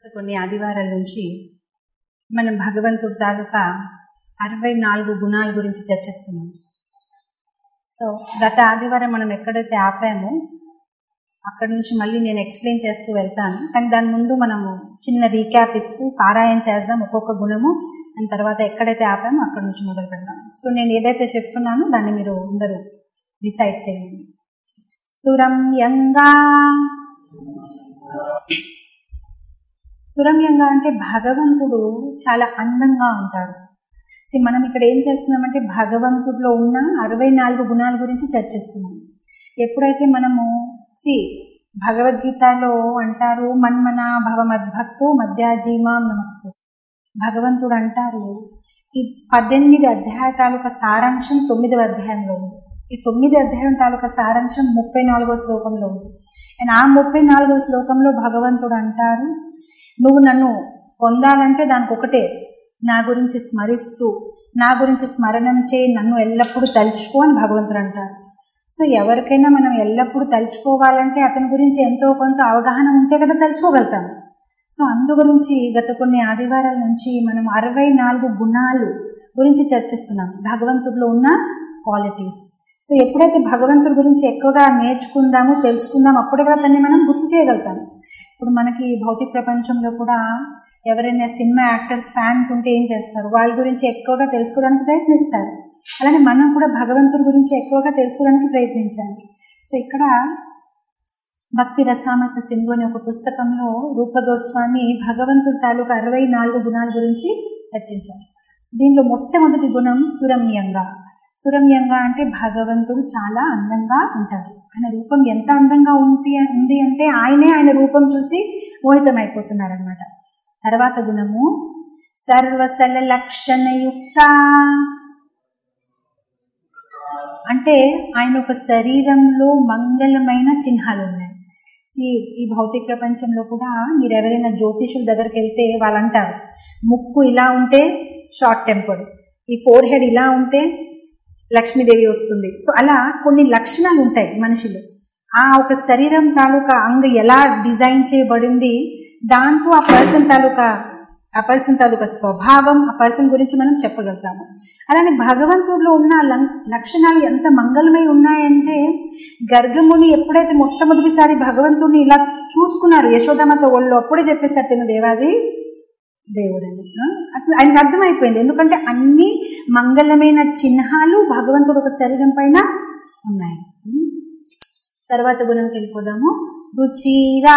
కొన్ని ఆదివారాల నుంచి మనం భగవంతుడి తాలూకా అరవై నాలుగు గుణాల గురించి చర్చిస్తున్నాం సో గత ఆదివారం మనం ఎక్కడైతే ఆపామో అక్కడ నుంచి మళ్ళీ నేను ఎక్స్ప్లెయిన్ చేస్తూ వెళ్తాను కానీ దాని ముందు మనము చిన్న రీక్యాప్ ఇస్తూ పారాయణ చేద్దాం ఒక్కొక్క గుణము దాని తర్వాత ఎక్కడైతే ఆపామో అక్కడ నుంచి మొదలు పెడదాం సో నేను ఏదైతే చెప్తున్నానో దాన్ని మీరు అందరూ డిసైడ్ చేయండి సురమ్యంగా సురమ్యంగా అంటే భగవంతుడు చాలా అందంగా ఉంటారు సో మనం ఇక్కడ ఏం చేస్తున్నామంటే భగవంతుడిలో ఉన్న అరవై నాలుగు గుణాల గురించి చర్చిస్తున్నాం ఎప్పుడైతే మనము సి భగవద్గీతలో అంటారు మన్మన భవ మద్భక్తు మధ్యాజీమాం నమస్కు భగవంతుడు అంటారు ఈ పద్దెనిమిది అధ్యాయ తాలూకా సారాంశం తొమ్మిదవ అధ్యాయంలో ఉంది ఈ తొమ్మిది అధ్యాయం తాలూకా సారాంశం ముప్పై నాలుగో శ్లోకంలో ఉంది అండ్ ఆ ముప్పై నాలుగో శ్లోకంలో భగవంతుడు అంటారు నువ్వు నన్ను పొందాలంటే దానికి ఒకటే నా గురించి స్మరిస్తూ నా గురించి స్మరణం చేయి నన్ను ఎల్లప్పుడూ తలుచుకో అని భగవంతుడు అంటారు సో ఎవరికైనా మనం ఎల్లప్పుడూ తలుచుకోవాలంటే అతని గురించి ఎంతో కొంత అవగాహన ఉంటే కదా తలుచుకోగలుగుతాం సో అందు గురించి గత కొన్ని ఆదివారాల నుంచి మనం అరవై నాలుగు గుణాలు గురించి చర్చిస్తున్నాం భగవంతుడిలో ఉన్న క్వాలిటీస్ సో ఎప్పుడైతే భగవంతుడి గురించి ఎక్కువగా నేర్చుకుందాము తెలుసుకుందాం అప్పుడే కదా దాన్ని మనం గుర్తు చేయగలుగుతాం ఇప్పుడు మనకి భౌతిక ప్రపంచంలో కూడా ఎవరైనా సినిమా యాక్టర్స్ ఫ్యాన్స్ ఉంటే ఏం చేస్తారు వాళ్ళ గురించి ఎక్కువగా తెలుసుకోవడానికి ప్రయత్నిస్తారు అలానే మనం కూడా భగవంతుడి గురించి ఎక్కువగా తెలుసుకోవడానికి ప్రయత్నించాలి సో ఇక్కడ భక్తి రసామృత సింధు అనే ఒక పుస్తకంలో రూపగోస్వామి భగవంతుడి తాలూకు అరవై నాలుగు గుణాల గురించి చర్చించారు సో దీనిలో మొట్టమొదటి గుణం సురమ్యంగా సురమ్యంగా అంటే భగవంతుడు చాలా అందంగా ఉంటారు ఆయన రూపం ఎంత అందంగా ఉంది ఉంది అంటే ఆయనే ఆయన రూపం చూసి మోహితమైపోతున్నారనమాట తర్వాత గుణము సర్వసల లక్షణయుక్త అంటే ఆయన ఒక శరీరంలో మంగళమైన చిహ్నాలు ఉన్నాయి సి ఈ భౌతిక ప్రపంచంలో కూడా మీరు ఎవరైనా జ్యోతిషుల దగ్గరికి వెళ్తే వాళ్ళు అంటారు ముక్కు ఇలా ఉంటే షార్ట్ టెంపర్ ఈ ఫోర్ హెడ్ ఇలా ఉంటే లక్ష్మీదేవి వస్తుంది సో అలా కొన్ని లక్షణాలు ఉంటాయి మనిషిలో ఆ ఒక శరీరం తాలూకా అంగ ఎలా డిజైన్ చేయబడింది దాంతో ఆ పర్సన్ తాలూకా ఆ పర్సన్ తాలూకా స్వభావం ఆ పర్సన్ గురించి మనం చెప్పగలుగుతాము అలానే భగవంతుడిలో ఉన్న లక్షణాలు ఎంత మంగళమై ఉన్నాయంటే గర్గముని ఎప్పుడైతే మొట్టమొదటిసారి భగవంతుడిని ఇలా చూసుకున్నారు యశోదమ్మతో ఒళ్ళు అప్పుడే చెప్పేశారు తిన దేవాది దేవుడని అసలు ఆయనకు అర్థమైపోయింది ఎందుకంటే అన్ని మంగళమైన చిహ్నాలు భగవంతుడు ఒక శరీరం పైన ఉన్నాయి తర్వాత గుణంకి వెళ్ళిపోదాము రుచిరా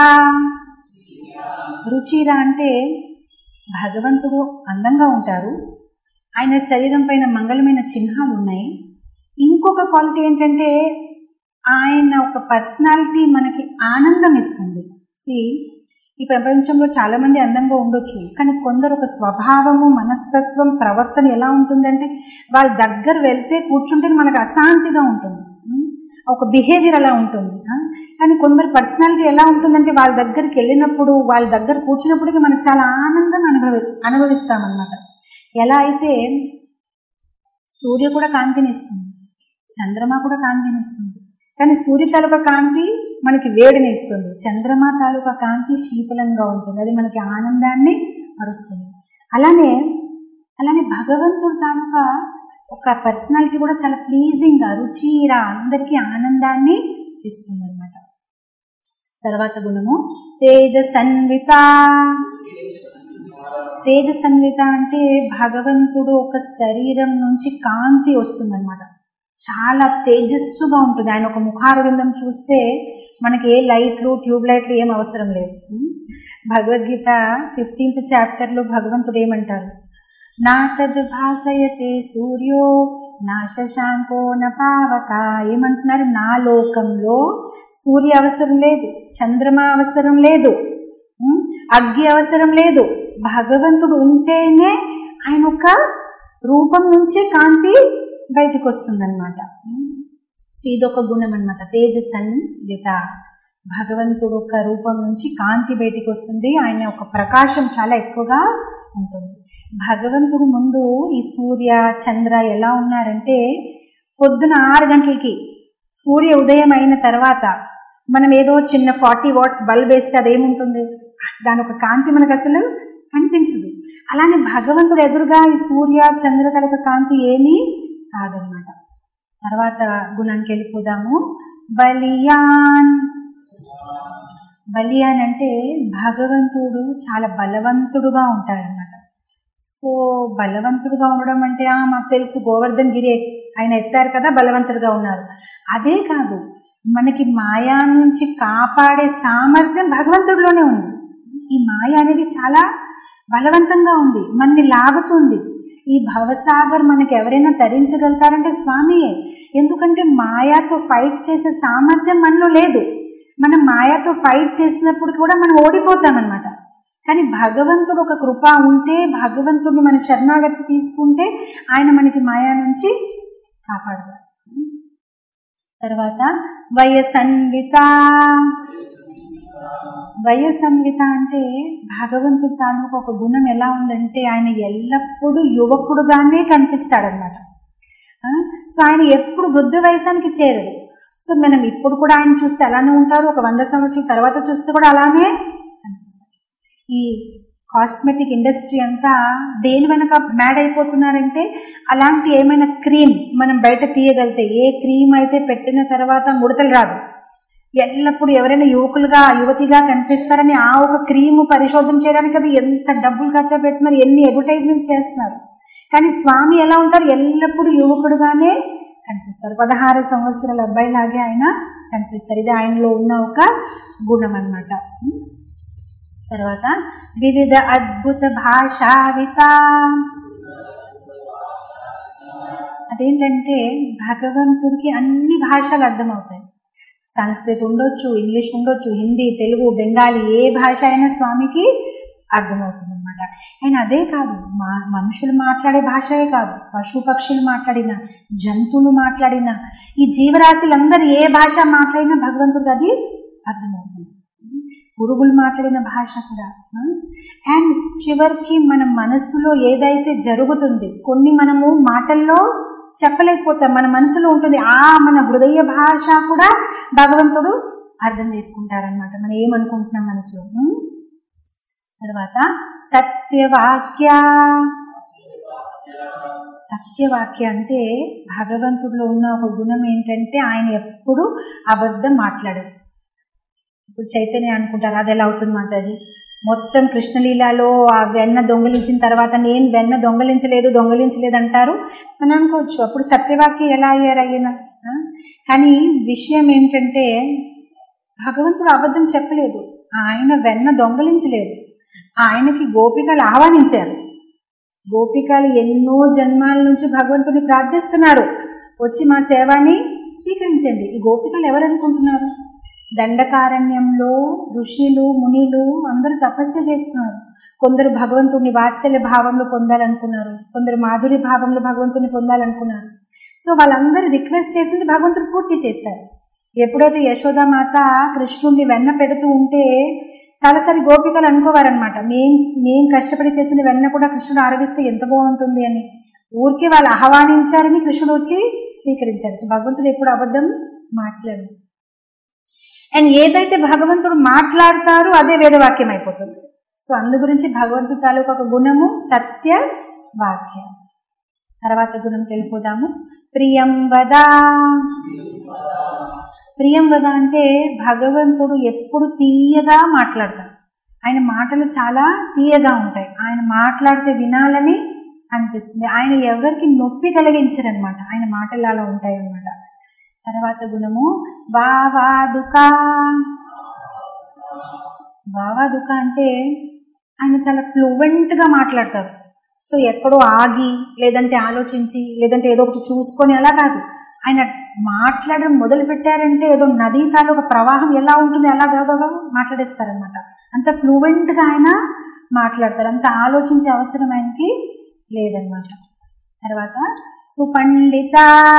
రుచిరా అంటే భగవంతుడు అందంగా ఉంటారు ఆయన శరీరం పైన మంగళమైన చిహ్నాలు ఉన్నాయి ఇంకొక క్వాలిటీ ఏంటంటే ఆయన ఒక పర్సనాలిటీ మనకి ఆనందం ఇస్తుంది సి ఈ ప్రపంచంలో చాలా మంది అందంగా ఉండొచ్చు కానీ కొందరు ఒక స్వభావము మనస్తత్వం ప్రవర్తన ఎలా ఉంటుందంటే వాళ్ళ దగ్గర వెళ్తే కూర్చుంటే మనకు అశాంతిగా ఉంటుంది ఒక బిహేవియర్ అలా ఉంటుంది కానీ కొందరు పర్సనాలిటీ ఎలా ఉంటుందంటే వాళ్ళ దగ్గరికి వెళ్ళినప్పుడు వాళ్ళ దగ్గర కూర్చున్నప్పటికీ మనకు చాలా ఆనందం అనుభవి అనుభవిస్తామన్నమాట ఎలా అయితే సూర్య కూడా కాంతిని ఇస్తుంది చంద్రమా కూడా కాంతిని ఇస్తుంది కానీ సూర్య తాలూకా కాంతి మనకి వేడిని ఇస్తుంది చంద్రమా తాలూకా కాంతి శీతలంగా ఉంటుంది అది మనకి ఆనందాన్ని మరుస్తుంది అలానే అలానే భగవంతుడు తాలూకా ఒక పర్సనాలిటీ కూడా చాలా ప్లీజింగ్గా రుచిరా అందరికీ ఆనందాన్ని ఇస్తుంది అనమాట తర్వాత గుణము తేజసన్విత తేజసన్విత అంటే భగవంతుడు ఒక శరీరం నుంచి కాంతి వస్తుందన్నమాట చాలా తేజస్సుగా ఉంటుంది ఆయన ఒక ముఖారవిందం చూస్తే మనకి ఏ లైట్లు ట్యూబ్ లైట్లు ఏం అవసరం లేదు భగవద్గీత ఫిఫ్టీన్త్ చాప్టర్లో భగవంతుడు ఏమంటారు నా తద్ భాసయతే సూర్యో నా శశాంకో నా పావక ఏమంటున్నారు నా లోకంలో సూర్య అవసరం లేదు చంద్రమా అవసరం లేదు అగ్గి అవసరం లేదు భగవంతుడు ఉంటేనే ఆయన ఒక రూపం నుంచి కాంతి బయటకు వస్తుందన్నమాట ఇదొక గుణం అనమాట తేజసన్విత భగవంతుడు ఒక రూపం నుంచి కాంతి బయటికి వస్తుంది ఆయన ఒక ప్రకాశం చాలా ఎక్కువగా ఉంటుంది భగవంతుడు ముందు ఈ సూర్య చంద్ర ఎలా ఉన్నారంటే పొద్దున ఆరు గంటలకి సూర్య ఉదయం అయిన తర్వాత మనం ఏదో చిన్న ఫార్టీ వాట్స్ బల్బ్ వేస్తే అదేముంటుంది అసలు దాని ఒక కాంతి మనకు అసలు కనిపించదు అలానే భగవంతుడు ఎదురుగా ఈ సూర్య చంద్ర తలక కాంతి ఏమీ కాదనమాట తర్వాత గుణానికి వెళ్ళిపోదాము బలియాన్ బలియాన్ అంటే భగవంతుడు చాలా బలవంతుడుగా ఉంటారన్నమాట సో బలవంతుడుగా ఉండడం అంటే ఆ మాకు తెలుసు గోవర్ధన్ గిరి ఆయన ఎత్తారు కదా బలవంతుడుగా ఉన్నారు అదే కాదు మనకి మాయా నుంచి కాపాడే సామర్థ్యం భగవంతుడిలోనే ఉంది ఈ మాయ అనేది చాలా బలవంతంగా ఉంది మనని లాగుతుంది ఈ భవసాగర్ మనకి ఎవరైనా తరించగలుగుతారంటే స్వామియే ఎందుకంటే మాయాతో ఫైట్ చేసే సామర్థ్యం మనలో లేదు మనం మాయాతో ఫైట్ చేసినప్పుడు కూడా మనం ఓడిపోతామన్నమాట కానీ భగవంతుడు ఒక కృప ఉంటే భగవంతుడిని మన శరణాగతి తీసుకుంటే ఆయన మనకి మాయా నుంచి కాపాడతారు తర్వాత వయసన్విత వయసన్విత అంటే భగవంతుడు తాలూకు ఒక గుణం ఎలా ఉందంటే ఆయన ఎల్లప్పుడూ యువకుడుగానే కనిపిస్తాడనమాట సో ఆయన ఎప్పుడు వృద్ధ వయసానికి చేరదు సో మనం ఇప్పుడు కూడా ఆయన చూస్తే అలానే ఉంటారు ఒక వంద సంవత్సరాల తర్వాత చూస్తే కూడా అలానే కనిపిస్తారు ఈ కాస్మెటిక్ ఇండస్ట్రీ అంతా దేని వెనక మ్యాడ్ అయిపోతున్నారంటే అలాంటి ఏమైనా క్రీమ్ మనం బయట తీయగలితే ఏ క్రీమ్ అయితే పెట్టిన తర్వాత ముడతలు రాదు ఎల్లప్పుడు ఎవరైనా యువకులుగా యువతిగా కనిపిస్తారని ఆ ఒక క్రీమ్ పరిశోధన చేయడానికి అది ఎంత డబ్బులు ఖర్చు పెడుతున్నారు ఎన్ని అడ్వర్టైజ్మెంట్స్ చేస్తున్నారు కానీ స్వామి ఎలా ఉంటారు ఎల్లప్పుడూ యువకుడుగానే కనిపిస్తారు పదహారు సంవత్సరాల అబ్బాయిలాగే ఆయన కనిపిస్తారు ఇది ఆయనలో ఉన్న ఒక గుణం అన్నమాట తర్వాత వివిధ అద్భుత భాషావిత అదేంటంటే భగవంతుడికి అన్ని భాషలు అర్థమవుతాయి సంస్కృత్ ఉండొచ్చు ఇంగ్లీష్ ఉండొచ్చు హిందీ తెలుగు బెంగాలీ ఏ భాష అయినా స్వామికి అర్థమవుతుంది అనమాట అండ్ అదే కాదు మా మనుషులు మాట్లాడే భాషయే కాదు పశు పక్షులు మాట్లాడిన జంతువులు మాట్లాడిన ఈ జీవరాశులందరూ ఏ భాష మాట్లాడినా భగవంతుడికి అది అర్థమవుతుంది పురుగులు మాట్లాడిన భాష కూడా అండ్ చివరికి మన మనస్సులో ఏదైతే జరుగుతుంది కొన్ని మనము మాటల్లో చెప్పలేకపోతాం మన మనసులో ఉంటుంది ఆ మన హృదయ భాష కూడా భగవంతుడు అర్థం చేసుకుంటారనమాట మనం ఏమనుకుంటున్నాం మనసులో తర్వాత సత్యవాక్య సత్యవాక్య అంటే భగవంతుడిలో ఉన్న ఒక గుణం ఏంటంటే ఆయన ఎప్పుడు అబద్ధం మాట్లాడరు ఇప్పుడు చైతన్య అనుకుంటారు అది ఎలా అవుతుంది మాతాజీ మొత్తం కృష్ణలీలలో ఆ వెన్న దొంగలించిన తర్వాత నేను వెన్న దొంగలించలేదు దొంగలించలేదు అంటారు అని అనుకోవచ్చు అప్పుడు సత్యవాక్య ఎలా అయ్యారు అయ్యన కానీ విషయం ఏంటంటే భగవంతుడు అబద్ధం చెప్పలేదు ఆయన వెన్న దొంగలించలేదు ఆయనకి గోపికలు ఆహ్వానించారు గోపికలు ఎన్నో జన్మాల నుంచి భగవంతుని ప్రార్థిస్తున్నారు వచ్చి మా సేవాని స్వీకరించండి ఈ గోపికలు ఎవరు అనుకుంటున్నారు దండకారణ్యంలో ఋషులు మునిలు అందరూ తపస్సు చేసుకున్నారు కొందరు భగవంతుని వాత్సల్య భావంలో పొందాలనుకున్నారు కొందరు మాధుర్య భావంలో భగవంతుని పొందాలనుకున్నారు సో వాళ్ళందరూ రిక్వెస్ట్ చేసింది భగవంతుడు పూర్తి చేశారు ఎప్పుడైతే యశోదామాత కృష్ణుడిని వెన్న పెడుతూ ఉంటే చాలాసారి గోపికలు అనుకోవారనమాట మేం మేం కష్టపడి చేసిన వెన్న కూడా కృష్ణుడు ఆరగిస్తే ఎంత బాగుంటుంది అని ఊరికే వాళ్ళు ఆహ్వానించారని కృష్ణుడు వచ్చి స్వీకరించారు సో భగవంతుడు ఎప్పుడు అబద్ధం మాట్లాడు అండ్ ఏదైతే భగవంతుడు మాట్లాడతారో అదే వేదవాక్యం అయిపోతుంది సో అందు గురించి భగవంతుడు తాలూకు ఒక గుణము సత్య వాక్యం తర్వాత గుణంకి వెళ్ళిపోదాము ప్రియం వదా ప్రియం వద అంటే భగవంతుడు ఎప్పుడు తీయగా మాట్లాడతాడు ఆయన మాటలు చాలా తీయగా ఉంటాయి ఆయన మాట్లాడితే వినాలని అనిపిస్తుంది ఆయన ఎవరికి నొప్పి కలిగించరనమాట ఆయన మాటలు అలా ఉంటాయి అన్నమాట తర్వాత గుణము వావాదుక వావాదుక అంటే ఆయన చాలా ఫ్లూవెంట్గా మాట్లాడతారు సో ఎక్కడో ఆగి లేదంటే ఆలోచించి లేదంటే ఏదో ఒకటి చూసుకొని అలా కాదు ఆయన మాట్లాడడం మొదలు పెట్టారంటే ఏదో నదీ తాలూకు ప్రవాహం ఎలా ఉంటుంది అలా గబగబా మాట్లాడేస్తారనమాట అంత ఫ్లూవెంట్గా ఆయన మాట్లాడతారు అంత ఆలోచించే అవసరం ఆయనకి లేదనమాట తర్వాత సుపండిత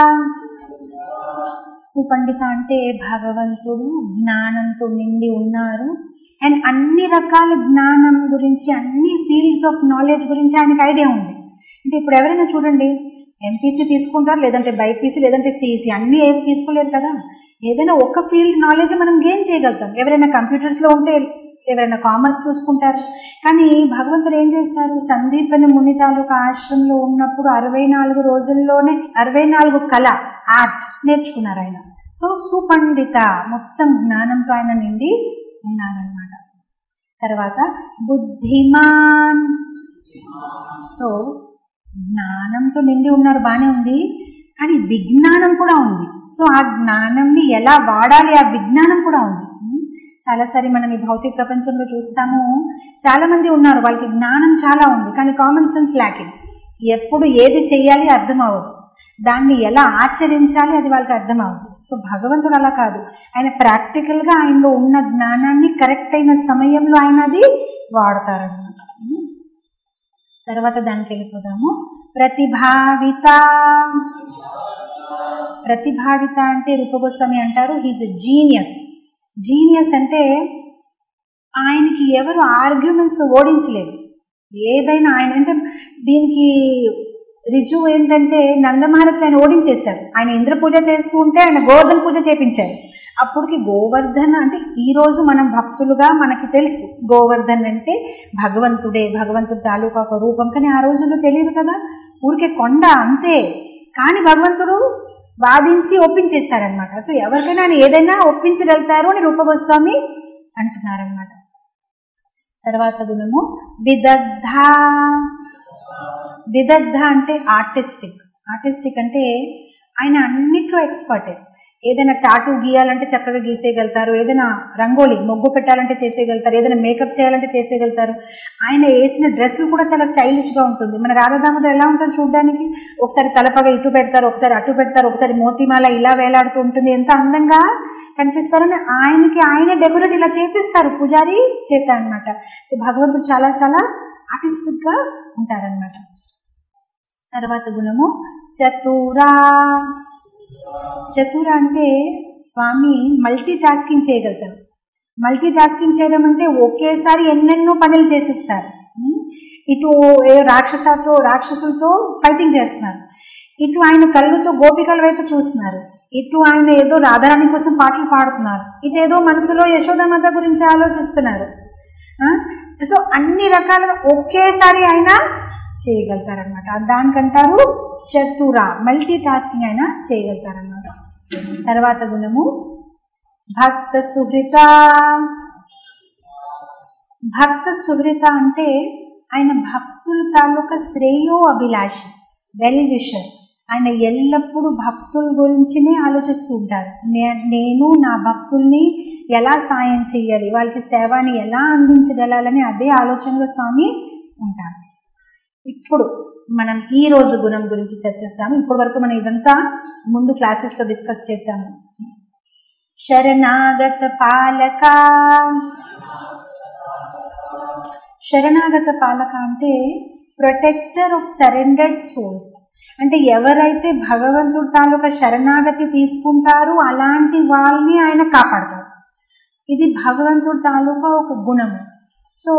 సుపండిత అంటే భగవంతుడు జ్ఞానంతో నిండి ఉన్నారు అండ్ అన్ని రకాల జ్ఞానం గురించి అన్ని ఫీల్డ్స్ ఆఫ్ నాలెడ్జ్ గురించి ఆయనకి ఐడియా ఉంది అంటే ఇప్పుడు ఎవరైనా చూడండి ఎంపీసీ తీసుకుంటారు లేదంటే బైపీసీ లేదంటే సిఈసీ అన్నీ ఏవి తీసుకోలేరు కదా ఏదైనా ఒక ఫీల్డ్ నాలెడ్జ్ మనం గెయిన్ చేయగలుగుతాం ఎవరైనా కంప్యూటర్స్లో ఉంటే ఎవరైనా కామర్స్ చూసుకుంటారు కానీ భగవంతుడు ఏం చేశారు సందీపని ముని తాలూకా ఆశ్రమంలో ఉన్నప్పుడు అరవై నాలుగు రోజుల్లోనే అరవై నాలుగు కళ ఆర్ట్ నేర్చుకున్నారు ఆయన సో సుపండిత మొత్తం జ్ఞానంతో ఆయన నిండి ఉన్నారనమాట తర్వాత బుద్ధిమాన్ సో జ్ఞానంతో నిండి ఉన్నారు బాగానే ఉంది కానీ విజ్ఞానం కూడా ఉంది సో ఆ జ్ఞానంని ఎలా వాడాలి ఆ విజ్ఞానం కూడా ఉంది చాలాసారి మనం ఈ భౌతిక ప్రపంచంలో చూస్తాము చాలా మంది ఉన్నారు వాళ్ళకి జ్ఞానం చాలా ఉంది కానీ కామన్ సెన్స్ ల్యాకింగ్ ఎప్పుడు ఏది చెయ్యాలి అర్థం అవ్వదు దాన్ని ఎలా ఆచరించాలి అది వాళ్ళకి అర్థం అవ్వదు సో భగవంతుడు అలా కాదు ఆయన ప్రాక్టికల్గా ఆయనలో ఉన్న జ్ఞానాన్ని కరెక్ట్ అయిన సమయంలో ఆయన అది వాడతారనమాట తర్వాత దానికి వెళ్ళిపోదాము ప్రతిభావిత ప్రతిభావిత అంటే రూపగోస్వామి అంటారు హీజ్ జీనియస్ జీనియస్ అంటే ఆయనకి ఎవరు ఆర్గ్యుమెంట్స్తో ఓడించలేదు ఏదైనా ఆయన అంటే దీనికి రుజువు ఏంటంటే నందమహారాజు ఆయన ఓడించేశారు ఆయన ఇంద్ర పూజ చేస్తూ ఉంటే ఆయన గోవర్ధన పూజ చేపించారు అప్పటికి గోవర్ధన్ అంటే ఈ రోజు మనం భక్తులుగా మనకి తెలుసు గోవర్ధన్ అంటే భగవంతుడే భగవంతుడు తాలూకా ఒక రూపం కానీ ఆ రోజుల్లో తెలియదు కదా ఊరికే కొండ అంతే కానీ భగవంతుడు వాదించి ఒప్పించేస్తారనమాట సో ఎవరికైనా ఆయన ఏదైనా ఒప్పించగలుగుతారు అని రూపగోస్వామి అంటున్నారనమాట తర్వాత గుణము విదగ్ధ విదగ్ధ అంటే ఆర్టిస్టిక్ ఆర్టిస్టిక్ అంటే ఆయన అన్నిట్లో ఎక్స్పర్టే ఏదైనా టాటూ గీయాలంటే చక్కగా గీసేయగలుగుతారు ఏదైనా రంగోలి మొగ్గు పెట్టాలంటే చేసేయగలుగుతారు ఏదైనా మేకప్ చేయాలంటే చేసేయగలుగుతారు ఆయన వేసిన డ్రెస్సులు కూడా చాలా స్టైలిష్గా ఉంటుంది మన రాధాదామోదర్ ఎలా ఉంటుంది చూడడానికి ఒకసారి తలపగా ఇటు పెడతారు ఒకసారి అటు పెడతారు ఒకసారి మోతిమాల ఇలా వేలాడుతూ ఉంటుంది ఎంత అందంగా కనిపిస్తారని ఆయనకి ఆయన డెకరేట్ ఇలా చేపిస్తారు పూజారి చేత అనమాట సో భగవంతుడు చాలా చాలా ఆర్టిస్టిక్గా ఉంటారనమాట తర్వాత గుణము చతురా చతుర అంటే స్వామి మల్టీ టాస్కింగ్ చేయగలుగుతారు మల్టీ టాస్కింగ్ చేయడం అంటే ఒకేసారి ఎన్నెన్నో పనులు చేసేస్తారు ఇటు ఏ రాక్షసతో రాక్షసులతో ఫైటింగ్ చేస్తున్నారు ఇటు ఆయన కళ్ళుతో గోపికల వైపు చూస్తున్నారు ఇటు ఆయన ఏదో రాధారాణి కోసం పాటలు పాడుతున్నారు ఇటు ఏదో మనసులో యశోదమాత గురించి ఆలోచిస్తున్నారు సో అన్ని రకాలుగా ఒకేసారి ఆయన చేయగలుగుతారనమాట దానికంటారు చతుర మల్టీ టాస్కింగ్ అయినా చేయగలుగుతారనమాట తర్వాత గుణము భక్త సుహృత భక్త సుహృత అంటే ఆయన భక్తుల తాలూకా శ్రేయో అభిలాషి వెల్ విషర్ ఆయన ఎల్లప్పుడూ భక్తుల గురించినే ఆలోచిస్తూ ఉంటారు నేను నా భక్తుల్ని ఎలా సాయం చేయాలి వాళ్ళకి సేవని ఎలా అందించగలాలని అదే ఆలోచనలో స్వామి ఉంటారు ఇప్పుడు మనం ఈ రోజు గుణం గురించి చర్చిస్తాము ఇప్పటి వరకు మనం ఇదంతా ముందు క్లాసెస్లో డిస్కస్ చేశాము శరణాగత పాలక శరణాగత పాలక అంటే ప్రొటెక్టర్ ఆఫ్ సరెండర్డ్ సోల్స్ అంటే ఎవరైతే భగవంతుడు తాలూకా శరణాగతి తీసుకుంటారో అలాంటి వాళ్ళని ఆయన కాపాడతారు ఇది భగవంతుడు తాలూకా ఒక గుణము సో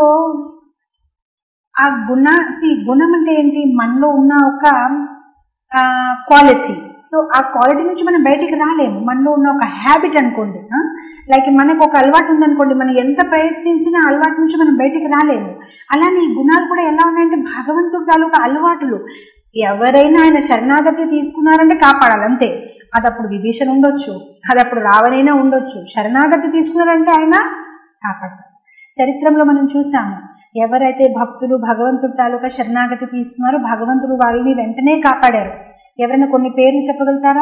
ఆ గుణ సి గుణం అంటే ఏంటి మనలో ఉన్న ఒక క్వాలిటీ సో ఆ క్వాలిటీ నుంచి మనం బయటికి రాలేము మనలో ఉన్న ఒక హ్యాబిట్ అనుకోండి లైక్ మనకు ఒక అలవాటు ఉందనుకోండి మనం ఎంత ప్రయత్నించినా అలవాటు నుంచి మనం బయటికి రాలేము అలానే ఈ గుణాలు కూడా ఎలా ఉన్నాయంటే భగవంతుడు తాలూకా అలవాటులు ఎవరైనా ఆయన శరణాగతి తీసుకున్నారంటే కాపాడాలి అంతే అది అప్పుడు విభీషణ ఉండొచ్చు అది అప్పుడు రావణైనా ఉండొచ్చు శరణాగతి తీసుకున్నారంటే ఆయన కాపాడతారు చరిత్రలో మనం చూసాము ఎవరైతే భక్తులు భగవంతుడు తాలూకా శరణాగతి తీసుకున్నారో భగవంతుడు వాళ్ళని వెంటనే కాపాడారు ఎవరైనా కొన్ని పేర్లు చెప్పగలుగుతారా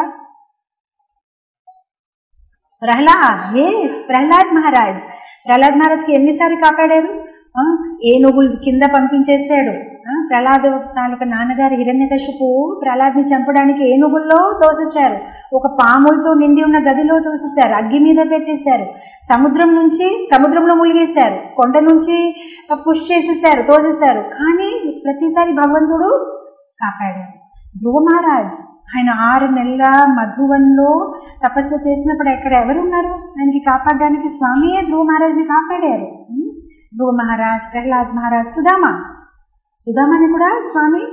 ప్రహ్లాద్ ఎస్ ప్రహ్లాద్ మహారాజ్ ప్రహ్లాద్ మహారాజ్కి ఎన్నిసార్లు కాపాడారు ఏనుగులు కింద పంపించేశాడు ప్రహ్లాద్ తాలూకా నాన్నగారు హిరణ్యకశిపు ప్రహ్లాద్ని చంపడానికి ఏనుగుల్లో తోసేశారు ఒక పాములతో నిండి ఉన్న గదిలో తోసేశారు అగ్గి మీద పెట్టేశారు సముద్రం నుంచి సముద్రంలో ములిగేశారు కొండ నుంచి పుష్ చేసేసారు తోసేశారు కానీ ప్రతిసారి భగవంతుడు కాపాడారు ధ్రువ మహారాజ్ ఆయన ఆరు నెలల మధువన్లో తపస్సు చేసినప్పుడు ఎక్కడ ఎవరున్నారు ఆయనకి కాపాడడానికి స్వామియే ధ్రువ మహారాజ్ని కాపాడారు ధ్రువ మహారాజ్ ప్రహ్లాద్ మహారాజ్ సుధామ సుధామని కూడా స్వామి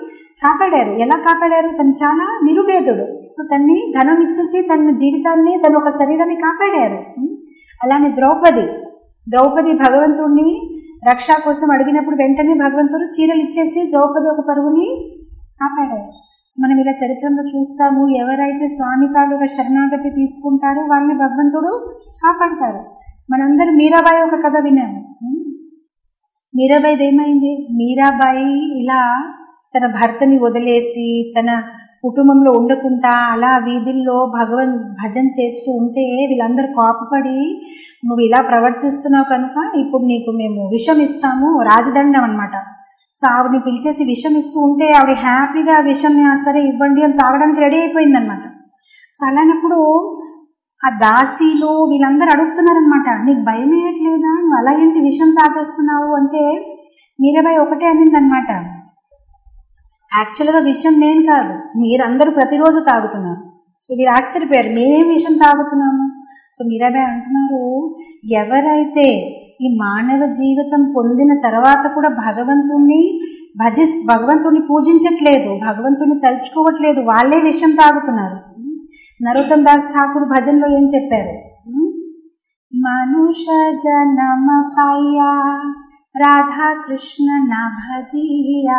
కాపాడారు ఎలా కాపాడారు తను చాలా నిరుపేదుడు సో తన్ని ధనం ఇచ్చేసి తన జీవితాన్ని తన ఒక శరీరాన్ని కాపాడారు ఉం? అలానే ద్రౌపది ద్రౌపది భగవంతుడిని రక్ష కోసం అడిగినప్పుడు వెంటనే భగవంతుడు చీరలు ఇచ్చేసి ద్రౌపది ఒక పరుగుని కాపాడారు సో మనం ఇలా చరిత్రలో చూస్తాము ఎవరైతే స్వామి తాలూకా శరణాగతి తీసుకుంటారో వాళ్ళని భగవంతుడు కాపాడతారు మనందరం మీరాబాయి ఒక కథ విన్నాము ఉం? మీరాబాయిది ఏమైంది మీరాబాయి ఇలా తన భర్తని వదిలేసి తన కుటుంబంలో ఉండకుండా అలా వీధుల్లో భగవన్ భజన చేస్తూ ఉంటే వీళ్ళందరూ కోపపడి నువ్వు ఇలా ప్రవర్తిస్తున్నావు కనుక ఇప్పుడు నీకు మేము విషం ఇస్తాము రాజదండం అనమాట సో ఆవిడని పిలిచేసి విషం ఇస్తూ ఉంటే ఆవిడ హ్యాపీగా ఆ విషం సరే ఇవ్వండి అని తాగడానికి రెడీ అయిపోయిందనమాట సో అలానప్పుడు ఆ దాసీలు వీళ్ళందరూ అడుగుతున్నారనమాట నీకు భయం వేయట్లేదా నువ్వు అలా ఏంటి విషం తాగేస్తున్నావు అంటే మీరాబాయి ఒకటే అనిందనమాట యాక్చువల్గా విషయం నేను కాదు మీరందరూ ప్రతిరోజు తాగుతున్నారు సో మీరు ఆశ్చర్యపోయారు మేమేం విషయం తాగుతున్నాము సో మీరాబాయి అంటున్నారు ఎవరైతే ఈ మానవ జీవితం పొందిన తర్వాత కూడా భగవంతుణ్ణి భజిస్ భగవంతుని పూజించట్లేదు భగవంతుని తలుచుకోవట్లేదు వాళ్ళే విషయం తాగుతున్నారు నరోత్తమ్ దాస్ ఠాకూర్ భజన్లో ఏం చెప్పారు మనుష జనమ పాయ్యా రాధా కృష్ణ నా భజియా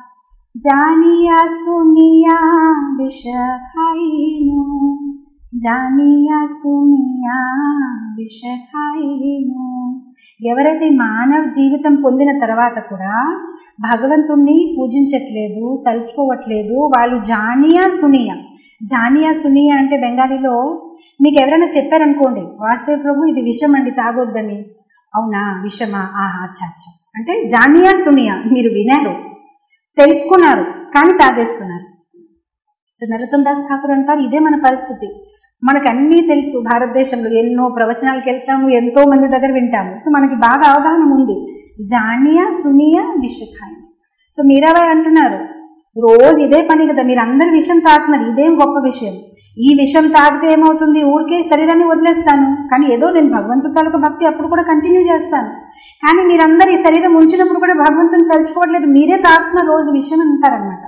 జానియా సునియా విష ఖాయిను జానియా సునియా విష ఖాయిను ఎవరైతే మానవ జీవితం పొందిన తర్వాత కూడా భగవంతుణ్ణి పూజించట్లేదు తలుచుకోవట్లేదు వాళ్ళు జానియా సునియా జానియా సునియా అంటే బెంగాలీలో మీకు ఎవరైనా చెప్పారనుకోండి వాస్తవ ప్రభు ఇది విషం అండి తాగొద్దని అవునా విషమా ఆహా అచ్చా అచ్చా అంటే జానియా సునియా మీరు వినారు తెలుసుకున్నారు కానీ తాగేస్తున్నారు సో నరోత్తమ్ దాస్ ఠాకూర్ అంటారు ఇదే మన పరిస్థితి మనకు అన్నీ తెలుసు భారతదేశంలో ఎన్నో ప్రవచనాలకు వెళ్తాము ఎంతో మంది దగ్గర వింటాము సో మనకి బాగా అవగాహన ఉంది జానియా సునియా విషఖాయి సో మీరాబాయ్ అంటున్నారు రోజు ఇదే పని కదా మీరు అందరు విషయం తాగుతున్నారు ఇదేం గొప్ప విషయం ఈ విషయం తాగితే ఏమవుతుంది ఊరికే శరీరాన్ని వదిలేస్తాను కానీ ఏదో నేను భగవంతుడి తాలూకు భక్తి అప్పుడు కూడా కంటిన్యూ చేస్తాను కానీ మీరందరూ ఈ శరీరం ఉంచినప్పుడు కూడా భగవంతుని తలుచుకోవట్లేదు మీరే తాగుతున్న రోజు విషయం అంటారనమాట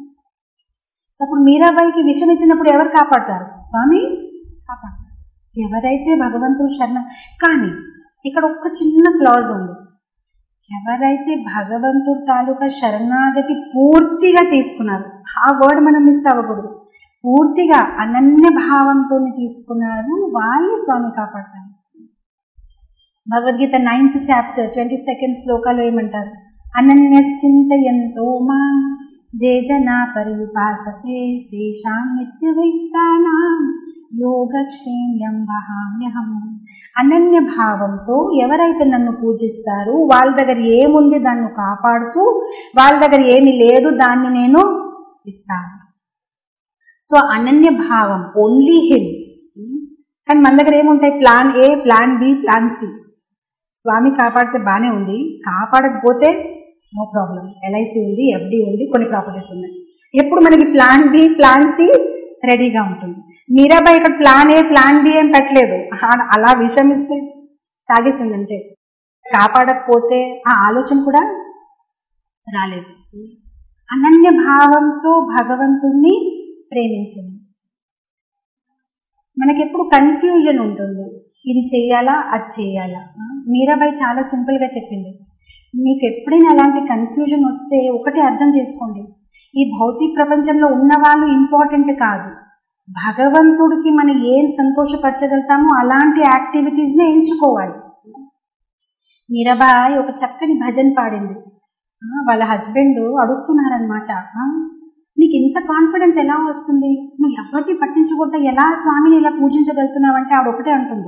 సో అప్పుడు మీరాబాయికి విషం ఇచ్చినప్పుడు ఎవరు కాపాడతారు స్వామి కాపాడతారు ఎవరైతే భగవంతుడు శరణ కానీ ఇక్కడ ఒక్క చిన్న క్లాజ్ ఉంది ఎవరైతే భగవంతుడు తాలూకా శరణాగతి పూర్తిగా తీసుకున్నారు ఆ వర్డ్ మనం మిస్ అవ్వకూడదు పూర్తిగా అనన్య భావంతో తీసుకున్నారు వాళ్ళని స్వామి కాపాడతారు Bhagavad Gita ninth chapter twenty second శ్లోకాలు ఏమంటారు అనన్యశ్చింతయంతో మా జే జనా పరిపాసతే తేషాం నిత్యవిక్తానాం యోగక్షేమ్యం వహామ్యహం అనన్య భావంతో ఎవరైతే నన్ను పూజిస్తారో వాళ్ళ దగ్గర ఏముంది దాన్ని కాపాడుతూ వాళ్ళ దగ్గర ఏమి లేదు దాన్ని నేను ఇస్తాను సో అనన్య భావం ఓన్లీ హిమ్ కానీ మన దగ్గర ఏముంటాయి plan A plan B plan C స్వామి కాపాడితే బాగానే ఉంది కాపాడకపోతే నో ప్రాబ్లం ఎల్ఐసి ఉంది ఎఫ్డి ఉంది కొన్ని ప్రాపర్టీస్ ఉన్నాయి ఎప్పుడు మనకి ప్లాన్ బి ప్లాన్ సి రెడీగా ఉంటుంది మీరాబాయి ఇక్కడ ప్లాన్ ఏ ప్లాన్ బి ఏం పెట్టలేదు ఆ- అలా విషం ఇస్తే తాగేసింది అంతే కాపాడకపోతే ఆ ఆలోచన కూడా రాలేదు అనన్య భావంతో భగవంతుణ్ణి ప్రేమించింది మనకెప్పుడు కన్ఫ్యూజన్ ఉంటుంది ఇది చెయ్యాలా అది చెయ్యాలా ఆ? మీరాబాయి చాలా సింపుల్గా చెప్పింది మీకు ఎప్పుడైనా అలాంటి కన్ఫ్యూజన్ వస్తే ఒకటి అర్థం చేసుకోండి ఈ భౌతిక ప్రపంచంలో ఉన్న వాళ్ళు ఇంపార్టెంట్ కాదు భగవంతుడికి మనం ఏం సంతోషపరచగలుగుతామో అలాంటి యాక్టివిటీస్నే ఎంచుకోవాలి మీరాబాయి ఒక చక్కని భజన పాడింది ఆ, వాళ్ళ హస్బెండ్ అడుగుతున్నారనమాట నీకు ఇంత కాన్ఫిడెన్స్ ఎలా వస్తుంది నువ్వు ఎవరిని పట్టించకూడదు ఎలా స్వామిని ఇలా పూజించగలుగుతున్నావు అంటే ఆవిడ ఒకటే అంటుంది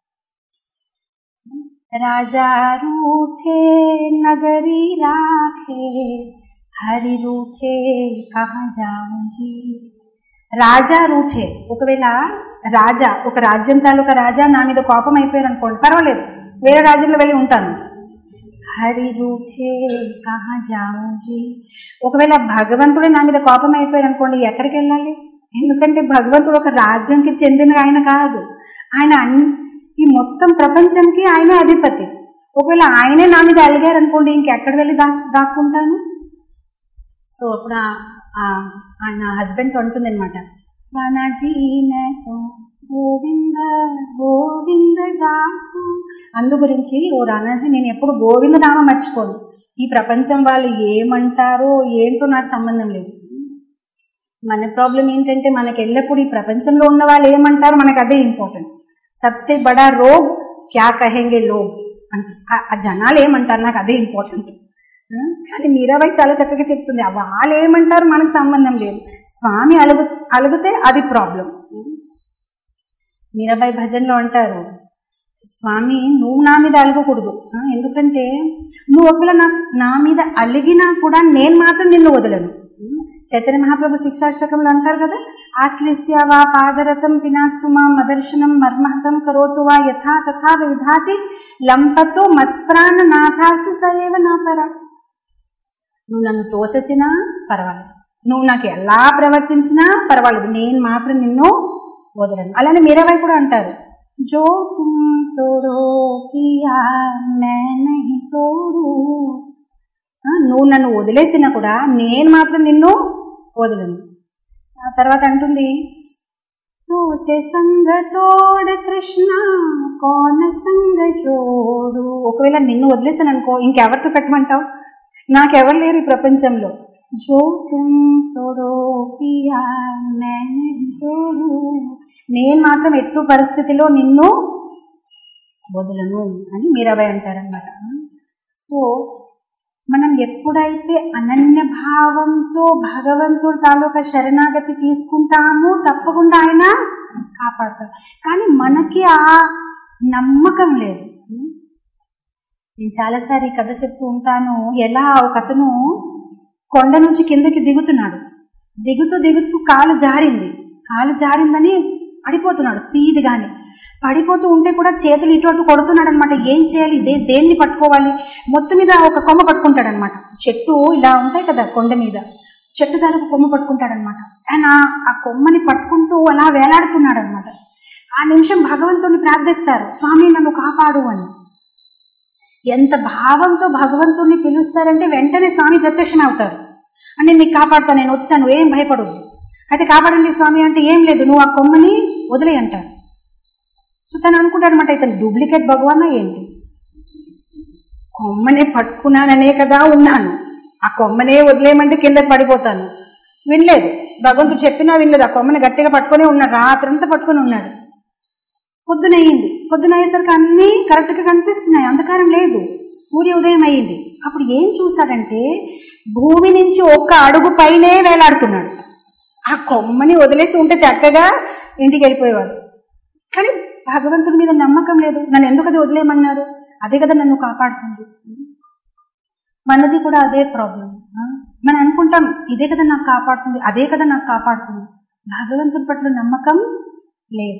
రాజా రూఠే నగరి రాఖే హరి రూఠే కహా జాముజీ రాజా రూఠే ఒకవేళ రాజా ఒక రాజ్యం తాలూకా రాజా నా మీద కోపం అయిపోయారు అనుకోండి పర్వాలేదు వేరే రాజ్యంలో వెళ్ళి ఉంటాను హరి రూఠే కహా జాముజీ ఒకవేళ భగవంతుడే నా మీద కోపం అయిపోయారు అనుకోండి ఎక్కడికి వెళ్ళాలి ఎందుకంటే భగవంతుడు ఒక రాజ్యంకి చెందిన ఆయన కాదు ఆయన అన్ని ఈ మొత్తం ప్రపంచంకి ఆయనే అధిపతి ఒకవేళ ఆయనే నా మీద అలిగారు అనుకోండి ఇంకెక్కడ వెళ్ళి దా దాక్కుంటాను సో అప్పుడు ఆ- ఆ- ఆయన హస్బెండ్తో అంటుంది అనమాట గోవింద గోవింద దాసు అందు గురించి ఓ రానాజీ నేను ఎప్పుడు గోవింద నామ మర్చిపోను ఈ ప్రపంచం వాళ్ళు ఏమంటారో ఏంటో నాకు సంబంధం లేదు మన ప్రాబ్లం ఏంటంటే మనకి ఎల్లప్పుడు ఈ ప్రపంచంలో ఉన్న వాళ్ళు ఏమంటారు మనకు అదే ఇంపార్టెంట్ సబ్సే బడా రోగ్ క్యా కహెంగే లోగ్ అంతే ఆ- ఆ జనాలు ఏమంటారు నాకు అదే ఇంపార్టెంట్ ఆ? కానీ మీరాబాయి చాలా చక్కగా చెప్తుంది ఆ వాళ్ళు ఏమంటారు మనకు సంబంధం లేదు స్వామి అలుగు అలుగుతే అది ప్రాబ్లం మీరాబాయి భజన్లో అంటారు స్వామి నువ్వు నా మీద అలగకూడదు ఆ, ఎందుకంటే నువ్వు ఒకవేళ నా నా మీద అలిగినా కూడా నేను మాత్రం నిన్ను వదలను చైతన్య మహాప్రభు శిక్షాష్టకంలో అంటారు కదా ఆశ్లిస్య వా పాదరథం పినాస్తు మా మదర్శనం మర్మహతం కరోతు వా యథా తథా విధాతి లంపతో మత్ప్రాణ నాథాసు సయేవ నా పర నువ్వు నన్ను తోసేసినా పర్వాలేదు నువ్వు నాకు ఎలా ప్రవర్తించినా పర్వాలేదు నేను మాత్రం నిన్ను వదలను అలానే మీరాబాయి కూడా అంటారు జో తుమ్ తోడో కియా మే నహీ తోడు ఆ, నువ్వు నన్ను వదిలేసినా కూడా నేను మాత్రం నిన్ను వదలను ఆ తర్వాత అంటుంది తోసే సంగ తోడ కృష్ణ కోన సంగ జోడు ఒకవేళ నిన్ను వదిలేసాను అనుకో ఇంకెవరితో పెట్టమంటావు నాకెవరు లేరు ఈ ప్రపంచంలో జో తుమ్ తోడో పియా మే నహీ తోడు నేను మాత్రం ఎట్టు పరిస్థితిలో నిన్ను వదలను అని మీరాబాయి అంటారన్నమాట సో మనం ఎప్పుడైతే అనన్య భావంతో భగవంతుడి తాలూకా శరణాగతి తీసుకుంటామో తప్పకుండా ఆయన కాపాడతారు కానీ మనకి ఆ నమ్మకం లేదు నేను చాలాసారి ఈ కథ చెప్తూ ఉంటాను ఎలా ఒక అతను కొండ నుంచి కిందకి దిగుతున్నాడు దిగుతూ దిగుతూ కాలు జారింది కాలు జారిందని పడిపోతున్నాడు స్పీడ్గానే పడిపోతూ ఉంటే కూడా చేతులు ఇటు అటు కొడుతున్నాడు అనమాట ఏం చేయాలి దే దేన్ని పట్టుకోవాలి మొత్తం మీద ఒక కొమ్మ పట్టుకుంటాడు అనమాట చెట్టు ఇలా ఉంటాయి కదా కొండ మీద చెట్టు తాలూకు కొమ్మ పట్టుకుంటాడు అనమాట ఆయన ఆ కొమ్మని పట్టుకుంటూ అలా వేలాడుతున్నాడు అనమాట ఆ నిమిషం భగవంతుని ప్రార్థిస్తారు స్వామి నన్ను కాపాడు అని ఎంత భావంతో భగవంతుణ్ణి పిలుస్తారంటే వెంటనే స్వామి ప్రత్యక్షం అవుతారు అంటే నీకు కాపాడుతా నేను వచ్చాను ఏం భయపడొద్దు అయితే కాపాడండి స్వామి అంటే ఏం లేదు నువ్వు ఆ కొమ్మని వదిలే అంటారు సో తను అనుకుంటాడు అనమాట ఇతను డూప్లికేట్ భగవానా ఏంటి కొమ్మనే పట్టుకున్నాననే కదా ఉన్నాను ఆ కొమ్మనే వదిలేయమంటే కిందకి పడిపోతాను వినలేదు భగవంతుడు చెప్పినా వినలేదు ఆ కొమ్మని గట్టిగా పట్టుకొని ఉన్నాడు రాత్రంతా పట్టుకొని ఉన్నాడు పొద్దున అయ్యింది పొద్దున అయ్యేసరికి అన్నీ కరెక్ట్గా కనిపిస్తున్నాయి అంధకారం లేదు సూర్య ఉదయం అయ్యింది అప్పుడు ఏం చూశాడంటే భూమి నుంచి ఒక్క అడుగు పైనే వేలాడుతున్నాడు ఆ కొమ్మని వదిలేసి ఉంటే చక్కగా ఇంటికి వెళ్ళిపోయేవాడు కానీ భగవంతుడి మీద నమ్మకం లేదు నన్ను ఎందుకు అది వదిలేయమన్నారు అదే కదా నన్ను కాపాడుతుంది మనది కూడా అదే ప్రాబ్లం మనం అనుకుంటాం ఇదే కదా నాకు కాపాడుతుంది అదే కదా నాకు కాపాడుతుంది భగవంతుడి పట్ల నమ్మకం లేదు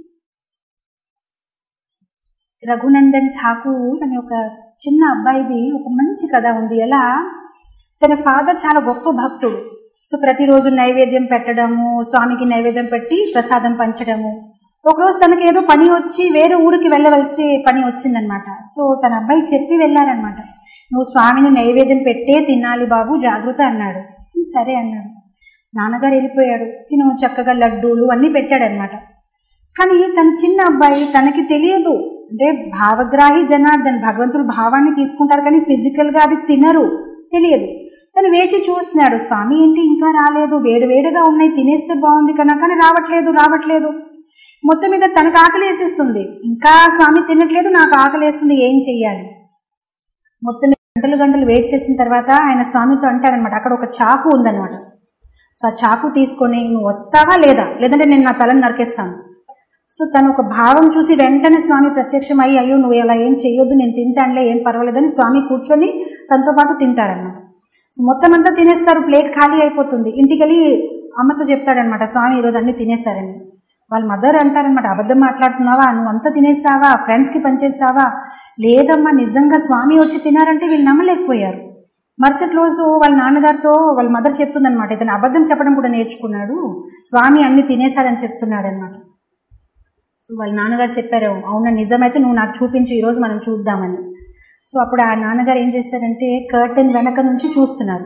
రఘునందన్ ఠాకూర్ అనే ఒక చిన్న అబ్బాయిది ఒక మంచి కథ ఉంది ఎలా తన ఫాదర్ చాలా గొప్ప భక్తుడు సో ప్రతిరోజు నైవేద్యం పెట్టడము స్వామికి నైవేద్యం పెట్టి ప్రసాదం పంచడము ఒకరోజు తనకి ఏదో పని వచ్చి వేరే ఊరికి వెళ్ళవలసి పని వచ్చిందనమాట సో తన అబ్బాయి చెప్పి వెళ్ళారనమాట నువ్వు స్వామిని నైవేద్యం పెట్టే తినాలి బాబు జాగ్రత్త అన్నాడు సరే అన్నాడు నాన్నగారు వెళ్ళిపోయాడు తిను చక్కగా లడ్డూలు అన్నీ పెట్టాడనమాట కానీ తన చిన్న అబ్బాయి తనకి తెలియదు అంటే భావగ్రాహి జనార్దన్ భగవంతుడు భావాన్ని తీసుకుంటారు కానీ ఫిజికల్గా అది తినరు తెలియదు తను వేచి చూస్తున్నాడు స్వామి ఏంటి ఇంకా రాలేదు వేడి వేడిగా ఉన్నాయి తినేస్తే బాగుంది కన్నా కానీ రావట్లేదు రావట్లేదు మొత్తం మీద తనకు ఆకలి వేసేస్తుంది ఇంకా స్వామి తినట్లేదు నాకు ఆకలి వేస్తుంది ఏం చెయ్యాలి మొత్తం మీద గంటలు గంటలు వెయిట్ చేసిన తర్వాత ఆయన స్వామితో అంటాడనమాట అక్కడ ఒక చాకు ఉందన్నమాట సో ఆ చాకు తీసుకొని నువ్వు వస్తావా లేదా లేదంటే నేను నా తలని నరికేస్తాను సో తను ఒక భావం చూసి వెంటనే స్వామి ప్రత్యక్షం అయ్యి అయ్యో నువ్వు ఇలా ఏం చేయొద్దు నేను తింటానులే ఏం పర్వాలేదని స్వామి కూర్చొని తనతో పాటు తింటారనమాట సో మొత్తం అంతా తినేస్తారు ప్లేట్ ఖాళీ అయిపోతుంది ఇంటికి వెళ్ళి అమ్మతో చెప్తాడనమాట స్వామి ఈరోజు అన్ని తినేశారని వాళ్ళ మదర్ అంటారనమాట అబద్ధం మాట్లాడుతున్నావా నువ్వు అంతా తినేసావా ఫ్రెండ్స్కి పనిచేసావా లేదమ్మా నిజంగా స్వామి వచ్చి తినారంటే వీళ్ళు నమ్మలేకపోయారు మరుసటి రోజు వాళ్ళ నాన్నగారితో వాళ్ళ మదర్ చెప్తుందనమాట ఇతను అబద్ధం చెప్పడం కూడా నేర్చుకున్నాడు స్వామి అన్ని తినేశాడని చెప్తున్నాడు అనమాట సో వాళ్ళ నాన్నగారు చెప్పారు అవునా నిజమైతే నువ్వు నాకు చూపించు ఈరోజు మనం చూద్దామని సో అప్పుడు ఆ నాన్నగారు ఏం చేశారంటే కర్టెన్ వెనక నుంచి చూస్తున్నారు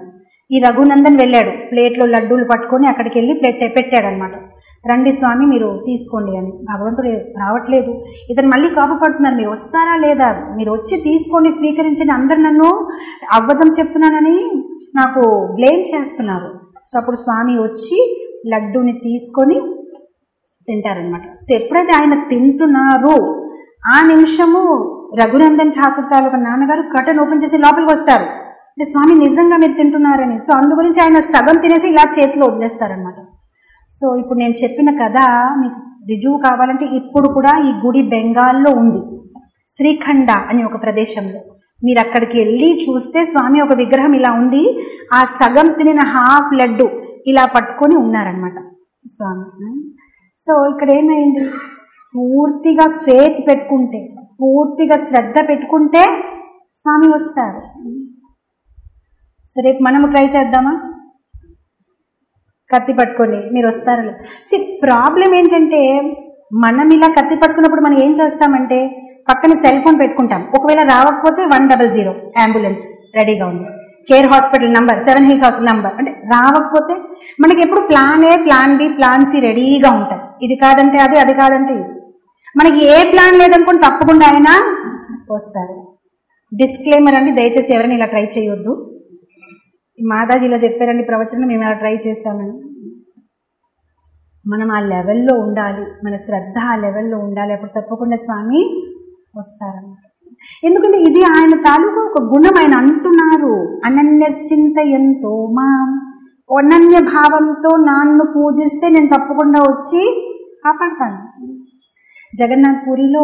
ఈ రఘునందన్ వెళ్ళాడు ప్లేట్లో లడ్డూలు పట్టుకొని అక్కడికి వెళ్ళి ప్లేట్ పెట్టాడు అనమాట రండి స్వామి మీరు తీసుకోండి అని భగవంతుడు రావట్లేదు ఇతను మళ్ళీ కాపు పడుతున్నారు మీరు వస్తారా లేదా మీరు వచ్చి తీసుకోండి స్వీకరించండి అందరు నన్ను అబద్ధం చెప్తున్నానని నాకు బ్లేమ్ చేస్తున్నారు సో అప్పుడు స్వామి వచ్చి లడ్డూని తీసుకొని తింటారనమాట సో ఎప్పుడైతే ఆయన తింటున్నారో ఆ నిమిషము రఘునందన్ ఠాకూర్ తాలూకా నాన్నగారు కటన్ ఓపెన్ చేసి లోపలికి వస్తారు అంటే స్వామి నిజంగా మీరు తింటున్నారని సో అందు గురించి ఆయన సగం తినేసి ఇలా చేతిలో వదిలేస్తారనమాట సో ఇప్పుడు నేను చెప్పిన కథ మీకు రుజువు కావాలంటే ఇప్పుడు కూడా ఈ గుడి బెంగాల్లో ఉంది శ్రీఖండ అని ఒక ప్రదేశంలో మీరు అక్కడికి వెళ్ళి చూస్తే స్వామి ఒక విగ్రహం ఇలా ఉంది ఆ సగం తినిన హాఫ్ లడ్డు ఇలా పట్టుకొని ఉన్నారనమాట స్వామి సో ఇక్కడ ఏమైంది పూర్తిగా ఫేత్ పెట్టుకుంటే పూర్తిగా శ్రద్ధ పెట్టుకుంటే స్వామి వస్తారు సో రేపు మనము ట్రై చేద్దామా కత్తి పట్టుకొని మీరు వస్తారా సి ప్రాబ్లం ఏంటంటే మనం ఇలా కత్తి పట్టుకున్నప్పుడు మనం ఏం చేస్తామంటే పక్కన సెల్ ఫోన్ పెట్టుకుంటాం ఒకవేళ రావకపోతే వన్ డబల్ జీరో అంబులెన్స్ రెడీగా ఉంది care hospital number seven hills hospital number అంటే రావకపోతే మనకి ఎప్పుడు plan A plan B plan C రెడీగా ఉంటాయి ఇది కాదంటే అది అది కాదంటే ఇది మనకి ఏ ప్లాన్ లేదనుకోండి తప్పకుండా ఆయన వస్తారు డిస్క్లైమర్ అండి దయచేసి ఎవరైనా ఇలా ట్రై చేయొద్దు మాతాజీ ఇలా చెప్పారండి ప్రవచనం మేము ఇలా ట్రై చేశామని మనం ఆ లెవెల్లో ఉండాలి మన శ్రద్ధ ఆ లెవెల్లో ఉండాలి అప్పుడు తప్పకుండా స్వామి వస్తారన్నమాట ఎందుకంటే ఇది ఆయన తాలూకు ఒక గుణం ఆయన అంటున్నారు అనన్య చింత ఎంతో మా అనన్య భావంతో నాన్ను పూజిస్తే నేను తప్పకుండా వచ్చి కాపాడతాను జగన్నాథ్ పూరిలో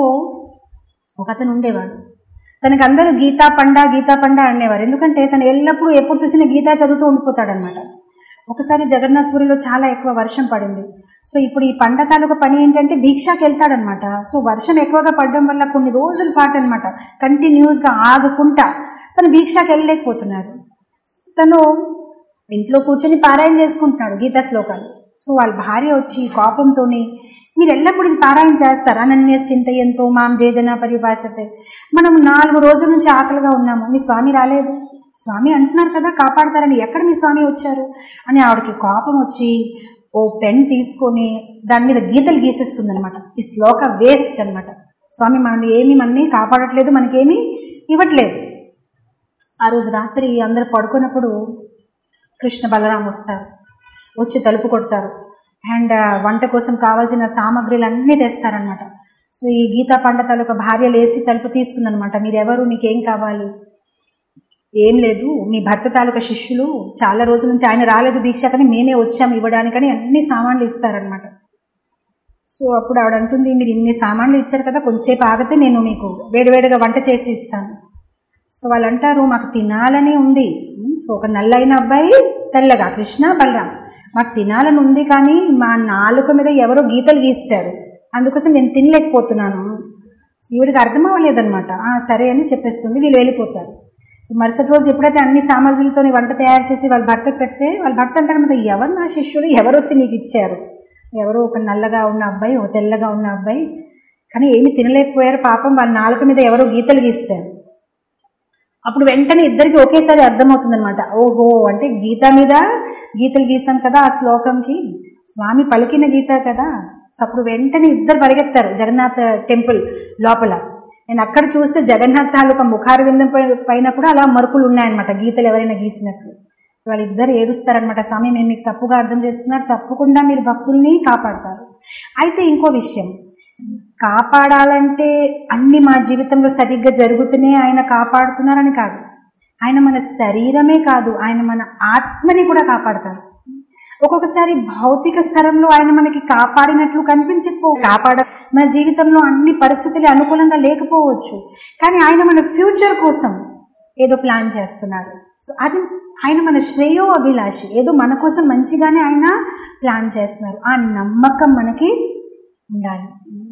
ఒక అతను ఉండేవాడు తనకి అందరూ గీతా పండ గీతా పండ అనేవారు ఎందుకంటే తను ఎల్లప్పుడూ ఎప్పుడు చూసినా గీతా చదువుతూ ఉండిపోతాడనమాట ఒకసారి జగన్నాథ్పురిలో చాలా ఎక్కువ వర్షం పడింది సో ఇప్పుడు ఈ పండ తాలూకా పని ఏంటంటే భిక్షాకి వెళ్తాడనమాట సో వర్షం ఎక్కువగా పడడం వల్ల కొన్ని రోజుల పాటు అనమాట కంటిన్యూస్గా ఆగుకుంటా తను భిక్షాకి వెళ్ళలేకపోతున్నారు తను ఇంట్లో కూర్చొని పారాయణ చేసుకుంటున్నాడు గీతా శ్లోకాలు సో వాళ్ళ భార్య వచ్చి కోపంతోని మీరు ఎల్లప్పుడు ఇది పారాయణ చేస్తారు అనన్య చింతయంతో మాం జేజన పరిభాషతే మనం నాలుగు రోజుల నుంచి ఆకలిగా ఉన్నాము మీ స్వామి రాలేదు స్వామి అంటున్నారు కదా కాపాడతారని ఎక్కడ మీ స్వామి వచ్చారు అని ఆవిడకి కోపం వచ్చి ఓ పెన్ తీసుకొని దాని మీద గీతలు గీసేస్తుంది అనమాట ఈ శ్లోక వేస్ట్ అనమాట స్వామి మనల్ని ఏమి మనని కాపాడట్లేదు మనకేమీ ఇవ్వట్లేదు ఆ రోజు రాత్రి అందరు పడుకున్నప్పుడు కృష్ణ బలరాం వస్తారు వచ్చి తలుపు కొడతారు అండ్ వంట కోసం కావాల్సిన సామాగ్రిలు అన్నీ తెస్తారనమాట సో ఈ గీతా పండ తాలూకా భార్య లేసి తలుపు తీస్తుందనమాట మీరెవరు మీకేం కావాలి ఏం లేదు మీ భర్త తాలూకా శిష్యులు చాలా రోజుల నుంచి ఆయన రాలేదు భిక్ష కానీ మేమే వచ్చాము ఇవ్వడానికని అన్ని సామాన్లు ఇస్తారనమాట సో అప్పుడు ఆవిడ అంటుంది మీరు ఇన్ని సామాన్లు ఇచ్చారు కదా కొంతసేపు ఆగితే నేను మీకు వేడివేడిగా వంట చేసి ఇస్తాను సో వాళ్ళు అంటారు మాకు తినాలని ఉంది సో ఒక నల్లైన అబ్బాయి తెల్లగా కృష్ణ బలరాం మాకు తినాలని ఉంది కానీ మా నాలుక మీద ఎవరో గీతలు గీస్తారు అందుకోసం నేను తినలేకపోతున్నాను శివుడికి అర్థం అవ్వలేదనమాట సరే అని చెప్పేస్తుంది వీళ్ళు వెళ్ళిపోతారు సో మరుసటి రోజు ఎప్పుడైతే అన్ని సామాగ్రిలతో వంట తయారు చేసి వాళ్ళ భర్తకు పెడితే వాళ్ళ భర్త అంటారు మీద ఎవరు నా శిష్యుడు ఎవరు వచ్చి నీకు ఇచ్చారు ఎవరో ఒక నల్లగా ఉన్న అబ్బాయి ఒక తెల్లగా ఉన్న అబ్బాయి కానీ ఏమి తినలేకపోయారు పాపం వాళ్ళ నాలుక మీద ఎవరో గీతలు గీస్తారు అప్పుడు వెంటనే ఇద్దరికి ఒకేసారి అర్థమవుతుందనమాట ఓహో అంటే గీత మీద గీతలు గీసాం కదా ఆ శ్లోకంకి స్వామి పలికిన గీత కదా సో అప్పుడు వెంటనే ఇద్దరు పరిగెత్తారు జగన్నాథ్ టెంపుల్ లోపల నేను అక్కడ చూస్తే జగన్నాథ్ తాలూకా ముఖార విందం పైన కూడా అలా మరుపులు ఉన్నాయన్నమాట గీతలు ఎవరైనా గీసినట్లు వాళ్ళిద్దరు ఏడుస్తారనమాట స్వామి మేము మీకు తప్పుగా అర్థం చేసుకున్నారు తప్పకుండా మీరు భక్తుల్ని కాపాడతారు అయితే ఇంకో విషయం కాపాడాలంటే అన్ని మా జీవితంలో సరిగ్గా జరుగుతూనే ఆయన కాపాడుతున్నారని కాదు ఆయన మన శరీరమే కాదు ఆయన మన ఆత్మని కూడా కాపాడతారు ఒక్కొక్కసారి భౌతిక స్థలంలో ఆయన మనకి కాపాడినట్లు కనిపించకపో కాపాడ మన జీవితంలో అన్ని పరిస్థితులు అనుకూలంగా లేకపోవచ్చు కానీ ఆయన మన ఫ్యూచర్ కోసం ఏదో ప్లాన్ చేస్తున్నారు సో అది ఆయన మన శ్రేయో అభిలాషి ఏదో మన కోసం మంచిగానే ఆయన ప్లాన్ చేస్తున్నారు ఆ నమ్మకం మనకి ఉండాలి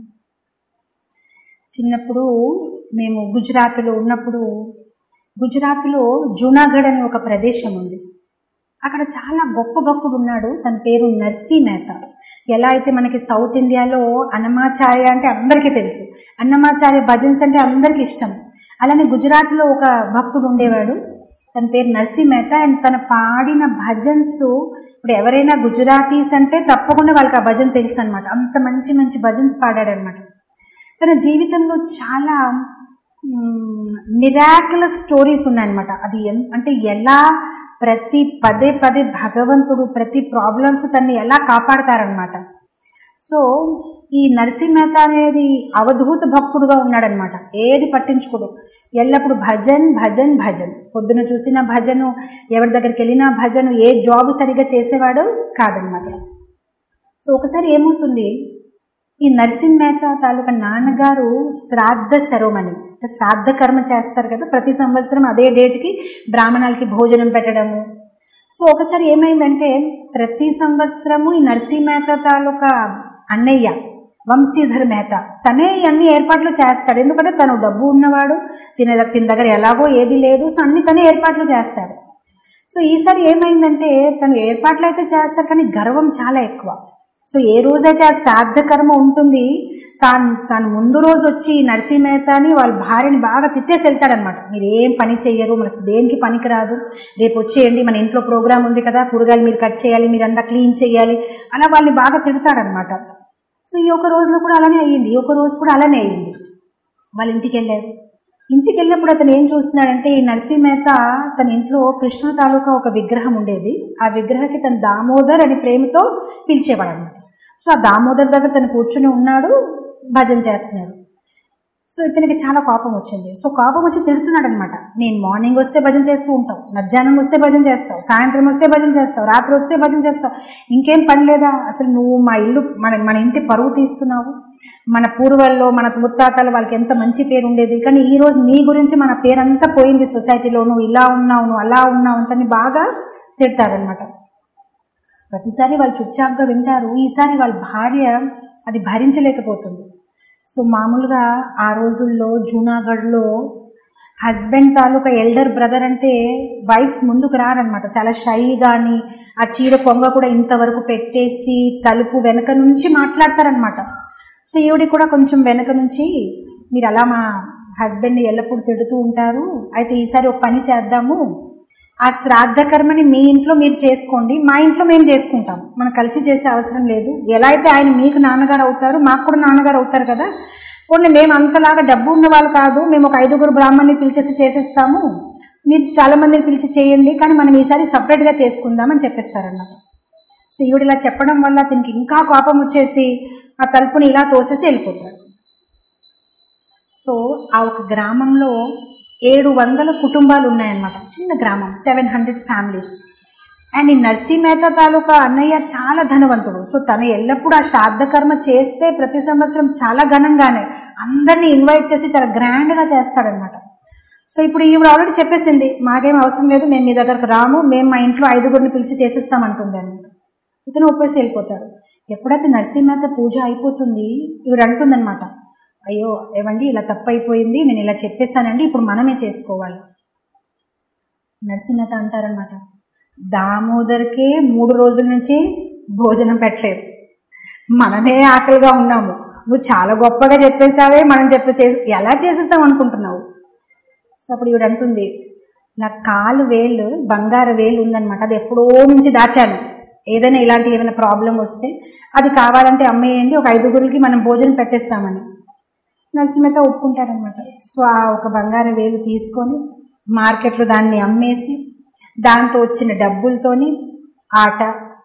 చిన్నప్పుడు మేము గుజరాత్లో ఉన్నప్పుడు గుజరాత్లో జూనాగఢ్ అనే ఒక ప్రదేశం ఉంది అక్కడ చాలా గొప్ప భక్తుడు ఉన్నాడు తన పేరు నర్సీ మెహతా ఎలా అయితే మనకి సౌత్ ఇండియాలో అన్నమాచార్య అంటే అందరికీ తెలుసు అన్నమాచార్య భజన్స్ అంటే అందరికీ ఇష్టం అలానే గుజరాత్లో ఒక భక్తుడు ఉండేవాడు తన పేరు నర్సీ మెహతా అండ్ తన పాడిన భజన్స్ ఇప్పుడు ఎవరైనా గుజరాతీస్ అంటే తప్పకుండా వాళ్ళకి ఆ భజన్ తెలుసు అనమాట అంత మంచి మంచి భజన్స్ పాడాడనమాట తన జీవితంలో చాలా మిరాకులస్ స్టోరీస్ ఉన్నాయన్నమాట అది ఎన్- అంటే ఎలా ప్రతి పదే పదే భగవంతుడు ప్రతి ప్రాబ్లమ్స్ తన్ని ఎలా కాపాడతారనమాట సో ఈ నరసింహ మెహతా అనేది అవధూత భక్తుడుగా ఉన్నాడనమాట ఏది పట్టించుకోడు ఎల్లప్పుడు భజన్ భజన్ భజన్ పొద్దున చూసిన భజను ఎవరి దగ్గరికి వెళ్ళినా భజను ఏ జాబ్ సరిగా చేసేవాడు కాదనమాట సో ఒకసారి ఏమవుతుంది ఈ నరసింహ మెహతా తాలూకా నాన్నగారు శ్రాద్ధ శరోమణి అంటే శ్రాద్ధ కర్మ చేస్తారు కదా ప్రతి సంవత్సరం అదే డేట్కి బ్రాహ్మణాలకి భోజనం పెట్టడము సో ఒకసారి ఏమైందంటే ప్రతి సంవత్సరము ఈ నరసింహ మెహతా తాలూకా అన్నయ్య వంశీధర్ మెహతా తనే అన్ని ఏర్పాట్లు చేస్తాడు ఎందుకంటే తను డబ్బు ఉన్నవాడు తిన తిన దగ్గర ఎలాగో ఏది లేదు సో అన్ని తనే ఏర్పాట్లు చేస్తాడు సో ఈసారి ఏమైందంటే తను ఏర్పాట్లు అయితే చేస్తారు కానీ గర్వం చాలా ఎక్కువ సో ఏ రోజైతే ఆ శ్రాద్ధ కర్మ ఉంటుంది తాను తాను ముందు రోజు వచ్చి నరసింహ మెహతాని వాళ్ళ భార్యని బాగా తిట్టేసి వెళ్తాడనమాట మీరు ఏం పని చెయ్యరు మన దేనికి పనికి రాదు రేపు వచ్చేయండి మన ఇంట్లో ప్రోగ్రామ్ ఉంది కదా కూరగాయలు మీరు కట్ చేయాలి మీరు అంతా క్లీన్ చేయాలి అలా వాళ్ళని బాగా తిడతాడనమాట సో ఈ ఒక రోజులో కూడా అలానే అయ్యింది ఈ ఒక రోజు కూడా అలానే అయ్యింది వాళ్ళ ఇంటికి వెళ్ళారు ఇంటికి వెళ్ళినప్పుడు అతను ఏం చూస్తున్నాడంటే ఈ నరసింహ మెహతా తన ఇంట్లో కృష్ణుడు తాలూకా ఒక విగ్రహం ఉండేది ఆ విగ్రహకి తన దామోదర్ అని ప్రేమతో పిలిచేవాడు అనమాట సో ఆ దామోదర్ దగ్గర తను కూర్చుని ఉన్నాడు భజన చేస్తున్నాడు సో ఇతనికి చాలా కోపం వచ్చింది సో కోపం వచ్చి తిడుతున్నాడు అనమాట నేను మార్నింగ్ వస్తే భజన చేస్తూ ఉంటావు మధ్యాహ్నం వస్తే భజన చేస్తావు సాయంత్రం వస్తే భజన చేస్తావు రాత్రి వస్తే భజన చేస్తావు ఇంకేం పని లేదా అసలు నువ్వు మా ఇల్లు మన మన ఇంటి పరువు తీస్తున్నావు మన పూర్వల్లో మన ముత్తాతలు వాళ్ళకి ఎంత మంచి పేరు ఉండేది కానీ ఈ రోజు నీ గురించి మన పేరంతా పోయింది సొసైటీలో నువ్వు ఇలా ఉన్నావు నువ్వు అలా ఉన్నావు అంతని బాగా తిడతాడనమాట ప్రతిసారి వాళ్ళు చుప్చాప్గా వింటారు ఈసారి వాళ్ళ భార్య అది భరించలేకపోతుంది సో మామూలుగా ఆ రోజుల్లో జూనాగఢ్లో హస్బెండ్ తాలూకా ఎల్డర్ బ్రదర్ అంటే వైఫ్స్ ముందుకు రారనమాట చాలా షై కానీ ఆ చీర కొంగ కూడా ఇంతవరకు పెట్టేసి తలుపు వెనక నుంచి మాట్లాడతారనమాట సో ఈవిడ కూడా కొంచెం వెనక నుంచి మీరు అలా మా హస్బెండ్ని ఎల్లప్పుడూ తిడుతూ ఉంటారు అయితే ఈసారి ఒక పని చేద్దాము ఆ శ్రాద్ధ కర్మని మీ ఇంట్లో మీరు చేసుకోండి మా ఇంట్లో మేము చేసుకుంటాం మనం కలిసి చేసే అవసరం లేదు ఎలా అయితే ఆయన మీకు నాన్నగారు అవుతారు మాకు కూడా నాన్నగారు అవుతారు కదా పోనీ మేము అంతలాగా డబ్బు ఉన్న వాళ్ళు కాదు మేము ఒక ఐదుగురు బ్రాహ్మణ్ని పిలిచేసి చేసేస్తాము మీరు చాలా మందిని పిలిచి చేయండి కానీ మనం ఈసారి సపరేట్గా చేసుకుందామని చెప్పేస్తారన్నమాట సో ఈవిడ ఇలా చెప్పడం వల్ల అతనికి ఇంకా కోపం వచ్చేసి ఆ తలుపుని ఇలా తోసేసి వెళ్ళిపోతాడు సో ఆ ఒక గ్రామంలో ఏడు వందల కుటుంబాలు ఉన్నాయన్నమాట చిన్న గ్రామం సెవెన్ హండ్రెడ్ ఫ్యామిలీస్ అండ్ ఈ నర్సీ మేహతా తాలూకా అన్నయ్య చాలా ధనవంతుడు సో తను ఎల్లప్పుడూ ఆ శ్రాద్ధ కర్మ చేస్తే ప్రతి సంవత్సరం చాలా ఘనంగానే అందరినీ ఇన్వైట్ చేసి చాలా గ్రాండ్గా చేస్తాడనమాట సో ఇప్పుడు ఈవిడ ఆల్రెడీ చెప్పేసింది మాకేం అవసరం లేదు మేము మీ దగ్గరకు రాము మేము మా ఇంట్లో ఐదుగురిని పిలిచి చేసిస్తామంటుంది అనమాట ఇతను ఒప్పేసి వెళ్ళిపోతాడు ఎప్పుడైతే నరసింహత పూజ అయిపోతుంది ఈవిడ అంటుందన్నమాట అయ్యో ఏమండి ఇలా తప్పు అయిపోయింది నేను ఇలా చెప్పేశానండి ఇప్పుడు మనమే చేసుకోవాలి నరసింహత అంటారనమాట దామోదర్కే మూడు రోజుల నుంచి భోజనం పెట్టలేదు మనమే ఆకలిగా ఉన్నాము నువ్వు చాలా గొప్పగా చెప్పేశావే మనం చెప్పి చేసి ఎలా చేసేస్తాం అనుకుంటున్నావు సో అప్పుడు ఈవిడ అంటుంది నా కాలు వేలు బంగారు వేలు ఉందన్నమాట అది ఎప్పుడో నుంచి దాచాను ఏదైనా ఇలాంటి ఏమైనా ప్రాబ్లం వస్తే అది కావాలంటే అమ్మేయండి ఒక ఐదుగురికి మనం భోజనం పెట్టేస్తామని నరసింహత ఒప్పుకుంటారనమాట సో ఆ ఒక బంగారు వేలు తీసుకొని మార్కెట్లో దాన్ని అమ్మేసి దాంతో వచ్చిన డబ్బులతోని ఆట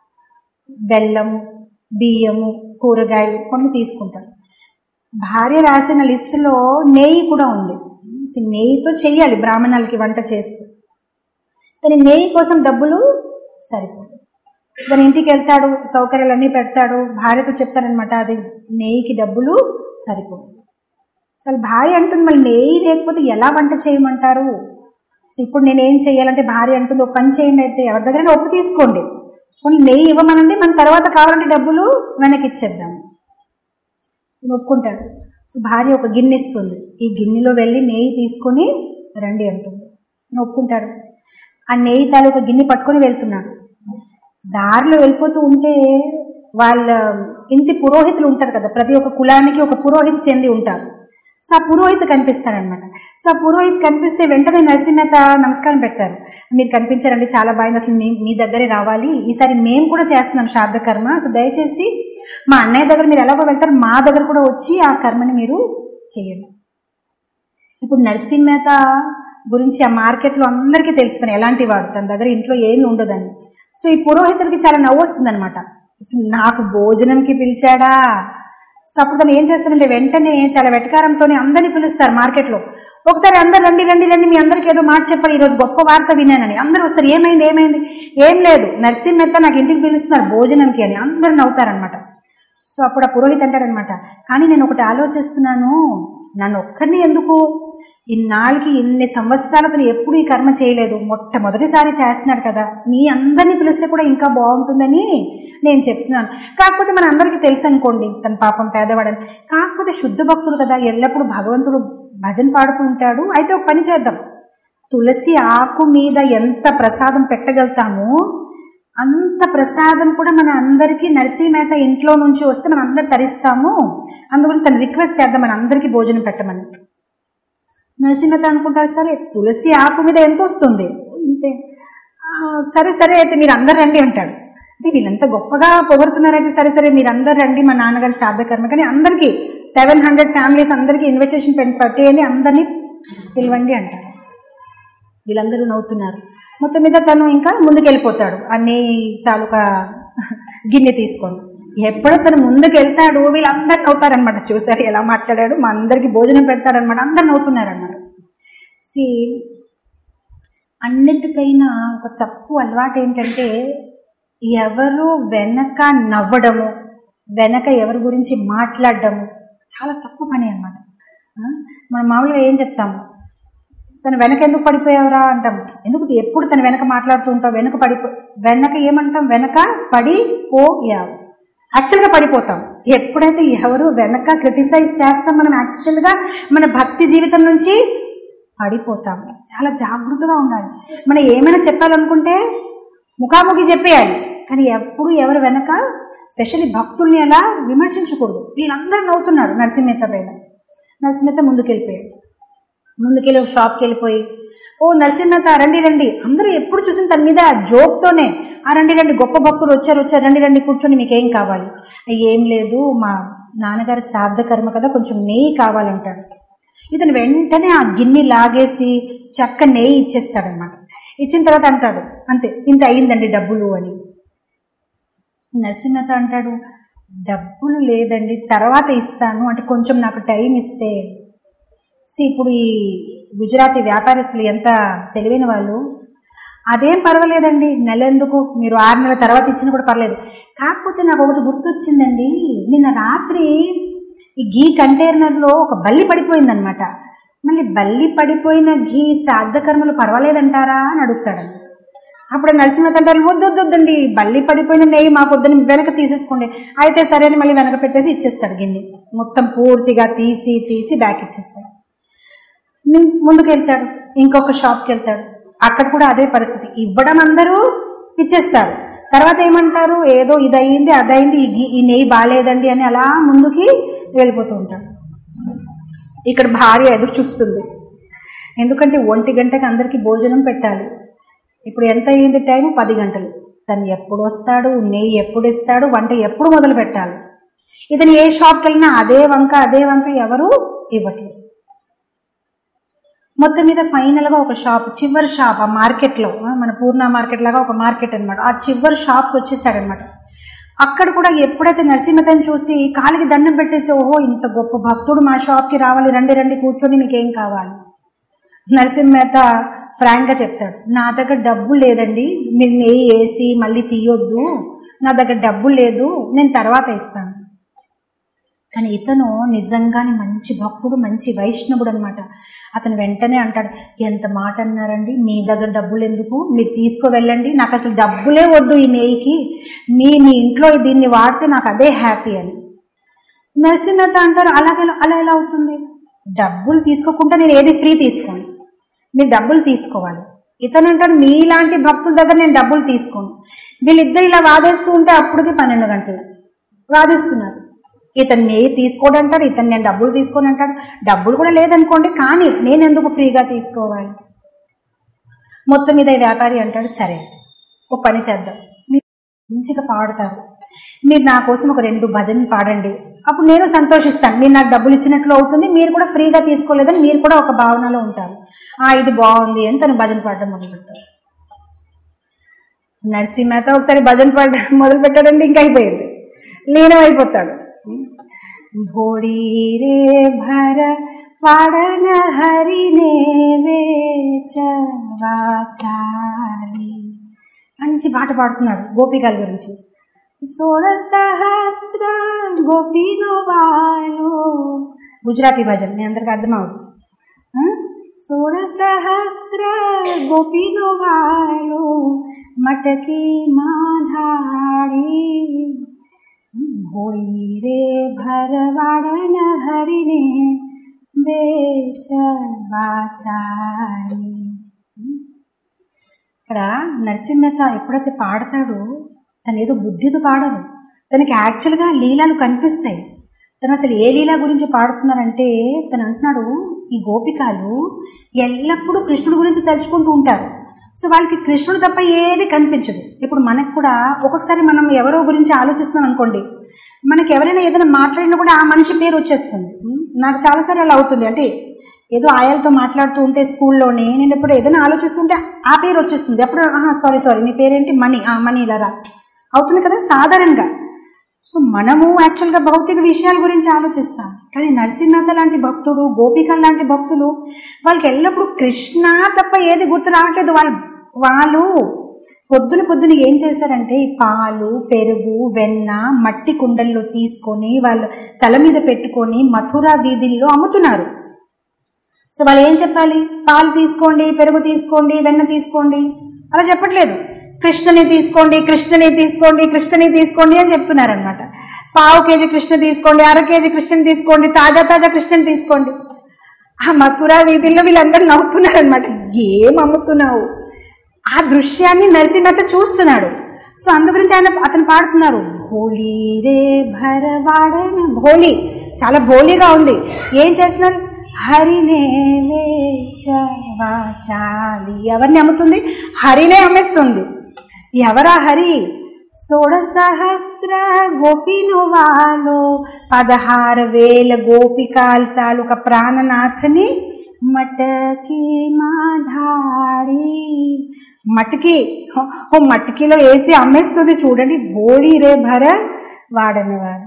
బెల్లము బియ్యము కూరగాయలు కొన్ని తీసుకుంటారు భార్య రాసిన లిస్టులో నెయ్యి కూడా ఉంది అసలు నెయ్యితో చెయ్యాలి బ్రాహ్మణాలకి వంట చేస్తూ కానీ నెయ్యి కోసం డబ్బులు సరిపోదు తన ఇంటికి వెళ్తాడు సౌకర్యాలన్నీ పెడతాడు భార్యతో చెప్తాడనమాట అది నెయ్యికి డబ్బులు సరిపోదు అసలు భార్య అంటుంది మళ్ళీ నెయ్యి లేకపోతే ఎలా వంట చేయమంటారు సో ఇప్పుడు నేను ఏం చేయాలంటే భార్య అంటుంది ఒక పని చేయండి అయితే ఎవరి దగ్గరైనా ఒప్పు తీసుకోండి కొన్ని నెయ్యి ఇవ్వమనండి మన తర్వాత కావాలంటే డబ్బులు వెనక్కి ఇచ్చేద్దాం ఈయన ఒప్పుకుంటాడు సో భార్య ఒక గిన్నె ఇస్తుంది ఈ గిన్నెలో వెళ్ళి నెయ్యి తీసుకొని రండి అంటుంది ఈయన ఒప్పుకుంటాడు ఆ నెయ్యి తాలూకా గిన్నె పట్టుకొని వెళ్తున్నాడు దారిలో వెళ్ళిపోతూ ఉంటే వాళ్ళ ఇంటి పురోహితులు ఉంటారు కదా ప్రతి ఒక్క కులానికి ఒక పురోహితి చెంది ఉంటారు సో ఆ పురోహిత్ కనిపిస్తాడనమాట సో ఆ పురోహిత్ కనిపిస్తే వెంటనే నరసింహత నమస్కారం పెడతారు మీరు కనిపించారండి చాలా బాగుంది అసలు మీ మీ దగ్గరే రావాలి ఈసారి మేము కూడా చేస్తున్నాం శ్రాద్ధ కర్మ సో దయచేసి మా అన్నయ్య దగ్గర మీరు ఎలాగో వెళ్తారు మా దగ్గర కూడా వచ్చి ఆ కర్మని మీరు చేయండి ఇప్పుడు నరసింహత గురించి ఆ మార్కెట్లో అందరికీ తెలుస్తుంది ఎలాంటి వాడు తన దగ్గర ఇంట్లో ఏమి ఉండదని సో ఈ పురోహితుడికి చాలా నవ్వు వస్తుంది అనమాట నాకు భోజనంకి పిలిచాడా సో అప్పుడు తను ఏం చేస్తాడంటే వెంటనే చాలా వెటకారంతో అందరినీ పిలుస్తారు మార్కెట్లో ఒకసారి అందరు రండి రండి రండి మీ అందరికి ఏదో మాట చెప్పాలి ఈరోజు గొప్ప వార్త వినానని అందరూ వస్తారు ఏమైంది ఏమైంది ఏం లేదు నరసింహత నాకు ఇంటికి పిలుస్తున్నారు భోజనంకి అని అందరు నవ్వుతారనమాట సో అప్పుడు ఆ పురోహిత్ అంటాడనమాట కానీ నేను ఒకటి ఆలోచిస్తున్నాను నన్ను ఒక్కరిని ఎందుకు ఇన్నాళ్ళకి ఇన్ని సంవత్సరాలు అతను ఎప్పుడు ఈ కర్మ చేయలేదు మొట్టమొదటిసారి చేస్తున్నాడు కదా మీ అందరినీ పిలిస్తే కూడా ఇంకా బాగుంటుందని నేను చెప్తున్నాను కాకపోతే మన అందరికీ తెలుసు అనుకోండి తన పాపం పేదవాడని కాకపోతే శుద్ధ భక్తులు కదా ఎల్లప్పుడూ భగవంతుడు భజన పాడుతూ ఉంటాడు అయితే ఒక పని చేద్దాం తులసి ఆకు మీద ఎంత ప్రసాదం పెట్టగలుగుతామో అంత ప్రసాదం కూడా మన అందరికీ నరసింహేత ఇంట్లో నుంచి వస్తే మనం అందరు తరిస్తాము అందుకని తను రిక్వెస్ట్ చేద్దాం మన అందరికీ భోజనం పెట్టమని నరసింహత అనుకుంటారు సరే తులసి ఆకు మీద ఎంత వస్తుంది ఇంతే "ఆ, సరే సరే అయితే మీరు అందరు రండి అంటాడు అంటే వీళ్ళంతా గొప్పగా పొగుడుతున్నారంటే సరే సరే మీరు అందరు రండి మా నాన్నగారి శ్రాద్ధ కర్మ కానీ అందరికీ సెవెన్ హండ్రెడ్ ఫ్యామిలీస్ అందరికీ ఇన్విటేషన్ పట్టేయండి అందరినీ పిలవండి అంటారు వీళ్ళందరూ నవ్వుతున్నారు మొత్తం మీద తను ఇంకా ముందుకెళ్ళిపోతాడు అన్ని తాలూకా గిన్నె తీసుకొని ఎప్పుడో తను ముందుకు వెళ్తాడు వీళ్ళందరూ నవ్వుతారనమాట చూసారు ఎలా మాట్లాడాడు మా అందరికి భోజనం పెడతాడనమాట అందరు నవ్వుతున్నారనమాట సి అన్నిటికైనా ఒక తప్పు అలవాటు ఏంటంటే ఎవరు వెనక నవ్వడము వెనక ఎవరి గురించి మాట్లాడడము చాలా తప్పు పని అనమాట మనం మామూలుగా ఏం చెప్తాము తను వెనక ఎందుకు పడిపోయావురా అంటాం ఎందుకు ఎప్పుడు తను వెనక మాట్లాడుతూ ఉంటావు వెనక పడిపో వెనక ఏమంటాం వెనక పడిపోయావు యాక్చువల్గా పడిపోతాం ఎప్పుడైతే ఎవరు వెనక క్రిటిసైజ్ చేస్తాం మనం యాక్చువల్గా మన భక్తి జీవితం నుంచి పడిపోతాం చాలా జాగృతగా ఉండాలి మనం ఏమైనా చెప్పాలనుకుంటే ముఖాముఖి చెప్పేయాలి కానీ ఎప్పుడు ఎవరు వెనక స్పెషల్లీ భక్తుల్ని అలా విమర్శించకూడదు వీళ్ళందరూ నవ్వుతున్నారు నరసింహత పైన నరసింహత ముందుకెళ్ళిపోయాడు ముందుకెళ్ళి ఒక షాప్కి వెళ్ళిపోయి ఓ నరసింహత రండి రండి అందరూ ఎప్పుడు చూసిన తన మీద జోక్తోనే ఆ రండి రండి గొప్ప భక్తులు వచ్చారు వచ్చారు రండి రండి కూర్చొని మీకేం కావాలి ఏం లేదు మా నాన్నగారి శ్రాద్ధ కర్మ కదా కొంచెం నెయ్యి కావాలంటాడు ఇతను వెంటనే ఆ గిన్నె లాగేసి చక్క నెయ్యి ఇచ్చేస్తాడనమాట ఇచ్చిన తర్వాత అంటాడు అంతే ఇంత అయిందండి డబ్బులు అని నరసింహత అంటాడు డబ్బులు లేదండి తర్వాత ఇస్తాను అంటే కొంచెం నాకు టైం ఇస్తే సి ఇప్పుడు ఈ గుజరాతీ వ్యాపారస్తులు ఎంత తెలివైన వాళ్ళు అదేం పర్వాలేదండి నెల ఎందుకు మీరు ఆరు నెలల తర్వాత ఇచ్చినా కూడా పర్లేదు కాకపోతే నాకు ఒకటి గుర్తొచ్చిందండి నిన్న రాత్రి ఈ ఘీ కంటైనర్లో ఒక బల్లి పడిపోయిందనమాట మళ్ళీ బల్లి పడిపోయిన ఘీ శ్రాద్ధ కర్మలు పర్వాలేదంటారా అని అడుగుతాడు అప్పుడు నరసింహ అంటారు వద్దు వద్దు వద్దండి బల్లి పడిపోయిన నెయ్యి మాకు వద్దని వెనక తీసేసుకోండి అయితే సరే అని మళ్ళీ వెనక పెట్టేసి ఇచ్చేస్తాడు గిన్నె మొత్తం పూర్తిగా తీసి తీసి బ్యాక్ ఇచ్చేస్తాడు ము- ముందుకు వెళ్తాడు ఇంకొక షాప్కి వెళ్తాడు అక్కడ కూడా అదే పరిస్థితి ఇవ్వడం అందరూ ఇచ్చేస్తారు తర్వాత ఏమంటారు ఏదో ఇది అయింది అది అయింది ఈ గి- ఈ నెయ్యి బాగాలేదండి అని అలా ముందుకి వెళ్ళిపోతూ ఉంటాడు ఇక్కడ భార్య ఎదురు చూస్తుంది ఎందుకంటే ఒంటి గంటకి అందరికీ భోజనం పెట్టాలి ఇప్పుడు ఎంత అయ్యింది టైం పది గంటలు తను ఎప్పుడు వస్తాడు నెయ్యి ఎప్పుడు ఇస్తాడు వంట ఎప్పుడు మొదలు పెట్టాలి ఇతను ఏ షాప్కి వెళ్ళినా అదే వంక అదే వంక ఎవరు ఇవ్వట్లేదు మొత్తం మీద ఫైనల్గా ఒక షాప్ చివరి షాప్ ఆ మార్కెట్లో ఆ, మన పూర్ణ మార్కెట్ లాగా ఒక మార్కెట్ అనమాట ఆ చివరి షాప్కి వచ్చేసాడనమాట అక్కడ కూడా ఎప్పుడైతే నరసింహతని చూసి కాలికి దండం పెట్టేసి ఓహో ఇంత గొప్ప భక్తుడు మా షాప్కి రావాలి రండి రండి కూర్చొని మీకేం కావాలి నరసింహత ఫ్రాంక్గా చెప్తాడు నా దగ్గర డబ్బు లేదండి మీరు నెయ్యి వేసి మళ్ళీ తీయొద్దు నా దగ్గర డబ్బు లేదు నేను తర్వాత ఇస్తాను కానీ ఇతను నిజంగానే మంచి భక్తుడు మంచి వైష్ణవుడు అనమాట అతను వెంటనే అంటాడు ఎంత మాట అన్నారండి మీ దగ్గర డబ్బులు ఎందుకు మీరు తీసుకువెళ్ళండి నాకు అసలు డబ్బులే వద్దు ఈ నెయ్యికి మీ మీ ఇంట్లో దీన్ని వాడితే నాకు అదే హ్యాపీ అని నరసింహత అంటారు అలాగే అలా ఎలా అవుతుంది డబ్బులు తీసుకోకుండా నేను ఏది ఫ్రీ తీసుకోను మీరు డబ్బులు తీసుకోవాలి ఇతను అంటాడు మీలాంటి భక్తుల దగ్గర నేను డబ్బులు తీసుకోను వీళ్ళిద్దరు ఇలా వాదేస్తూ ఉంటే అప్పటికి పన్నెండు గంటలు వాదిస్తున్నారు ఇతను నే తీసుకోడు అంటాడు ఇతను నేను డబ్బులు తీసుకొని అంటాడు డబ్బులు కూడా లేదనుకోండి కానీ నేను ఎందుకు ఫ్రీగా తీసుకోవాలి మొత్తం మీద ఈ వ్యాపారి అంటాడు సరే ఒక పని చేద్దాం మీరు మంచిగా పాడతారు మీరు నా కోసం ఒక రెండు భజనలు పాడండి అప్పుడు నేను సంతోషిస్తాను మీరు నాకు డబ్బులు ఇచ్చినట్లు అవుతుంది మీరు కూడా ఫ్రీగా తీసుకోలేదని మీరు కూడా ఒక భావనలో ఉంటారు ఆ ఇది బాగుంది అని తను భజన పాడడం మొదలు పెడతారు నరసింహత ఒకసారి భజన పాడడం మొదలు పెట్టాడండి ఇంకా అయిపోయింది లీనం అయిపోతాడు భోడి రే భర పాడన హరినే వేచవాచాలి మంచి పాట పాడుతున్నాడు గోపికల గురించి సోడ సహస్ర గోపిను వాళ్ళు గుజరాతీ భజన మీ అందరికి అర్థమవుతుంది ఆ? సోడ సహస్ర గోపిను వాళ్ళు మటకి మాధాడి భోయి రే భరవాడన హరినే బేచవాచాలి ఇక్కడ నరసింహత ఎప్పుడైతే పాడతాడో తను ఏదో బుద్ధితో పాడరు తనకి యాక్చువల్గా లీలాలు కనిపిస్తాయి తను అసలు ఏ లీల గురించి పాడుతున్నారంటే తను అంటున్నాడు ఈ గోపికాలు ఎల్లప్పుడూ కృష్ణుడి గురించి తలుచుకుంటూ ఉంటారు సో వాళ్ళకి కృష్ణుడు తప్ప ఏది కనిపించదు ఇప్పుడు మనకు కూడా ఒక్కొక్కసారి మనం ఎవరో గురించి ఆలోచిస్తున్నాం అనుకోండి మనకి ఎవరైనా ఏదైనా మాట్లాడినా కూడా ఆ మనిషి పేరు వచ్చేస్తుంది నాకు చాలాసార్లు అలా అవుతుంది అంటే ఏదో ఆయాలతో మాట్లాడుతూ ఉంటే స్కూల్లోనే నేను ఎప్పుడు ఏదైనా ఆలోచిస్తుంటే ఆ పేరు వచ్చేస్తుంది అప్పుడు సారీ సారీ నీ పేరేంటి మనీ ఆ మనీ ఇలా రా అవుతుంది కదా సాధారణంగా సో మనము యాక్చువల్గా భౌతిక విషయాల గురించి ఆలోచిస్తాం కానీ నరసింహత లాంటి భక్తుడు గోపికల్ లాంటి భక్తులు వాళ్ళకి ఎల్లప్పుడూ కృష్ణ తప్ప ఏది గుర్తు రావట్లేదు వాళ్ళు వాళ్ళు పొద్దున పొద్దున ఏం చేశారంటే ఈ పాలు పెరుగు వెన్న మట్టి కుండల్లో తీసుకొని వాళ్ళు తల మీద పెట్టుకొని మథురా వీధుల్లో అమ్ముతున్నారు సో వాళ్ళు ఏం చెప్పాలి పాలు తీసుకోండి పెరుగు తీసుకోండి వెన్న తీసుకోండి అలా చెప్పట్లేదు కృష్ణని తీసుకోండి కృష్ణని తీసుకోండి కృష్ణని తీసుకోండి అని చెప్తున్నారనమాట పావు కేజీ కృష్ణ తీసుకోండి అర కేజీ కృష్ణని తీసుకోండి తాజా తాజా కృష్ణని తీసుకోండి ఆ మథురా వీధుల్లో వీళ్ళందరూ నవ్వుతున్నారనమాట ఏం అమ్ముతున్నావు ఆ దృశ్యాన్ని నరసింహత చూస్తున్నాడు సో అందు గురించి ఆయన అతను పాడుతున్నారు భోలీ రే భరవాడన భోలీ చాలా భోలీగా ఉంది ఏం చేస్తున్నారు హరినే వేచవాచాలి ఎవరిని అమ్ముతుంది హరినే అమ్మేస్తుంది ఎవరా హరి సోడ సహస్ర గోపిను వాళ్ళు పదహారు వేల గోపికాల తాలూక ప్రాణనాథని మటకి మాఢాడి మటకి ఓ మటకిలో వేసి అమ్మేస్తుంది చూడండి బోడి రే భర వాడని వాడు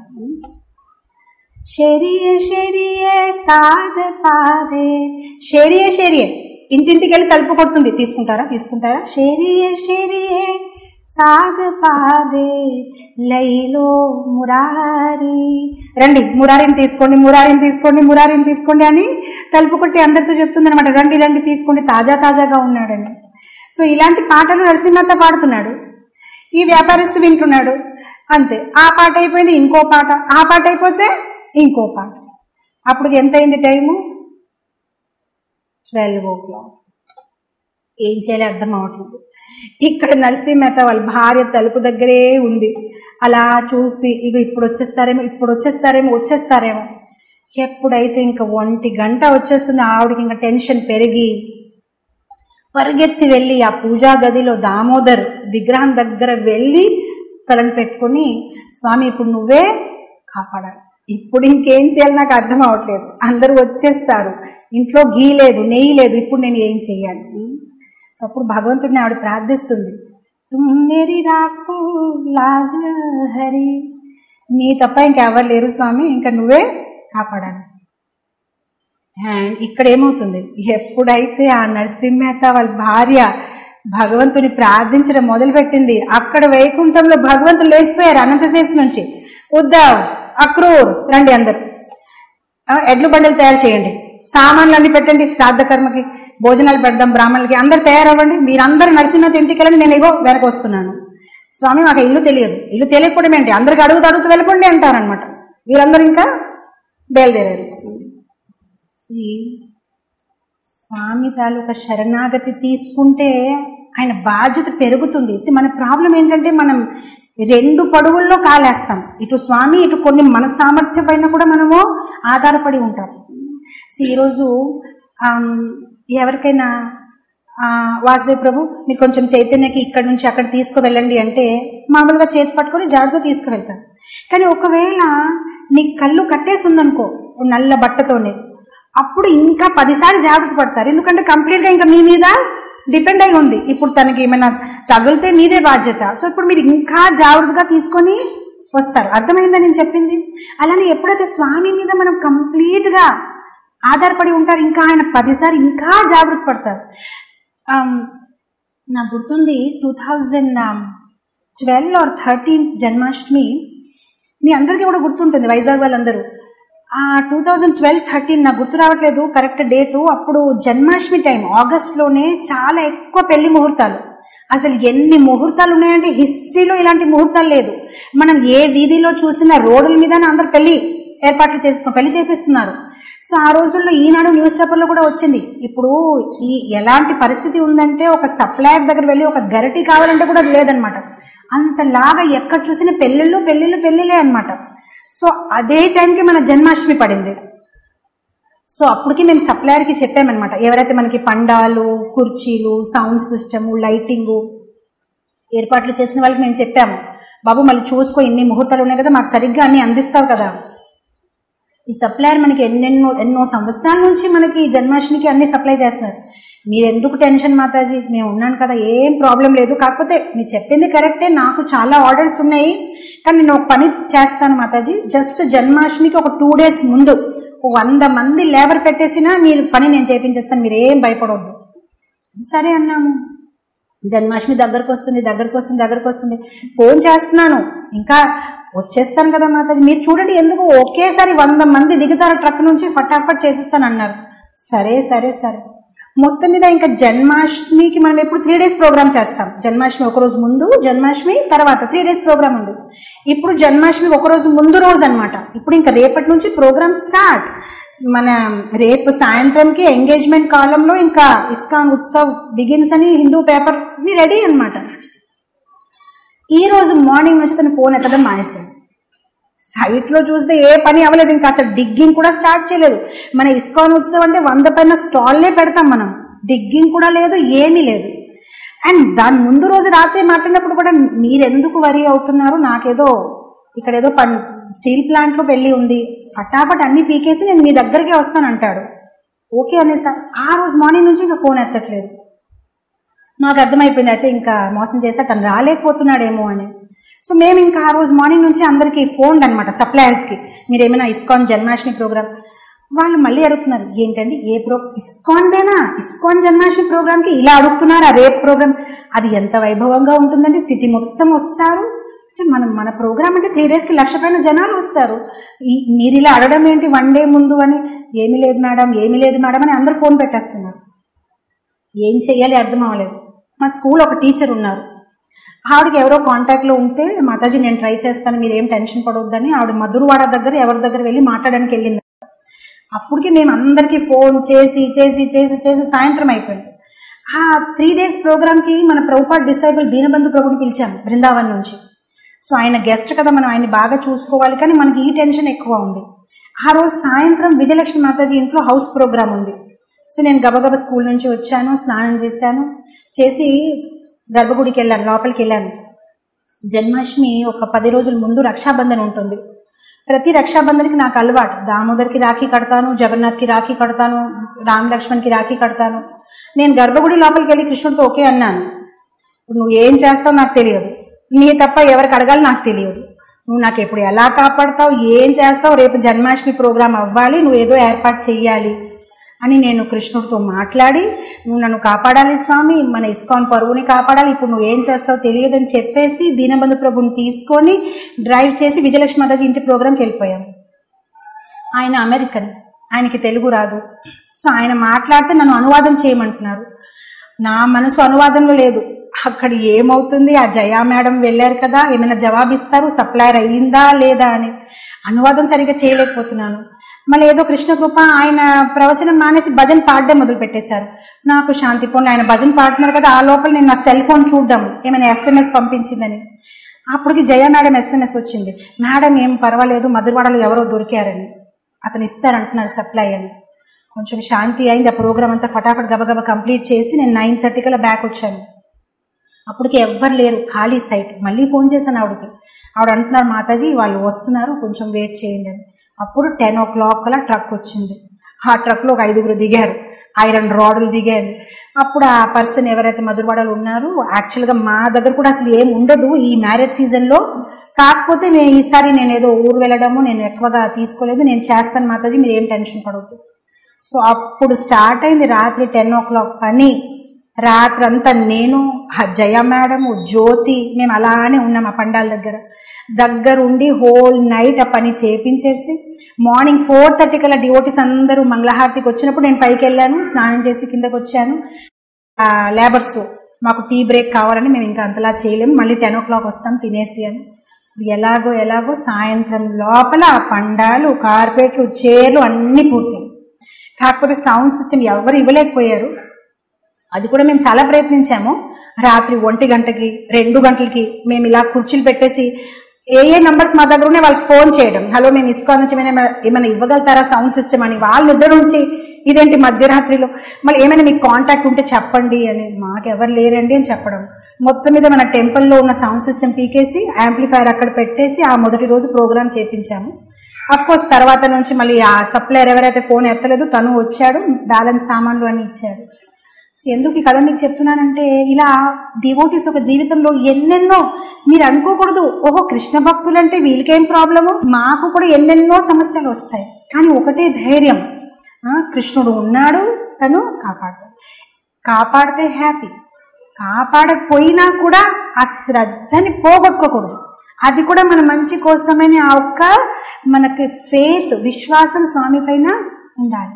శరీయ శరీయ సాధ పాదే శరీయ శరీయ ఇంటింటికి వెళ్ళి తలుపు కొడుతుంది తీసుకుంటారా తీసుకుంటారా శరీయ శరీయ సాధ పాదే లైలో మురారి రండి మురారిని తీసుకోండి మురారిని తీసుకోండి మురారిని తీసుకోండి అని తలుపు కొట్టి అందరితో చెప్తుంది అనమాట రండి రండి తీసుకోండి తాజా తాజాగా ఉన్నాడని సో ఇలాంటి పాటలు నరసింహత పాడుతున్నాడు ఈ వ్యాపారస్తు వింటున్నాడు అంతే ఆ పాట అయిపోయింది ఇంకో పాట ఆ పాట అయిపోతే ఇంకో పాట అప్పుడు ఎంత అయింది టైము ట్వెల్వ్ ఓ క్లాక్ ఏం చేయాలి అర్థం అవట్లేదు ఇక్కడ నరసింహత వాళ్ళ భార్య తలుపు దగ్గరే ఉంది అలా చూస్తూ ఇక ఇప్పుడు వచ్చేస్తారేమో ఇప్పుడు వచ్చేస్తారేమో వచ్చేస్తారేమో ఎప్పుడైతే ఇంకా ఒంటి గంట వచ్చేస్తుంది ఆవిడకి ఇంకా టెన్షన్ పెరిగి పరిగెత్తి వెళ్ళి ఆ పూజా గదిలో దామోదర్ విగ్రహం దగ్గర వెళ్ళి తలను పెట్టుకొని స్వామి ఇప్పుడు నువ్వే కాపాడాలి ఇప్పుడు ఇంకేం చేయాలి నాకు అర్థం అవట్లేదు అందరూ వచ్చేస్తారు ఇంట్లో గీ లేదు నెయ్యి లేదు ఇప్పుడు నేను ఏం చేయాలి సో అప్పుడు భగవంతుడిని ఆవిడ ప్రార్థిస్తుంది తుమ్మెరి రాకు లాజ హరి నీ తప్ప ఇంకెవరు లేరు స్వామి ఇంకా నువ్వే కాపాడాలి అండ్ ఇక్కడ ఏమవుతుంది ఎప్పుడైతే ఆ నరసింహత వాళ్ళ భార్య భగవంతుని ప్రార్థించడం మొదలుపెట్టింది అక్కడ వైకుంఠంలో భగవంతులు లేచిపోయారు అనంతశేషు నుంచి ఉద్దవ్ అక్రూర్ రండి అందరు ఆ, ఎడ్లు బండలు తయారు చేయండి సామాన్లు అన్ని పెట్టండి శ్రాద్ధ కర్మకి భోజనాలు పెడదాం బ్రాహ్మణులకి అందరు తయారవ్వండి మీరందరూ నరసింహత ఇంటికి వెళ్ళండి నేను ఇగో వెనక వస్తున్నాను స్వామి మాకు ఇల్లు తెలియదు ఇల్లు తెలియకపోవడం ఏంటి అందరికి అడుగుతూ అడుగుతూ వెళ్ళిపోండి అంటారనమాట వీరందరూ ఇంకా బయలుదేరారు See, స్వామి తాలూకా శరణాగతి తీసుకుంటే ఆయన బాధ్యత పెరుగుతుంది See, మన ప్రాబ్లం ఏంటంటే మనం రెండు పడుగుల్లో కాలేస్తాం ఇటు స్వామి ఇటు కొన్ని మన సామర్థ్యం పైన కూడా మనము ఆధారపడి ఉంటాం సో ఈరోజు ఆమ్, ఎవరికైనా ఆ, వాసుదేవ్ ప్రభు మీరు కొంచెం చైతన్యకి ఇక్కడ నుంచి అక్కడ తీసుకువెళ్ళండి అంటే మామూలుగా చేతి పట్టుకొని జాగ్రత్తగా తీసుకువెళ్తారు కానీ ఒకవేళ నీ కళ్ళు కట్టేసి ఉందనుకో ఓ నల్ల బట్టతోనే అప్పుడు ఇంకా పదిసార్లు జాగ్రత్త పడతారు ఎందుకంటే కంప్లీట్గా ఇంకా మీ మీద డిపెండ్ అయి ఉంది ఇప్పుడు తనకి ఏమైనా తగిలితే మీదే బాధ్యత సో ఇప్పుడు మీరు ఇంకా జాగ్రత్తగా తీసుకొని వస్తారు అర్థమైందా నేను చెప్పింది అలానే ఎప్పుడైతే స్వామి మీద మనం కంప్లీట్గా ఆధారపడి ఉంటారు ఇంకా ఆయన పదిసారి ఇంకా జాగ్రత్త పడతారు ఆమ్, నాకు గుర్తుంది two thousand twelve or thirteen Janmashtami మీ అందరికీ కూడా గుర్తుంటుంది వైజాగ్ వాళ్ళందరూ ఆ టూ థౌజండ్ ట్వెల్వ్ థర్టీన్ నాకు గుర్తు రావట్లేదు కరెక్ట్ డేటు అప్పుడు జన్మాష్టమి టైం ఆగస్ట్లోనే చాలా ఎక్కువ పెళ్లి ముహూర్తాలు అసలు ఎన్ని ముహూర్తాలు ఉన్నాయంటే హిస్టరీలో ఇలాంటి ముహూర్తాలు లేదు మనం ఏ వీధిలో చూసినా రోడ్ల మీద అందరు పెళ్లి ఏర్పాట్లు చేసుకో పెళ్లి చేపిస్తున్నారు సో ఆ రోజుల్లో ఈనాడు న్యూస్ పేపర్లో కూడా వచ్చింది ఇప్పుడు ఈ ఎలాంటి పరిస్థితి ఉందంటే ఒక సప్లయర్ దగ్గర వెళ్ళి ఒక గరిటి కావాలంటే కూడా అది లేదనమాట అంతలాగా ఎక్కడ చూసినా పెళ్ళిళ్ళు పెళ్ళిళ్ళు పెళ్ళిళ్ళే అనమాట సో అదే టైంకి మన జన్మాష్టమి పడింది సో అప్పటికి మేము సప్లయర్కి చెప్పామన్నమాట ఎవరైతే మనకి పండాలు కుర్చీలు సౌండ్ సిస్టమ్ లైటింగు ఏర్పాట్లు చేసిన వాళ్ళకి మేము చెప్పాము బాబు మళ్ళీ చూసుకో ఇన్ని ముహూర్తాలు ఉన్నాయి కదా మాకు సరిగ్గా అన్ని అందిస్తావు కదా ఈ సప్లయర్ మనకి ఎన్నెన్నో ఎన్నో సంవత్సరాల నుంచి మనకి ఈ జన్మాష్టమికి అన్ని సప్లై చేస్తున్నారు మీరు ఎందుకు టెన్షన్ మాతాజీ మేము ఉన్నాను కదా ఏం ప్రాబ్లం లేదు కాకపోతే మీరు చెప్పింది కరెక్టే నాకు చాలా ఆర్డర్స్ ఉన్నాయి కానీ నేను ఒక పని చేస్తాను మాతాజీ జస్ట్ జన్మాష్టమికి ఒక టూ డేస్ ముందు ఒక వంద మంది లేబర్ పెట్టేసినా మీరు పని నేను చేపించేస్తాను మీరు ఏం భయపడవద్దు సరే అన్నాము జన్మాష్టమి దగ్గరకు వస్తుంది దగ్గరకు వస్తుంది దగ్గరకు వస్తుంది ఫోన్ చేస్తున్నాను ఇంకా వచ్చేస్తాను కదా మాతాజీ మీరు చూడండి ఎందుకు ఒకేసారి వంద మంది దిగుతారు ట్రక్ నుంచి ఫటాఫట్ చేసిస్తాను అన్నారు సరే సరే సరే మొత్తం మీద ఇంకా జన్మాష్టమికి మనం ఎప్పుడు త్రీ డేస్ ప్రోగ్రామ్ చేస్తాం జన్మాష్టమి ఒక రోజు ముందు జన్మాష్టమి తర్వాత త్రీ డేస్ ప్రోగ్రామ్ ఉంది ఇప్పుడు జన్మాష్టమి ఒక రోజు ముందు రోజు అన్నమాట ఇప్పుడు ఇంకా రేపటి నుంచి ప్రోగ్రామ్ స్టార్ట్ మన రేపు సాయంత్రంకి ఎంగేజ్మెంట్ కాలంలో ఇంకా ఇస్కాన్ ఉత్సవ్ బిగిన్స్ అని హిందూ పేపర్ రెడీ అన్నమాట ఈ రోజు మార్నింగ్ నుంచి తన ఫోన్ ఎత్తడం మానేశాడు సైట్ లో చూస్తే ఏ పని అవ్వలేదు ఇంకా అసలు డిగ్గింగ్ కూడా స్టార్ట్ చేయలేదు మన ఇస్కాన్ ఉత్సవం అంటే వంద పైన స్టాల్లే పెడతాం మనం డిగ్గింగ్ కూడా లేదు ఏమీ లేదు అండ్ దాని ముందు రోజు రాత్రి మాట్లాడినప్పుడు కూడా మీరెందుకు వరి అవుతున్నారు నాకేదో ఇక్కడ ఏదో పన్ స్టీల్ ప్లాంట్ లో పెళ్లి ఉంది ఫటాఫట్ అన్ని పీకేసి నేను మీ దగ్గరికి వస్తాను అంటాడు ఓకే అనేసా ఆ రోజు మార్నింగ్ నుంచి ఇంకా ఫోన్ ఎత్తట్లేదు నాకు అర్థమైపోయింది అయితే ఇంకా మోసం చేసా తను రాలేకపోతున్నాడేమో అని సో మేము ఇంకా ఆ రోజు మార్నింగ్ నుంచి అందరికీ ఫోన్ అనమాట సప్లయర్స్కి మీరు ఏమైనా ఇస్కాన్ జన్మాష్టమి ప్రోగ్రామ్ వాళ్ళు మళ్ళీ అడుగుతున్నారు ఏంటండి ఏ ప్రో ఇస్కాన్దేనా ఇస్కాన్ జన్మాష్టమి ప్రోగ్రామ్కి ఇలా అడుగుతున్నారా రేపు ప్రోగ్రామ్ అది ఎంత వైభవంగా ఉంటుందంటే సిటీ మొత్తం వస్తారు అంటే మనం మన ప్రోగ్రామ్ అంటే త్రీ డేస్కి లక్ష పైన జనాలు వస్తారు ఈ మీరు ఇలా అడగడం ఏంటి వన్ డే ముందు అని ఏమీ లేదు మేడం ఏమీ లేదు మేడం అని అందరు ఫోన్ పెట్టేస్తున్నారు ఏం చెయ్యాలి అర్థం అవ్వలేదు మా స్కూల్ ఒక టీచర్ ఉన్నారు ఆవిడకి ఎవరో కాంటాక్ట్లో ఉంటే మాతాజీ నేను ట్రై చేస్తాను మీరు ఏం టెన్షన్ పడవద్దని ఆవిడ మధురవాడ దగ్గర ఎవరి దగ్గర వెళ్ళి మాట్లాడడానికి వెళ్ళింది అప్పటికి మేము అందరికీ ఫోన్ చేసి చేసి చేసి చేసి సాయంత్రం అయిపోయింది ఆ త్రీ డేస్ ప్రోగ్రామ్కి మన ప్రభుపాట్ డిసైబుల్ దీనబంధు ప్రభుని పిలిచాము బృందావన్ నుంచి సో ఆయన గెస్ట్ కదా మనం ఆయన్ని బాగా చూసుకోవాలి కానీ మనకి ఈ టెన్షన్ ఎక్కువ ఉంది ఆ రోజు సాయంత్రం విజయలక్ష్మి మాతాజీ ఇంట్లో హౌస్ ప్రోగ్రామ్ ఉంది సో నేను గబగబ స్కూల్ నుంచి వచ్చాను స్నానం చేశాను చేసి గర్భగుడికి వెళ్ళాను లోపలికి వెళ్ళాను జన్మాష్టమి ఒక పది రోజుల ముందు రక్షాబంధన్ ఉంటుంది ప్రతి రక్షాబంధన్కి నాకు అలవాటు దామోదర్కి రాఖీ కడతాను జగన్నాథ్కి రాఖీ కడతాను రామ్ లక్ష్మణ్కి రాఖీ కడతాను నేను గర్భగుడి లోపలికి వెళ్ళి కృష్ణుడితో ఓకే అన్నాను ఇప్పుడు నువ్వు ఏం చేస్తావు నాకు తెలియదు నీ తప్ప ఎవరికి అడగాలి నాకు తెలియదు నువ్వు నాకు ఎప్పుడు ఎలా కాపాడతావు ఏం చేస్తావు రేపు జన్మాష్టమి ప్రోగ్రాం అవ్వాలి నువ్వు ఏదో ఏర్పాటు చెయ్యాలి అని నేను కృష్ణుడితో మాట్లాడి నువ్వు నన్ను కాపాడాలి స్వామి మన ఇస్కాన్ పరువుని కాపాడాలి ఇప్పుడు నువ్వు ఏం చేస్తావు తెలియదని చెప్పేసి దీనబంధు ప్రభుని తీసుకొని డ్రైవ్ చేసి విజయలక్ష్మి మాతాజీ ఇంటి ప్రోగ్రాంకి వెళ్ళిపోయాం ఆయన అమెరికన్ ఆయనకి తెలుగు రాదు సో ఆయన మాట్లాడితే నన్ను అనువాదం చేయమంటున్నారు నా మనసు అనువాదంలో లేదు అక్కడ ఏమవుతుంది ఆ జయా మేడం వెళ్ళారు కదా ఏమైనా జవాబిస్తారు సప్లయర్ అయ్యిందా లేదా అని అనువాదం సరిగ్గా చేయలేకపోతున్నాను మళ్ళీ ఏదో కృష్ణకృప ఆయన ప్రవచనం మానేసి భజన్ పాడడం మొదలు పెట్టేశారు నాకు శాంతి పోండి ఆయన భజన్ పాడుతున్నారు కదా ఆ లోపల నేను నా సెల్ ఫోన్ చూడడం ఏమైనా ఎస్ఎంఎస్ పంపించిందని అప్పటికి జయ మేడం ఎస్ఎంఎస్ వచ్చింది మేడం ఏం పర్వాలేదు మధురవాడలో ఎవరో దొరికారని అతను ఇస్తారంటున్నారు సప్లై అని కొంచెం శాంతి అయింది ఆ ప్రోగ్రామ్ అంతా ఫటాఫట్ గబగబ కంప్లీట్ చేసి నేను నైన్ థర్టీకల్లా బ్యాక్ వచ్చాను అప్పటికి ఎవ్వరు లేరు ఖాళీ సైట్ మళ్ళీ ఫోన్ చేశాను ఆవిడకి ఆవిడ అంటున్నారు మాతాజీ వాళ్ళు వస్తున్నారు కొంచెం వెయిట్ చేయండి అని అప్పుడు టెన్ ఓ క్లాక్ కల్లా ట్రక్ వచ్చింది ఆ ట్రక్లో ఒక ఐదుగురు దిగారు ఐరన్ రాడ్లు దిగారు అప్పుడు ఆ పర్సన్ ఎవరైతే మధురవాడలో ఉన్నారో యాక్చువల్గా మా దగ్గర కూడా అసలు ఏం ఉండదు ఈ మ్యారేజ్ సీజన్లో కాకపోతే నేను ఈసారి నేను ఏదో ఊరు వెళ్ళడము నేను ఎక్కువగా తీసుకోలేదు నేను చేస్తాను మాతాజీ మీరు ఏం టెన్షన్ పడవద్దు సో అప్పుడు స్టార్ట్ అయింది రాత్రి టెన్ ఓ క్లాక్ పని రాత్రి అంతా నేను ఆ జయ మేడము జ్యోతి మేము అలానే ఉన్నాం ఆ పండాల దగ్గర దగ్గరుండి హోల్ నైట్ ఆ పని చేపించేసి మార్నింగ్ ఫోర్ థర్టీ కల్లా డివోటీస్ అందరూ మంగళహారతికి వచ్చినప్పుడు నేను పైకి వెళ్ళాను స్నానం చేసి కిందకు వచ్చాను ఆ లేబర్స్ మాకు టీ బ్రేక్ కావాలని మేము ఇంకా అంతలా చేయలేము మళ్ళీ టెన్ ఓ క్లాక్ వస్తాం తినేసి అని ఎలాగో ఎలాగో సాయంత్రం లోపల ఆ పండాలు కార్పెట్లు చైర్లు అన్నీ పూర్తయి కాకపోతే సౌండ్ సిస్టమ్ ఎవరు ఇవ్వలేకపోయారు అది కూడా మేము చాలా ప్రయత్నించాము రాత్రి ఒంటి గంటకి రెండు గంటలకి మేము ఇలా కుర్చీలు పెట్టేసి ఏ ఏ నంబర్స్ మా దగ్గర ఉన్నాయి వాళ్ళకి ఫోన్ చేయడం హలో మేము ఇస్కాన్ నుంచి ఏమైనా ఏమైనా ఇవ్వగలుగుతారా సౌండ్ సిస్టమ్ అని వాళ్ళ నిద్ర నుంచి ఇదేంటి మధ్యరాత్రిలో మళ్ళీ ఏమైనా మీకు కాంటాక్ట్ ఉంటే చెప్పండి అని మాకు ఎవరు లేరండి అని చెప్పడం మొత్తం మీద మన టెంపుల్లో ఉన్న సౌండ్ సిస్టమ్ పీకేసి యాంప్లిఫైర్ అక్కడ పెట్టేసి ఆ మొదటి రోజు ప్రోగ్రామ్ చేపించాము అఫ్ కోర్స్ తర్వాత నుంచి మళ్ళీ ఆ సప్లయర్ ఎవరైతే ఫోన్ ఎత్తలేదు తను వచ్చాడు బ్యాలెన్స్ సామాన్లు అని ఇచ్చాడు సో ఎందుకు ఈ కథ మీకు చెప్తున్నానంటే ఇలా డివోటీస్ ఒక జీవితంలో ఎన్నెన్నో మీరు అనుకోకూడదు ఓహో కృష్ణ భక్తులంటే వీళ్ళకేం ప్రాబ్లము మాకు కూడా ఎన్నెన్నో సమస్యలు వస్తాయి కానీ ఒకటే ధైర్యం ఆ, కృష్ణుడు ఉన్నాడు తను కాపాడతాడు కాపాడితే హ్యాపీ కాపాడకపోయినా కూడా ఆ శ్రద్ధని పోగొట్టుకోకూడదు అది కూడా మన మంచి కోసమని ఆ ఒక్క మనకి ఫేత్ విశ్వాసం స్వామి పైన ఉండాలి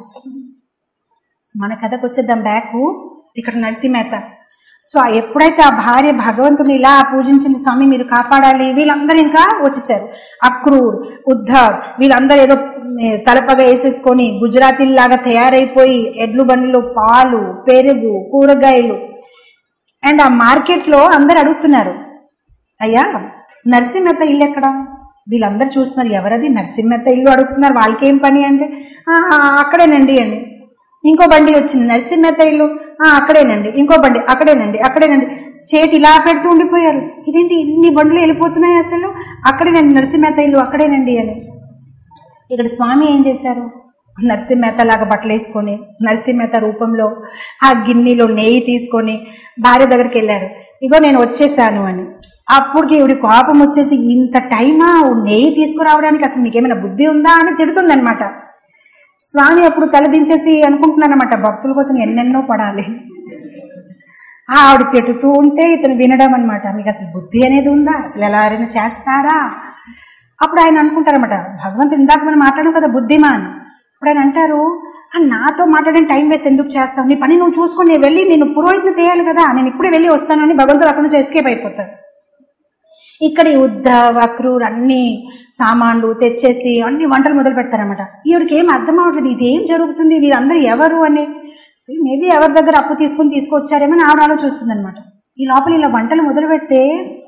మన కథకు వచ్చేద్దాం బ్యాక్ ఇక్కడ నరసింహేత సో ఆ ఎప్పుడైతే ఆ భార్య భగవంతుని ఇలా పూజించింది స్వామి మీరు కాపాడాలి వీళ్ళందరూ ఇంకా వచ్చేసారు అక్రూర్ ఉద్ధవ్ వీళ్ళందరూ ఏదో ఏ, తలపగా వేసేసుకొని గుజరాతీలాగా తయారైపోయి ఎడ్లు బండిలో పాలు పెరుగు కూరగాయలు అండ్ ఆ మార్కెట్లో అందరు అడుగుతున్నారు అయ్యా నరసింహత ఇల్లు ఎక్కడ వీళ్ళందరూ చూస్తున్నారు ఎవరది నరసింహత ఇల్లు అడుగుతున్నారు వాళ్ళకేం పని అంటే "ఆ, ఆ, అక్కడేనండి అని ఇంకో బండి వచ్చింది నరసింహత ఇల్లు "ఆ, అక్కడేనండి ఇంకో బండి అక్కడేనండి అక్కడేనండి చేతి ఇలా పెడుతూ ఉండిపోయారు ఇదేంటి ఇన్ని బండ్లు వెళ్ళిపోతున్నాయి అసలు అక్కడేనండి నరసింహత ఇల్లు అక్కడేనండి అని ఇక్కడ స్వామి ఏం చేశారు నరసింహేత లాగా బట్టలు వేసుకొని నరసింహేత రూపంలో ఆ గిన్నెలో నెయ్యి తీసుకొని భార్య దగ్గరికి వెళ్ళారు ఇగో నేను వచ్చేసాను అని అప్పటికి ఈవిడ కోపం వచ్చేసి ఇంత టైమా నెయ్యి తీసుకురావడానికి అసలు మీకేమైనా బుద్ధి ఉందా అని తిడుతుందనమాట స్వామి అప్పుడు తల దించేసి అనుకుంటున్నానమాట భక్తుల కోసం ఎన్నెన్నో పడాలి ఆ ఆవిడ తిట్టుతూ ఉంటే ఇతను వినడం అనమాట మీకు అసలు బుద్ధి అనేది ఉందా అసలు ఎలా ఎవరైనా చేస్తారా అప్పుడు ఆయన అనుకుంటారన్నమాట భగవంతుడు ఇందాక మనం మాట్లాడాం కదా బుద్ధిమాన్ ఇప్పుడు ఆయన అంటారు "ఆ, నాతో మాట్లాడిన టైం వేస్ట్ ఎందుకు చేస్తావు నీ పని నువ్వు చూసుకొని నేను వెళ్ళి నేను పురోహితుని తేయాలి కదా నేను ఇప్పుడే వెళ్ళి వస్తానని భగవంతుడు అక్కడి నుంచి ఎస్కేప్ అయిపోతారు ఇక్కడ ఈ ఉద్ధవ్ అక్రూర్ అన్ని సామాన్లు తెచ్చేసి అన్ని వంటలు మొదలు పెడతారన్నమాట ఈవిడికి ఏం అర్థం అవ్వట్లేదు ఇదేం జరుగుతుంది వీళ్ళందరూ ఎవరు అని మేబీ ఎవరి దగ్గర అప్పు తీసుకుని తీసుకొచ్చారేమో అని ఆవిడ ఆలోచిస్తుంది అనమాట ఈ లోపల ఇలా వంటలు మొదలు పెడితే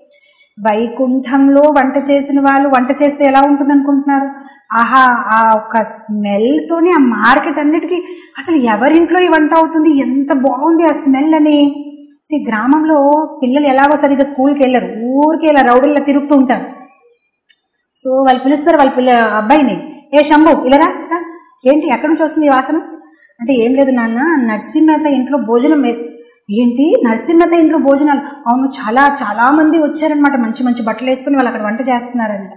వైకుంఠంలో వంట చేసిన వాళ్ళు వంట చేస్తే ఎలా ఉంటుంది అనుకుంటున్నారు ఆహా ఆ ఒక స్మెల్తోనే ఆ మార్కెట్ అన్నిటికీ అసలు ఎవరింట్లో ఈ వంట అవుతుంది ఎంత బాగుంది ఆ స్మెల్ అని See, గ్రామంలో పిల్లలు ఎలాగో సరిగ్గా స్కూల్కి వెళ్ళరు ఊరికి ఇలా రౌడీల్లో తిరుగుతూ ఉంటారు సో వాళ్ళు పిలుస్తారు వాళ్ళ పిల్ల అబ్బాయిని ఏ శంభు ఇలారా రా. ఏంటి ఎక్కడి నుంచి వస్తుంది ఈ వాసన అంటే ఏం లేదు నాన్న నరసింహత ఇంట్లో భోజనం ఏ- ఏంటి నరసింహత ఇంట్లో భోజనాలు అవును చాలా చాలా మంది వచ్చారనమాట మంచి మంచి బట్టలు వేసుకుని వాళ్ళు అక్కడ వంట చేస్తున్నారంట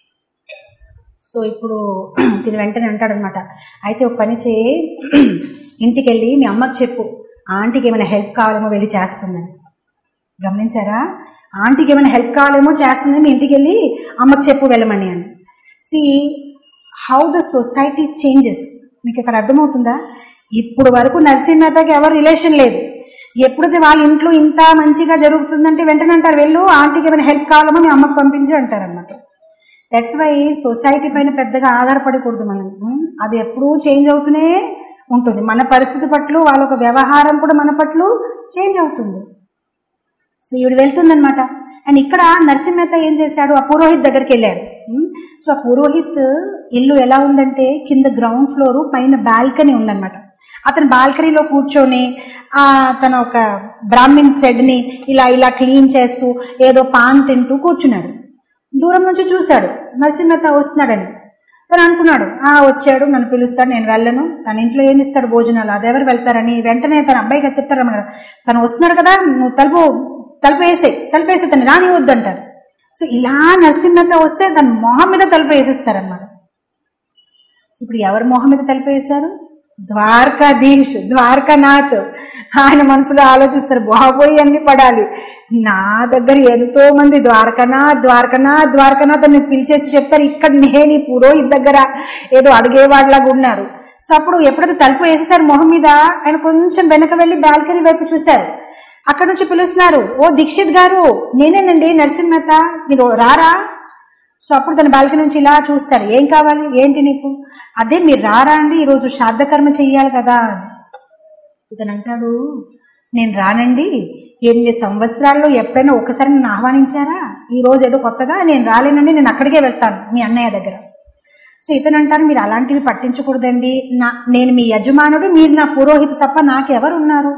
సో ఇప్పుడు తిని వెంటనే అంటాడనమాట అయితే ఒక పని చేయి ఇంటికి వెళ్ళి మీ అమ్మకి చెప్పు ఆంటీకి ఏమైనా హెల్ప్ కావాలేమో వెళ్ళి చేస్తుందని గమనించారా ఆంటీకి ఏమైనా హెల్ప్ కావాలేమో చేస్తుందని మీ ఇంటికి వెళ్ళి అమ్మకి చెప్పు వెళ్ళమని అని see how the society changes మీకు ఇక్కడ అర్థమవుతుందా ఇప్పుడు వరకు నరసింహతకి ఎవరు రిలేషన్ లేదు ఎప్పుడైతే వాళ్ళ ఇంట్లో ఇంత మంచిగా జరుగుతుందంటే వెంటనే అంటారు వెళ్ళు ఆంటీకి ఏమైనా హెల్ప్ కావాలేమో మీ అమ్మకి పంపించి అంటారు అనమాట దట్స్ వై సొసైటీ పైన పెద్దగా ఆధారపడకూడదు మనం ఉం? అది ఎప్పుడూ చేంజ్ అవుతూనే ఉంటుంది మన పరిస్థితి పట్ల వాళ్ళ ఒక వ్యవహారం కూడా మన పట్ల చేంజ్ అవుతుంది సో ఈవిడ వెళ్తుందనమాట అండ్ ఇక్కడ నరసింహత ఏం చేశాడు ఆ పురోహిత్ దగ్గరికి వెళ్ళాడు ఉమ్, సో ఆ పురోహిత్ ఇల్లు ఎలా ఉందంటే కింద గ్రౌండ్ ఫ్లోర్ పైన బాల్కనీ ఉందన్నమాట అతను బాల్కనీలో కూర్చొని ఆ తన ఒక బ్రాహ్మిన్ థ్రెడ్ని ఇలా ఇలా క్లీన్ చేస్తూ ఏదో పాన్ తింటూ కూర్చున్నాడు దూరం నుంచి చూశాడు నరసింహత వస్తున్నాడని తను అనుకున్నాడు ఆ వచ్చాడు నన్ను పిలుస్తాడు నేను వెళ్ళను తన ఇంట్లో ఏమి ఇస్తాడు భోజనాలు అదెవరు వెళ్తారని వెంటనే తన అబ్బాయికి చెప్తారన్నమాట తను వస్తున్నాడు కదా నువ్వు తలుపు తలుపు వేసే తలుపు వేసే తను రాని వద్దంటారు సో ఇలా నరసింహత వస్తే తన మొహం మీద తలుపు వేసేస్తారనమాట సో ఇప్పుడు ఎవరి మొహం మీద తలుపు వేశారు ద్వారకాధీష్ ద్వారకానాథ్ ఆయన మనసులో ఆలోచిస్తారు బాబోయ్ అన్ని పడాలి నా దగ్గర ఎంతో మంది ద్వారకానాథ్ ద్వారకానాథ్ ద్వారకానాథ్ అని పిలిచేసి చెప్తారు ఇక్కడ నేను ఈ పురోహిత్ దగ్గర ఏదో అడిగేవాడిలాగా ఉన్నారు సో అప్పుడు ఎప్పుడైతే తలుపు వేసేసారు మొహం మీద ఆయన కొంచెం వెనక వెళ్ళి బాల్కనీ వైపు చూశారు అక్కడ నుంచి పిలుస్తున్నారు ఓ దీక్షిత్ గారు నేనేనండి నరసింహత మీరు రారా సో అప్పుడు తన బాల్కనీ నుంచి ఇలా చూస్తారు ఏం కావాలి ఏంటి నీకు అదే మీరు రారా అండి ఈరోజు శ్రాద్ధకర్మ చెయ్యాలి కదా అని. ఇతను అంటాడు నేను రానండి ఎనిమిది సంవత్సరాల్లో ఎప్పుడైనా ఒకసారి నన్ను ఆహ్వానించారా ఈ రోజు ఏదో కొత్తగా నేను రాలేనండి నేను అక్కడికే వెళ్తాను మీ అన్నయ్య దగ్గర సో ఇతను అంటారు మీరు అలాంటివి పట్టించకూడదండి నా నేను మీ యజమానుడు మీరు నా పురోహిత తప్ప నాకెవరు ఉన్నారు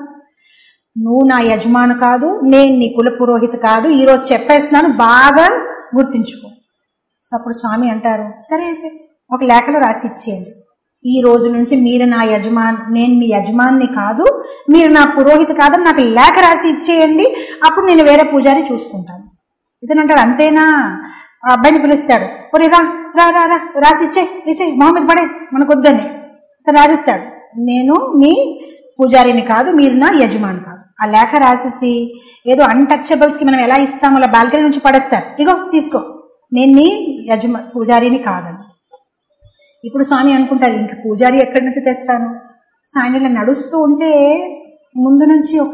నువ్వు నా యజమాను కాదు నేను నీ కుల పురోహిత కాదు ఈరోజు చెప్పేస్తున్నాను బాగా గుర్తించుకో సో అప్పుడు స్వామి అంటారు సరే అయితే ఒక లేఖలో రాసి ఇచ్చేయండి ఈ రోజు నుంచి మీరు నా యజమాన్ నేను మీ యజమాన్ని కాదు మీరు నా పురోహిత కాదని నాకు లేఖ రాసి ఇచ్చేయండి అప్పుడు నేను వేరే పూజారి చూసుకుంటాను ఇతను అంటాడు అంతేనా ఆ అబ్బాయిని పిలుస్తాడు ఒరే రా రా రా రా రాసి ఇచ్చే ఇచ్చే మొహమ్మద్ పడే మనకు వద్దని ఇతను రాసిస్తాడు నేను మీ పూజారిని కాదు మీరు నా యజమాని కాదు ఆ లేఖ రాసేసి ఏదో అన్టచబుల్స్ కి మనం ఎలా ఇస్తామో అలా బాల్కనీ నుంచి పడేస్తారు ఇగో తీసుకో నేను నీ యజమా పూజారిని కాదని ఇప్పుడు స్వామి అనుకుంటారు ఇంక పూజారి ఎక్కడి నుంచి తెస్తాను సో ఆయన ఇలా నడుస్తూ ఉంటే ముందు నుంచి ఒక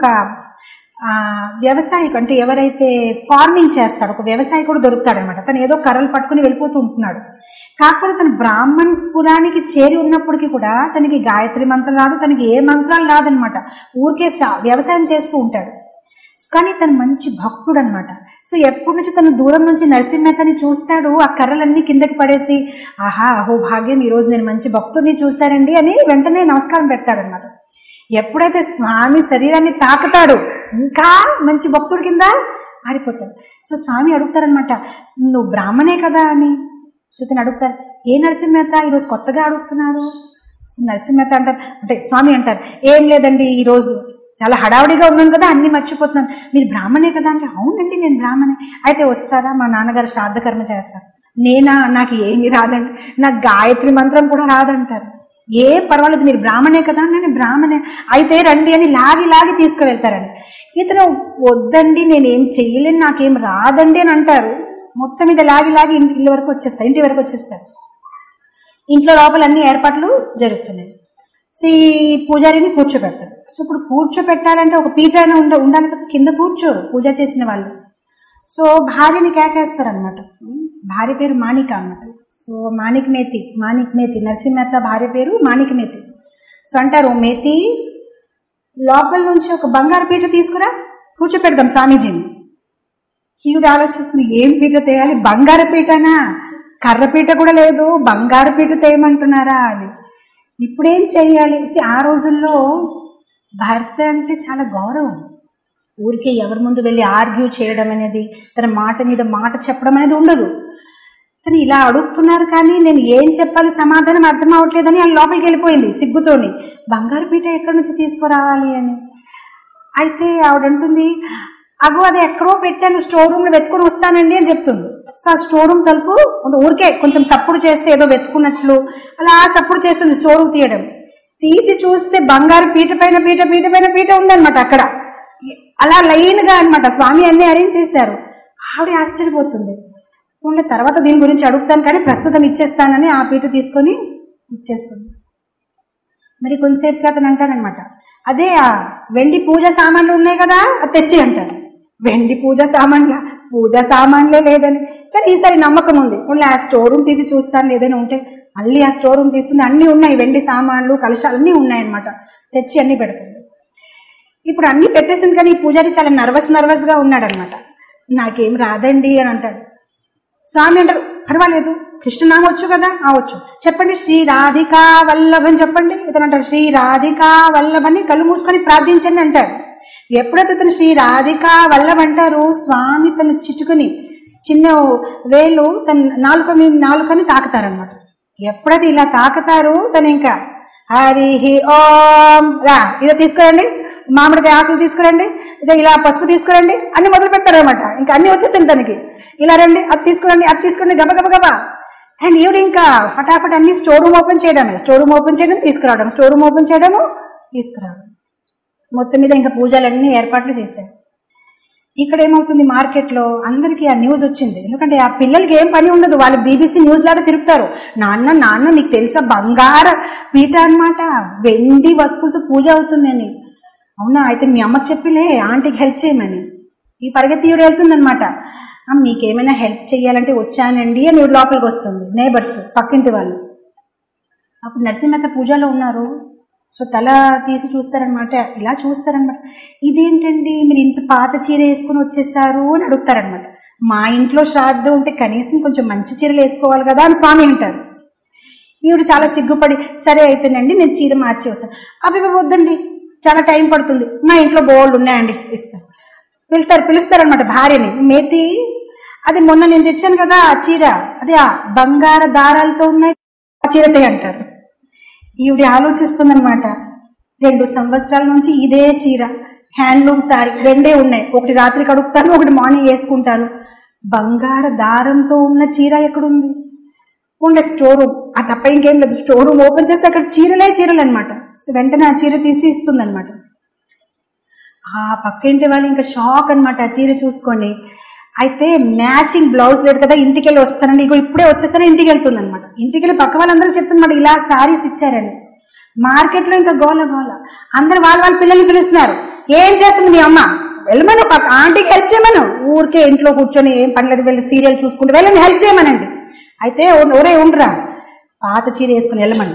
ఆ, వ్యవసాయకు అంటే ఎవరైతే ఫార్మింగ్ చేస్తాడో ఒక వ్యవసాయకుడు దొరుకుతాడు అనమాట తను ఏదో కర్రలు పట్టుకుని వెళ్ళిపోతూ ఉంటున్నాడు కాకపోతే తను బ్రాహ్మణ్ పురానికి చేరి ఉన్నప్పటికీ కూడా తనకి గాయత్రి మంత్రం రాదు తనకి ఏ మంత్రాలు రాదనమాట ఊరికే ఫా- వ్యవసాయం చేస్తూ ఉంటాడు కానీ తను మంచి భక్తుడు అనమాట సో ఎప్పటి నుంచి తను దూరం నుంచి నరసింహతని చూస్తాడు ఆ కర్రలన్నీ కిందకి పడేసి ఆహా అహో భాగ్యం ఈ రోజు నేను మంచి భక్తుడిని చూశానండి అని వెంటనే నమస్కారం పెడతాడనమాట ఎప్పుడైతే స్వామి శరీరాన్ని తాకుతాడు ఇంకా మంచి భక్తుడి కింద మారిపోతాడు సో స్వామి అడుగుతారనమాట నువ్వు బ్రాహ్మణే కదా అని సో తను అడుగుతారు ఏ నరసింహత ఈరోజు కొత్తగా అడుగుతున్నారు సో నరసింహత అంటారు అంటే స్వామి అంటారు ఏం లేదండి ఈరోజు చాలా హడావుడిగా ఉన్నాను కదా అన్ని మర్చిపోతున్నాను మీరు బ్రాహ్మణే కదా అంటే అవునండి నేను బ్రాహ్మణే అయితే వస్తారా మా నాన్నగారు శ్రాద్ధ కర్మ చేస్తారు నేనా నాకు ఏమీ రాదండి నాకు గాయత్రి మంత్రం కూడా రాదంటారు ఏం పర్వాలేదు మీరు బ్రాహ్మణే కదా నేను బ్రాహ్మణే అయితే రండి అని లాగి లాగి తీసుకువెళ్తారని ఇతను వద్దండి నేను ఏం చెయ్యలేను నాకేం రాదండి అని అంటారు మొత్తం మీద లాగి లాగి ఇంటి ఇల్లు వరకు వచ్చేస్తారు ఇంటి వరకు వచ్చేస్తారు ఇంట్లో లోపల అన్ని ఏర్పాట్లు జరుగుతున్నాయి సో ఈ పూజారిని కూర్చోబెడతారు సో ఇప్పుడు కూర్చోబెట్టాలంటే ఒక పీట అయినా ఉండ ఉండాలి కదా కింద కూర్చోరు పూజ చేసిన వాళ్ళు సో భార్యని కేకేస్తారనమాట భార్య పేరు మాణిక అన్నమాట సో మాణిక్ మేతి మాణిక్ మేతి నరసింహత భార్య పేరు మాణిక్ మేతి సో అంటారు మేతి లోపల నుంచి ఒక బంగారు పీట తీసుకురా కూర్చోపెడదాం స్వామీజీని ఈవిడ ఆలోచిస్తుంది ఏం పీట తేయాలి బంగారు పీటనా కర్ర పీట కూడా లేదు బంగారు పీట తేయమంటున్నారా అని ఇప్పుడేం చెయ్యాలి See, ఆ రోజుల్లో భర్త అంటే చాలా గౌరవం ఊరికే ఎవరి ముందు వెళ్ళి ఆర్గ్యూ చేయడం అనేది తన మాట మీద మాట చెప్పడం అనేది ఉండదు కానీ ఇలా అడుగుతున్నారు కానీ నేను ఏం చెప్పాలి సమాధానం అర్థం అవ్వట్లేదని ఆయన లోపలికి వెళ్ళిపోయింది సిగ్గుతోని బంగారు పీట ఎక్కడి నుంచి తీసుకురావాలి అని అయితే ఆవిడ అంటుంది అగో అది ఎక్కడో పెట్టాను స్టోర్ రూమ్ లో వెతుకుని వస్తానండి అని చెప్తుంది సో ఆ స్టోర్ రూమ్ తలుపు ఊరికే కొంచెం సప్పుడు చేస్తే ఏదో వెతుకున్నట్లు అలా సప్పుడు చేస్తుంది స్టోర్ రూమ్ తీయడం తీసి చూస్తే బంగారు పీట పైన పీట పీట పైన పీట ఉందన్నమాట అక్కడ అలా లైన్ గా అనమాట స్వామి అన్ని అరేంజ్ చేశారు ఆవిడ ఆశ్చర్యపోతుంది ఉండే తర్వాత దీని గురించి అడుగుతాను కానీ ప్రస్తుతం ఇచ్చేస్తానని ఆ పీట తీసుకొని ఇచ్చేస్తుంది మరి కొంతసేపుకి అతను అంటాడనమాట అదే ఆ వెండి పూజ సామాన్లు ఉన్నాయి కదా అది తెచ్చి అంటాడు వెండి పూజ సామాన్ల పూజ సామాన్లే లేదని కానీ ఈసారి నమ్మకం ఉంది మళ్ళీ ఆ స్టోర్ రూమ్ తీసి చూస్తాను ఏదైనా ఉంటే మళ్ళీ ఆ స్టోర్ రూమ్ తీస్తుంది అన్నీ ఉన్నాయి వెండి సామాన్లు కలశాలు అన్నీ ఉన్నాయన్నమాట తెచ్చి అన్ని పెడుతుంది ఇప్పుడు అన్ని పెట్టేసింది కానీ ఈ పూజారి చాలా నర్వస్ నర్వస్ గా ఉన్నాడనమాట నాకేం రాదండి అని అంటాడు స్వామి అంటారు పర్వాలేదు కృష్ణనామ వచ్చు కదా ఆ వచ్చు చెప్పండి శ్రీ రాధికా వల్లభని చెప్పండి ఇతను అంటాడు శ్రీ రాధికా వల్లభని కళ్ళు మూసుకొని ప్రార్థించండి అంటాడు ఎప్పుడైతే ఇతను శ్రీ రాధికా వల్లభ అంటారు స్వామి తన చిట్టుకుని చిన్న వేలు తన నాలుక మీ నాలుకని తాకుతారనమాట ఎప్పుడైతే ఇలా తాకుతారు తను ఇంకా హరి ఓం రా ఇదో తీసుకురండి మామిడికాయ ఆకులు తీసుకురండి ఇదో ఇలా పసుపు తీసుకురండి అన్ని మొదలు పెడతారనమాట ఇంకా అన్ని వచ్చేసింది తనకి ఇలా రండి అది తీసుకురండి అది తీసుకురండి గబ గబ గబ అండ్ ఈవిడ ఇంకా ఫటాఫట్ అన్ని స్టోర్ రూమ్ ఓపెన్ చేయడమే స్టోర్ రూమ్ ఓపెన్ చేయడం తీసుకురావడం స్టోర్ రూమ్ ఓపెన్ చేయడము తీసుకురావడం మొత్తం మీద ఇంకా పూజలన్నీ ఏర్పాట్లు చేశారు ఇక్కడ ఏమవుతుంది మార్కెట్లో అందరికీ ఆ న్యూస్ వచ్చింది ఎందుకంటే ఆ పిల్లలకి ఏం పని ఉండదు వాళ్ళు బీబీసీ న్యూస్ లాగా తిరుగుతారు నాన్న నాన్న మీకు తెలుసా బంగార పీట అన్నమాట వెండి వస్తువులతో పూజ అవుతుందని అవునా అయితే మీ అమ్మకి చెప్పిలే ఆంటీకి హెల్ప్ చేయమని ఈ పరిగెత్తియుడు వెళ్తుందనమాట మీకేమైనా హెల్ప్ చేయాలంటే వచ్చానండి అని ఈవిడ లోపలికి వస్తుంది నేబర్స్ పక్కింటి వాళ్ళు అప్పుడు నరసింహత పూజలో ఉన్నారు సో తల తీసి చూస్తారనమాట ఇలా చూస్తారనమాట ఇదేంటండి మీరు ఇంత పాత చీర వేసుకుని వచ్చేసారు అని అడుగుతారనమాట మా ఇంట్లో శ్రాద్ధం ఉంటే కనీసం కొంచెం మంచి చీరలు వేసుకోవాలి కదా అని స్వామి అంటారు ఈవిడ చాలా సిగ్గుపడి సరే అయితేనండి నేను చీర మార్చి వస్తాను అవి వద్దండి చాలా టైం పడుతుంది మా ఇంట్లో బోల్డ్ ఉన్నాయండి ఇస్తాను వెళ్తారు పిలుస్తారనమాట భార్యని మేతి అది మొన్న నేను తెచ్చాను కదా ఆ చీర అదే ఆ బంగార దారాలతో ఉన్నాయి ఆ చీరతే అంటారు ఈవిడ ఆలోచిస్తుందనమాట రెండు సంవత్సరాల నుంచి ఇదే చీర హ్యాండ్లూమ్ సారీ రెండే ఉన్నాయి ఒకటి రాత్రి కడుగుతాను ఒకటి మార్నింగ్ వేసుకుంటాను బంగార దారంతో ఉన్న చీర ఎక్కడుంది ఉండే స్టోర్ రూమ్ ఆ తప్ప ఇంకేం లేదు స్టోర్ రూమ్ ఓపెన్ చేస్తే అక్కడ చీరలే చీరలు అనమాట సో వెంటనే ఆ చీర తీసి ఇస్తుంది అనమాట ఆ పక్కింటి వాళ్ళు ఇంకా షాక్ అనమాట ఆ చీర చూసుకొని అయితే మ్యాచింగ్ బ్లౌజ్ లేదు కదా ఇంటికి వెళ్ళి వస్తానండి ఇగో ఇప్పుడే వచ్చేస్తాను ఇంటికి వెళ్తుంది అనమాట ఇంటికి వెళ్ళి పక్క వాళ్ళందరూ చెప్తున్నమాట ఇలా శారీస్ ఇచ్చారని మార్కెట్లో ఇంకా గోల గోల అందరు వాళ్ళ వాళ్ళ పిల్లల్ని పిలుస్తున్నారు ఏం చేస్తుంది మీ అమ్మ వెళ్ళమను పక్క ఆంటీకి హెల్ప్ చేయమను ఊరికే ఇంట్లో కూర్చొని ఏం పనిలేదు వెళ్ళి సీరియల్ చూసుకుంటూ వెళ్ళండి హెల్ప్ చేయమనండి అయితే ఒరే ఉండరా పాత చీర వేసుకుని వెళ్ళమని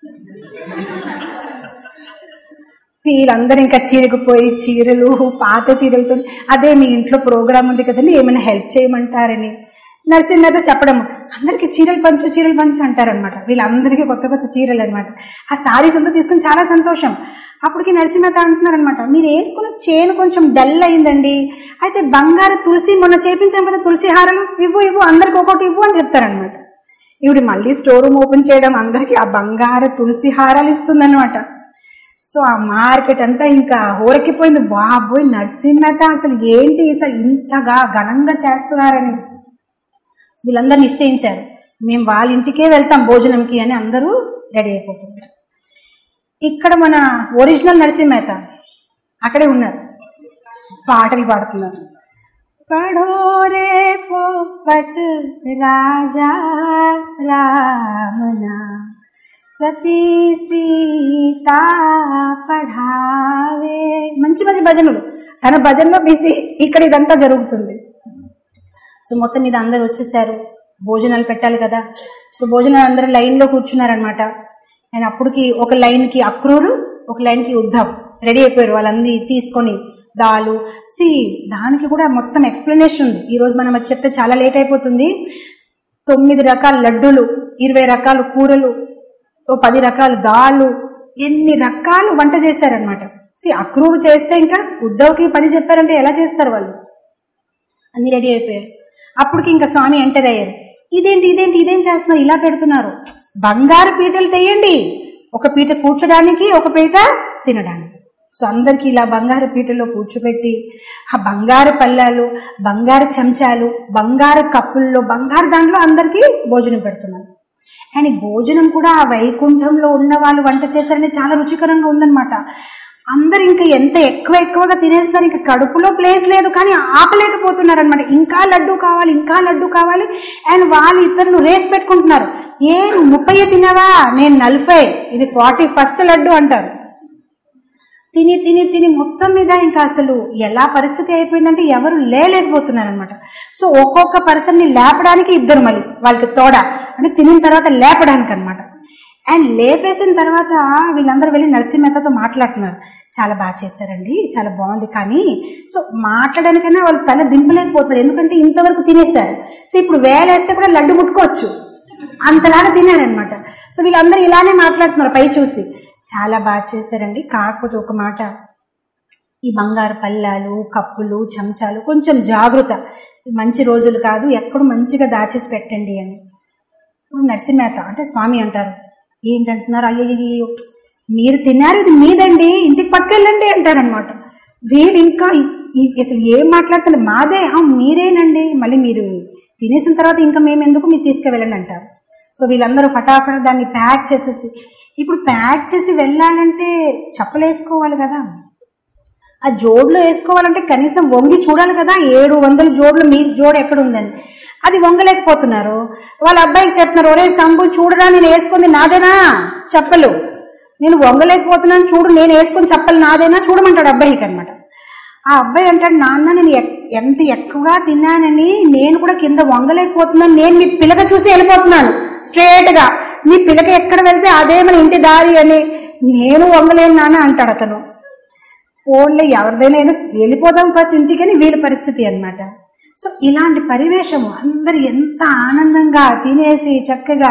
వీళ్ళందరూ ఇంకా చీరకుపోయి చీరలు పాత చీరలతో అదే మీ ఇంట్లో ప్రోగ్రామ్ ఉంది కదండి ఏమైనా హెల్ప్ చేయమంటారని నరసింహతో చెప్పడం అందరికీ చీరలు పంచు చీరలు పంచు అంటారనమాట వీళ్ళందరికీ కొత్త కొత్త చీరలు అనమాట ఆ సారీస్ అంతా తీసుకుని చాలా సంతోషం అప్పటికి నరసింహత అంటున్నారనమాట మీరు వేసుకున్న చేను కొంచెం డల్ అయిందండి అయితే బంగారు తులసి మొన్న చేపించాం కదా తులసి హారాలు ఇవ్వు ఇవ్వు అందరికి ఒకటి ఇవ్వు అని చెప్తారనమాట ఇవిడు మళ్ళీ స్టోర్ రూమ్ ఓపెన్ చేయడం అందరికి ఆ బంగారు తులసి హారాలు ఇస్తుందన్నమాట సో ఆ మార్కెట్ అంతా ఇంకా హోరెక్కిపోయింది బాబోయ్ నరసింహత అసలు ఏంటి అసలు ఇంతగా ఘనంగా చేస్తున్నారని వీళ్ళందరూ నిశ్చయించారు మేము వాళ్ళ ఇంటికే వెళ్తాం భోజనంకి అని అందరూ రెడీ అయిపోతున్నారు ఇక్కడ మన ఒరిజినల్ నరసింహత అక్కడే ఉన్నారు పాటలు పాడుతున్నారు పడోరే పోపట్ రాజా రామనా సతీ సీతా పఢావే మంచి మంచి భజనలు తన భజనలో బిసి ఇక్కడ ఇదంతా జరుగుతుంది సో మొత్తం మీద అందరు వచ్చేసారు భోజనాలు పెట్టాలి కదా సో భోజనాలు అందరూ లైన్లో కూర్చున్నారనమాట అండ్ అప్పటికి ఒక లైన్కి అక్రూరు ఒక లైన్కి ఉద్ధవ్ రెడీ అయిపోయారు వాళ్ళందరి తీసుకొని దాలు సి దానికి కూడా మొత్తం ఎక్స్ప్లెనేషన్ ఉంది ఈరోజు మనం అది చెప్తే చాలా లేట్ అయిపోతుంది తొమ్మిది రకాల లడ్డూలు ఇరవై రకాల కూరలు ఓ పది రకాల దాళ్ళు ఎన్ని రకాలు వంట చేశారనమాట సి అక్రూరు చేస్తే ఇంకా ఉద్ధవ్కి పని చెప్పారంటే ఎలా చేస్తారు వాళ్ళు అన్ని రెడీ అయిపోయారు అప్పటికి ఇంకా స్వామి ఎంటర్ అయ్యారు ఇదేంటి ఇదేంటి ఇదేం చేస్తున్నారు ఇలా పెడుతున్నారు బంగారు పీటలు తెయ్యండి ఒక పీట కూర్చోడానికి ఒక పీట తినడానికి సో అందరికీ ఇలా బంగారు పీటలో కూర్చోబెట్టి ఆ బంగారు పళ్ళాలు బంగారు చెంచాలు బంగారు కప్పుల్లో బంగారు దాంట్లో అందరికీ భోజనం పెడుతున్నారు అండ్ ఈ భోజనం కూడా ఆ వైకుంఠంలో ఉన్న వాళ్ళు వంట చేశారని చాలా రుచికరంగా ఉందన్నమాట అందరు ఇంకా ఎంత ఎక్కువ ఎక్కువగా తినేస్తారు ఇంకా కడుపులో ప్లేస్ లేదు కానీ ఆపలేకపోతున్నారు అనమాట ఇంకా లడ్డు కావాలి ఇంకా లడ్డు కావాలి అండ్ వాళ్ళు ఇద్దరు రేస్ పెట్టుకుంటున్నారు ఏ నువ్వు ముప్పై తినవా నేను నలభై ఇది ఫార్టీ ఫస్ట్ లడ్డు అంటారు తిని తిని తిని మొత్తం మీద ఇంకా అసలు ఎలా పరిస్థితి అయిపోయిందంటే ఎవరు లేలేకపోతున్నారు అనమాట సో ఒక్కొక్క పర్సన్ని లేపడానికి ఇద్దరు మళ్ళీ వాళ్ళకి తోడ అంటే తినిన తర్వాత లేపడానికి అనమాట అండ్ లేపేసిన తర్వాత వీళ్ళందరూ వెళ్ళి నరసింహతతో మాట్లాడుతున్నారు చాలా బాగా చేశారండి చాలా బాగుంది కానీ సో మాట్లాడడానికైనా వాళ్ళు తల దింపలేకపోతారు ఎందుకంటే ఇంతవరకు తినేశారు సో ఇప్పుడు వేలేస్తే కూడా లడ్డు ముట్టుకోవచ్చు అంతలాగా తినారనమాట సో వీళ్ళందరూ ఇలానే మాట్లాడుతున్నారు పై చూసి చాలా బాగా చేశారండి కాకపోతే ఒక మాట ఈ బంగారు పళ్ళాలు కప్పులు చెంచాలు కొంచెం జాగ్రత్త మంచి రోజులు కాదు ఎక్కడ మంచిగా దాచేసి పెట్టండి అని ఇప్పుడు నరసింహేత అంటే స్వామి అంటారు ఏంటంటున్నారు అయ్యో మీరు తిన్నారు ఇది మీదండి ఇంటికి పట్టుకెళ్ళండి అంటారనమాట వీళ్ళు ఇంకా ఈ- ఈ- అసలు ఏం మాట్లాడుతున్నారు మాదే "ఆ, మీరేనండి మళ్ళీ మీరు తినేసిన తర్వాత ఇంకా మేము ఎందుకు మీరు తీసుకువెళ్ళండి అంటారు సో వీళ్ళందరూ ఫటాఫట్ దాన్ని ప్యాక్ చేసేసి ఇప్పుడు ప్యాక్ చేసి వెళ్ళాలంటే చెప్పలు వేసుకోవాలి కదా ఆ జోడులో వేసుకోవాలంటే కనీసం వంగి చూడాలి కదా ఏడు వందల జోడులు మీ జోడు ఎక్కడ ఉందని అది వంగలేకపోతున్నారు వాళ్ళ అబ్బాయికి చెప్తున్నారు ఒరే సంబు చూడరా నేను వేసుకుంది నాదేనా చెప్పలు నేను వంగలేకపోతున్నాను చూడు నేను వేసుకుని చెప్పలు నాదేనా చూడమంటాడు అబ్బాయికి అనమాట ఆ అబ్బాయి అంటాడు నాన్న నేను ఎక్- ఎంత ఎక్కువగా తిన్నానని నేను కూడా కింద వంగలేకపోతున్నాను నేను మీ పిల్లక చూసి వెళ్ళిపోతున్నాను స్ట్రేట్ గా మీ పిల్లక ఎక్కడ వెళ్తే అదే మన ఇంటి దారి అని నేను వంగలేను నాన్న అంటాడు అతను ఓన్లీ ఎవరిదైనా ఏదో వెళ్ళిపోదాం ఫస్ట్ ఇంటికని వీళ్ళ పరిస్థితి అన్నమాట సో ఇలాంటి పరివేశము అందరు ఎంత ఆనందంగా తినేసి చక్కగా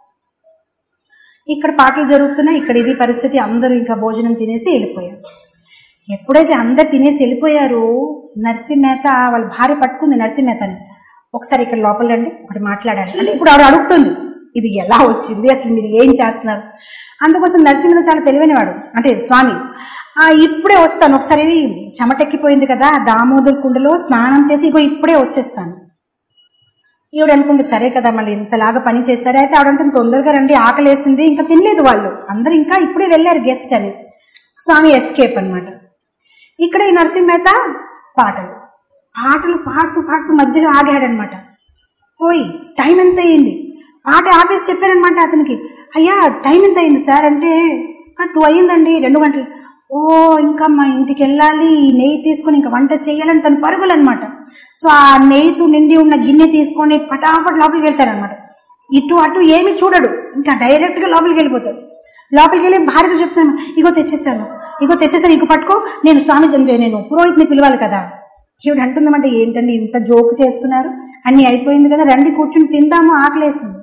ఇక్కడ పాటలు జరుగుతున్నాయి ఇక్కడ ఇది పరిస్థితి అందరూ ఇంకా భోజనం తినేసి వెళ్ళిపోయారు ఎప్పుడైతే అందరు తినేసి వెళ్ళిపోయారు నరసింహేత వాళ్ళ భార్య పట్టుకుంది నరసింహేతని ఒకసారి ఇక్కడ లోపల రండి ఒకటి మాట్లాడాలి అంటే ఇప్పుడు ఆవిడ అడుగుతుంది ఇది ఎలా వచ్చింది అసలు మీరు ఏం చేస్తున్నారు అందుకోసం నరసింహ చాలా తెలివైనవాడు అంటే స్వామి ఆ ఇప్పుడే వస్తాను ఒకసారి చెమటెక్కిపోయింది కదా దామోదర్ కుండలో స్నానం చేసి ఇగో ఇప్పుడే వచ్చేస్తాను ఈవిడ అనుకుంటే సరే కదా మళ్ళీ ఇంతలాగా పని చేశారు అయితే ఆవిడ అంటుంది తొందరగా రండి ఆకలేసింది ఇంకా తినలేదు వాళ్ళు అందరు ఇంకా ఇప్పుడే వెళ్ళారు గెస్ట్ అని స్వామి ఎస్కేప్ అన్నమాట ఇక్కడ ఈ నరసింహేత పాటలు పాటలు పాడుతూ పాడుతూ మధ్యలో ఆగాడనమాట ఓయ్ టైం ఎంత అయింది పాట ఆపేసి చెప్పారనమాట అతనికి అయ్యా టైం ఎంత అయింది సార్ అంటే టూ అయ్యిందండి రెండు గంటలు ఓ ఇంకా మా ఇంటికి వెళ్ళాలి ఈ నెయ్యి తీసుకొని ఇంకా వంట చేయాలని తను పరుగులు అనమాట సో ఆ నెయ్యితో నిండి ఉన్న గిన్నె తీసుకొని ఫటాఫట్ లోపలికి వెళ్తారనమాట ఇటు అటు ఏమి చూడడు ఇంకా డైరెక్ట్ గా లోపలికి వెళ్ళిపోతాడు లోపలికి వెళ్ళి భార్యతో చెప్తాను ఇగో తెచ్చేసాను ఇగో తెచ్చేసాను ఇగో పట్టుకో నేను స్వామి నేను పురోహితుని పిలవాలి కదా ఈవిడ అంటుందన్నమాట ఏంటండి ఇంత జోకు చేస్తున్నారు అన్ని అయిపోయింది కదా రండి కూర్చుని తిందాము ఆకలేసింది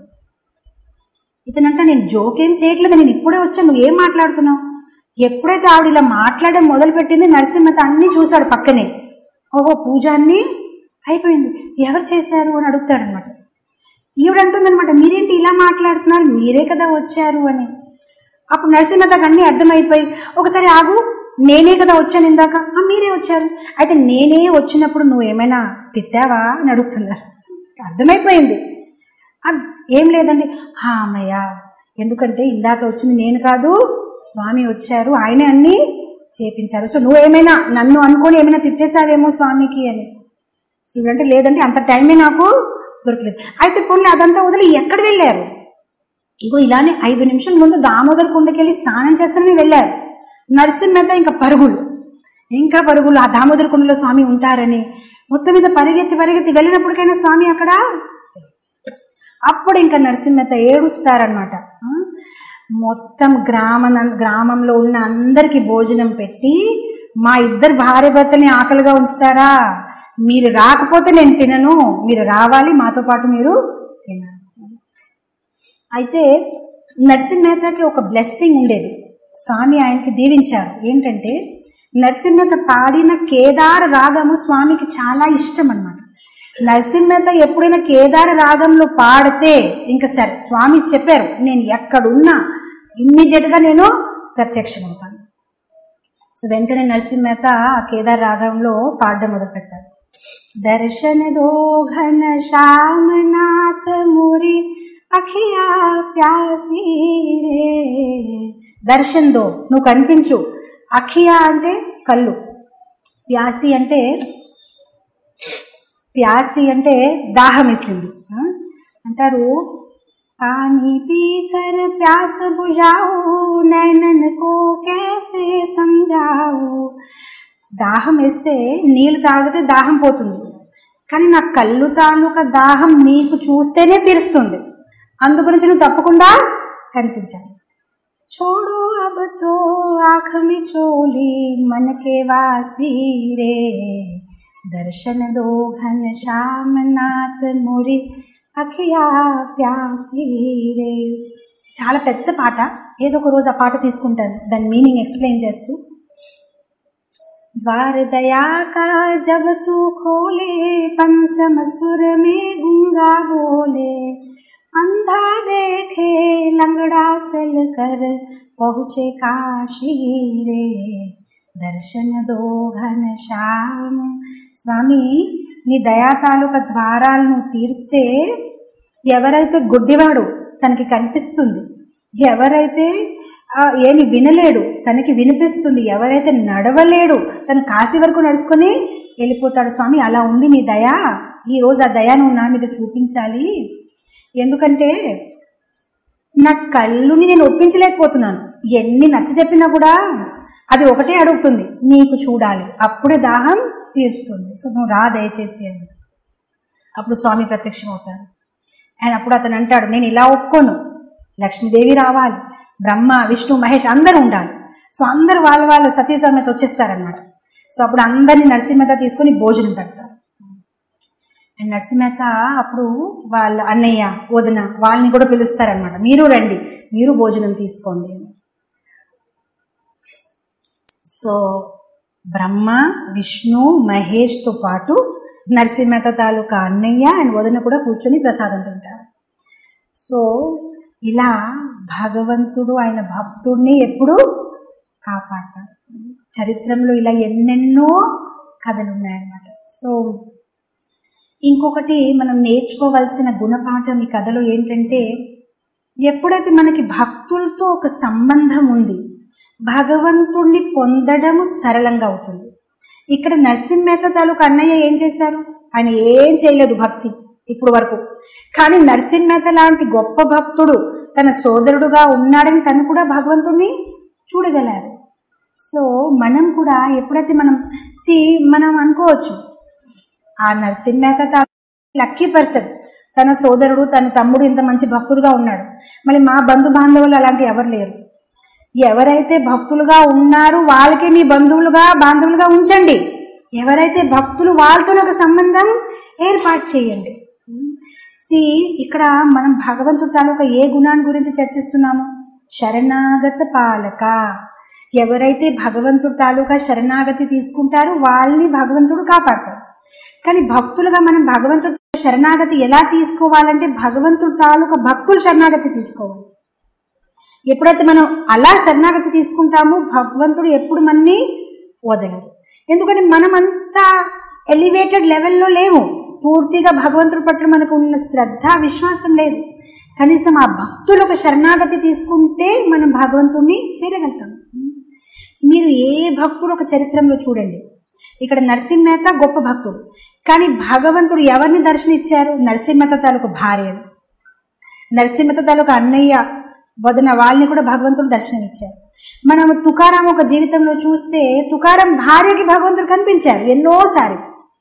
ఇతనంట నేను జోకేం చేయట్లేదు నేను ఇప్పుడే వచ్చాను నువ్వు ఏం మాట్లాడుతున్నావు ఎప్పుడైతే ఆవిడ ఇలా మాట్లాడడం మొదలు పెట్టింది నరసింహత అన్ని చూశాడు పక్కనే ఓహో పూజ అన్ని అయిపోయింది ఎవరు చేశారు అని అడుగుతాడనమాట ఈవిడ అంటుందన్నమాట మీరేంటి ఇలా మాట్లాడుతున్నారు మీరే కదా వచ్చారు అని అప్పుడు నరసింహతకు అన్ని అర్థమైపోయి ఒకసారి ఆగు నేనే కదా వచ్చాను ఇందాక "ఆ, మీరే వచ్చారు అయితే నేనే వచ్చినప్పుడు నువ్వు ఏమైనా తిట్టావా అని అడుగుతున్నారు అర్థమైపోయింది "ఆ, ఏం లేదండి "హా, అమ్మయ్య ఎందుకంటే ఇందాక వచ్చింది నేను కాదు స్వామి వచ్చారు ఆయనే అన్ని చేపించారు సో నువ్వేమైనా నన్ను అనుకొని ఏమైనా తిట్టేశావేమో స్వామికి అని చూడంటే లేదండి అంత టైమే నాకు దొరకలేదు అయితే పోనీ అదంతా వదిలి ఎక్కడ వెళ్ళారు ఇగో ఇలానే ఐదు నిమిషాల ముందు దామోదర్ కుండకెళ్ళి స్నానం చేస్తానని వెళ్ళారు నరసింహత ఇంకా పరుగులు ఇంకా పరుగులు ఆ దామోదర్ కుండలో స్వామి ఉంటారని మొత్తం మీద పరిగెత్తి పరిగెత్తి వెళ్ళినప్పటికైనా స్వామి అక్కడ అప్పుడు ఇంకా నరసింహత ఏడుస్తారనమాట ఆ? మొత్తం గ్రామ గ్రామంలో ఉన్న అందరికి భోజనం పెట్టి మా ఇద్దరు భార్య భర్తని ఆకలిగా ఉంచుతారా మీరు రాకపోతే నేను తినను మీరు రావాలి మాతో పాటు మీరు తినాలి అయితే నరసింహతకి ఒక బ్లెస్సింగ్ ఉండేది స్వామి ఆయనకి దీవించారు ఏంటంటే నరసింహత పాడిన కేదార రాగము స్వామికి చాలా ఇష్టం అన్నమాట నరసింహత ఎప్పుడైనా కేదార రాగంలో పాడితే ఇంకా సరే స్వామి చెప్పారు నేను ఎక్కడున్నా ఇమ్మీడియట్ గా నేను ప్రత్యక్షమవుతాను సో వెంటనే నరసింహత ఆ కేదార్ రాగంలో పాడడం మొదలు పెడతారు దర్శన దో ఘన శ్యామనాథ మురి అఖియా ప్యాసి రే దర్శన్ దో నువ్వు కనిపించు అఖియా అంటే కళ్ళు ప్యాసి అంటే ప్యాసి అంటే దాహం వేసింది ఆ? అంటారు पानी पीकर प्यास बुझाओ नैनन को कैसे समझाओ దాహం వేస్తే నీళ్ళు తాగితే దాహం పోతుంది కానీ నా కళ్ళు తాలూకా దాహం నీకు చూస్తేనే తీరుస్తుంది అందు గురించి నువ్వు తప్పకుండా కనిపించాలి छोड़ो अब तो आँख में चोली मन के वासी रे दर्शन दो घन श्याम नाथ मुరి అఖియా ప్యాసి రే చాలా పెద్ద పాట ఏదో ఒక రోజు ఆ పాట తీసుకుంటాను దాని మీనింగ్ ఎక్స్ప్లెయిన్ చేస్తూ द्वार दया का जब तू खोले पंचम सुर में गूंगा बोले अंधा देखे लंगड़ा चल कर पहुँचे काशी रे దర్శన దోఘన శ్యామ స్వామి నీ దయా తాలూక ద్వారాలను తీరిస్తే ఎవరైతే గుడ్డివాడు తనకి కనిపిస్తుంది ఎవరైతే ఆ, ఏమి వినలేడు తనకి వినిపిస్తుంది ఎవరైతే నడవలేడు తను కాశీ వరకు నడుచుకొని వెళ్ళిపోతాడు స్వామి అలా ఉంది నీ దయ ఈ రోజు ఆ దయ నువ్వు నా మీద చూపించాలి ఎందుకంటే నా కళ్ళుని నేను ఒప్పించలేకపోతున్నాను ఎన్ని నచ్చ చెప్పినా కూడా అది ఒకటే అడుగుతుంది నీకు చూడాలి అప్పుడే దాహం తీరుస్తుంది సో నువ్వు రా దయచేసి అని అప్పుడు స్వామి ప్రత్యక్షం అవుతారు అండ్ అప్పుడు అతను అంటాడు నేను ఇలా ఒప్పుకోను లక్ష్మీదేవి రావాలి బ్రహ్మ విష్ణు మహేష్ అందరూ ఉండాలి సో అందరు వాళ్ళ వాళ్ళు సతీ సమేత వచ్చేస్తారనమాట సో అప్పుడు అందరినీ నరసింహత తీసుకొని భోజనం పెడతారు అండ్ నరసింహత అప్పుడు వాళ్ళ అన్నయ్య వదిన వాళ్ళని కూడా పిలుస్తారనమాట మీరు రండి మీరు భోజనం తీసుకోండి అని సో బ్రహ్మ విష్ణు మహేష్తో పాటు నరసింహత తాలూకా అన్నయ్య అండ్ వదిన కూడా కూర్చొని ప్రసాదం తింటారు సో ఇలా భగవంతుడు ఆయన భక్తుడిని ఎప్పుడు కాపాడతాడు చరిత్రలో ఇలా ఎన్నెన్నో కథలు ఉన్నాయన్నమాట సో ఇంకొకటి మనం నేర్చుకోవాల్సిన గుణపాఠం ఈ కథలో ఏంటంటే ఎప్పుడైతే మనకి భక్తులతో ఒక సంబంధం ఉంది భగవంతుణ్ణి పొందడము సరళంగా అవుతుంది ఇక్కడ నరసింహేత తాలూకు అన్నయ్య ఏం చేశారు ఆయన ఏం చేయలేదు భక్తి ఇప్పుడు వరకు కానీ నరసింహేత లాంటి గొప్ప భక్తుడు తన సోదరుడుగా ఉన్నాడని తను కూడా భగవంతుణ్ణి చూడగలారు సో మనం కూడా ఎప్పుడైతే మనం సి మనం అనుకోవచ్చు ఆ నరసింహేత లక్కీ పర్సన్ తన సోదరుడు తన తమ్ముడు ఇంత మంచి భక్తుడుగా ఉన్నాడు మళ్ళీ మా బంధు బాంధవులు అలాంటి ఎవరు లేరు ఎవరైతే భక్తులుగా ఉన్నారో వాళ్ళకే మీ బంధువులుగా బాంధవులుగా ఉంచండి ఎవరైతే భక్తులు వాళ్ళతో ఒక సంబంధం ఏర్పాటు చేయండి సి ఇక్కడ మనం భగవంతుడి తాలూకా ఏ గుణాన్ని గురించి చర్చిస్తున్నాము శరణాగత పాలక ఎవరైతే భగవంతుడి తాలూకా శరణాగతి తీసుకుంటారో వాళ్ళని భగవంతుడు కాపాడతాడు కానీ భక్తులుగా మనం భగవంతుడి శరణాగతి ఎలా తీసుకోవాలంటే భగవంతుడి తాలూకా భక్తులు శరణాగతి తీసుకోవాలి ఎప్పుడైతే మనం అలా శరణాగతి తీసుకుంటామో భగవంతుడు ఎప్పుడు మనని వదలరు ఎందుకంటే మనం అంతా ఎలివేటెడ్ లెవెల్లో లేము పూర్తిగా భగవంతుడి పట్ల మనకు ఉన్న శ్రద్ధ విశ్వాసం లేదు కనీసం ఆ భక్తులకు శరణాగతి తీసుకుంటే మనం భగవంతుడిని చేరగలుగుతాం మీరు ఏ భక్తుడు ఒక చరిత్రలో చూడండి ఇక్కడ నరసింహేత గొప్ప భక్తుడు కానీ భగవంతుడు ఎవరిని దర్శనిచ్చారు నరసింహత తాలూకు భార్యను నరసింహత తాలూకు అన్నయ్య వదన వాళ్ళని కూడా భగవంతుడు దర్శనమిచ్చారు మనం తుకారాం ఒక జీవితంలో చూస్తే తుకారం భార్యకి భగవంతుడు కనిపించారు ఎన్నోసారి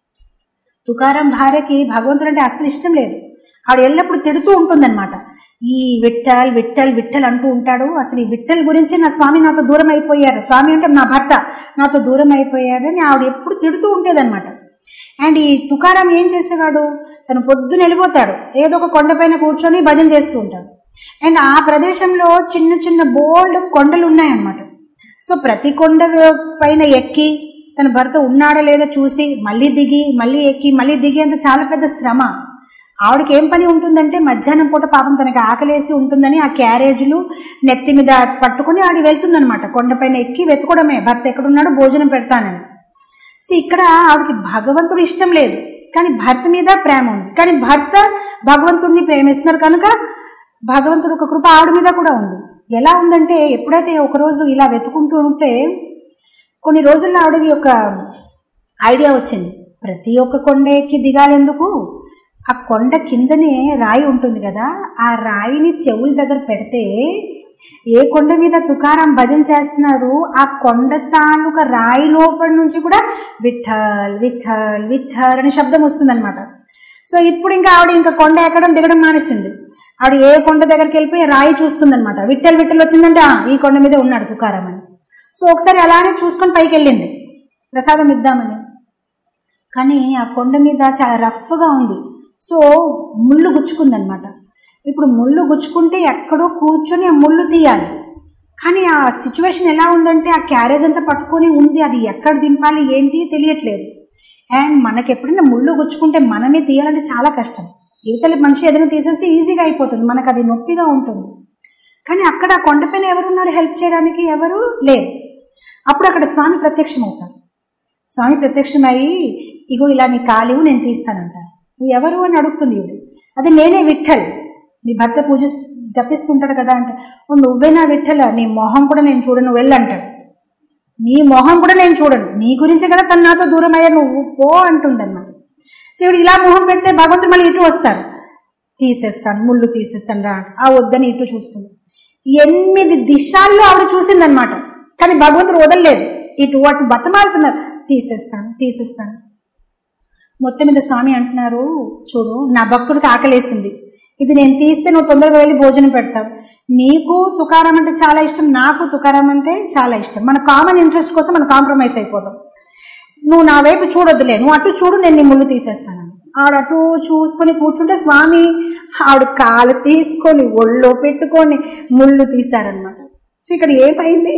తుకారం భార్యకి భగవంతుడు అంటే అస్సలు ఇష్టం లేదు ఆవిడ ఎల్లప్పుడు తిడుతూ ఉంటుందన్నమాట ఈ విట్టల్ విట్టల్ విట్టల్ అంటూ ఉంటాడు అసలు ఈ విట్టల్ గురించి నా స్వామి నాతో దూరం అయిపోయారు స్వామి అంటే నా భర్త నాతో దూరం అయిపోయాడు అని ఆవిడ ఎప్పుడు తిడుతూ ఉండేదన్నమాట అండ్ ఈ తుకారం ఏం చేసేవాడు తను పొద్దున వెళ్ళిపోతాడు ఏదో ఒక కొండపైన కూర్చొని భజన చేస్తూ ఉంటాడు అండ్ ఆ ప్రదేశంలో చిన్న చిన్న బోల్డ్ కొండలు ఉన్నాయన్నమాట సో ప్రతి కొండ పైన ఎక్కి తన భర్త ఉన్నాడో లేదో చూసి మళ్ళీ దిగి మళ్ళీ ఎక్కి మళ్ళీ దిగి అంత చాలా పెద్ద శ్రమ ఆవిడకి ఏం పని ఉంటుందంటే మధ్యాహ్నం పూట పాపం తనకి ఆకలేసి ఉంటుందని ఆ క్యారేజీలు నెత్తి మీద పట్టుకుని ఆడి వెళ్తుందనమాట కొండపైన ఎక్కి వెతుకోవడమే భర్త ఎక్కడున్నాడో భోజనం పెడతానని సో ఇక్కడ ఆవిడకి భగవంతుడు ఇష్టం లేదు కానీ భర్త మీద ప్రేమ ఉంది కానీ భర్త భగవంతుడిని ప్రేమిస్తున్నారు కనుక భగవంతుడు ఒక కృప ఆవిడ మీద కూడా ఉంది ఎలా ఉందంటే ఎప్పుడైతే ఒకరోజు ఇలా వెతుకుంటూ ఉంటే కొన్ని రోజుల్లో ఆవిడకి ఒక ఐడియా వచ్చింది ప్రతి ఒక్క కొండ ఎక్కి దిగాలి ఎందుకు ఆ కొండ కిందనే రాయి ఉంటుంది కదా ఆ రాయిని చెవుల దగ్గర పెడితే ఏ కొండ మీద తుకారం భజన చేస్తున్నారు ఆ కొండ తాలూకా రాయి లోపల నుంచి కూడా విఠల్ విఠల్ విఠల్ అనే శబ్దం వస్తుందన్నమాట సో ఇప్పుడు ఇంకా ఆవిడ ఇంకా కొండ ఎక్కడం దిగడం మానేసింది ఆవిడ ఏ కొండ దగ్గరికి వెళ్ళిపోయి రాయి చూస్తుందన్నమాట విట్టలు విట్టలు వచ్చిందంటే "ఆ, ఈ కొండ మీద ఉన్నాడు తుకారాం అని సో ఒకసారి అలానే చూసుకొని పైకి వెళ్ళింది ప్రసాదం ఇద్దామని కానీ ఆ కొండ మీద చాలా రఫ్గా ఉంది సో ముళ్ళు గుచ్చుకుందనమాట ఇప్పుడు ముళ్ళు గుచ్చుకుంటే ఎక్కడో కూర్చొని ఆ ముళ్ళు తీయాలి కానీ ఆ సిచ్యువేషన్ ఎలా ఉందంటే ఆ క్యారేజ్ అంతా పట్టుకొని ఉంది అది ఎక్కడ దింపాలి ఏంటి తెలియట్లేదు అండ్ మనకి ఎప్పుడైనా ముళ్ళు గుచ్చుకుంటే మనమే తీయాలంటే చాలా కష్టం యువతల మనిషి ఏదైనా తీసేస్తే ఈజీగా అయిపోతుంది మనకు అది నొప్పిగా ఉంటుంది కానీ అక్కడ ఆ కొండపైన ఎవరున్నారు హెల్ప్ చేయడానికి ఎవరు లేరు అప్పుడు అక్కడ స్వామి ప్రత్యక్షం అవుతారు స్వామి ప్రత్యక్షమయ్యి ఇగో ఇలా నీ కాలివు నేను తీస్తానంట నువ్వు ఎవరు అని అడుగుతుంది ఈవిడ అదే నేనే విఠల్ నీ భర్త పూజ జపిస్తుంటాడు కదా అంటే "ఓ, నువ్వేనా విఠల నీ మొహం కూడా నేను చూడను వెళ్ళంటాడు నీ మొహం కూడా నేను చూడను నీ గురించే కదా తను నాతో దూరం అయ్యా నువ్వు పో అంటుందన్నమాట సో ఇప్పుడు ఇలా మొహం పెడితే భగవంతుడు మళ్ళీ ఇటు వస్తారు తీసేస్తాను ముళ్ళు తీసేస్తాను రా ఆ వద్దని ఇటు చూస్తుంది ఎనిమిది దిశాల్లో ఆవిడ చూసిందనమాట కానీ భగవంతుడు వదలలేదు ఇటు అటు బతమాలుతున్నారు తీసేస్తాను తీసేస్తాను మొత్తం మీద స్వామి అంటున్నారు చూడు నా భక్తుడికి ఆకలేసింది ఇది నేను తీస్తే నువ్వు తొందరగా వెళ్ళి భోజనం పెడతావు నీకు తుకారం అంటే చాలా ఇష్టం నాకు తుకారం అంటే చాలా ఇష్టం మన కామన్ ఇంట్రెస్ట్ కోసం మనం కాంప్రమైజ్ అయిపోతాం నువ్వు నా వైపు చూడొద్దులే నువ్వు అటు చూడు నేను నీ ముళ్ళు తీసేస్తాను ఆవిడ అటు చూసుకొని కూర్చుంటే స్వామి ఆవిడ కాలు తీసుకొని ఒళ్ళో పెట్టుకొని ముళ్ళు తీశారనమాట సో ఇక్కడ ఏమైంది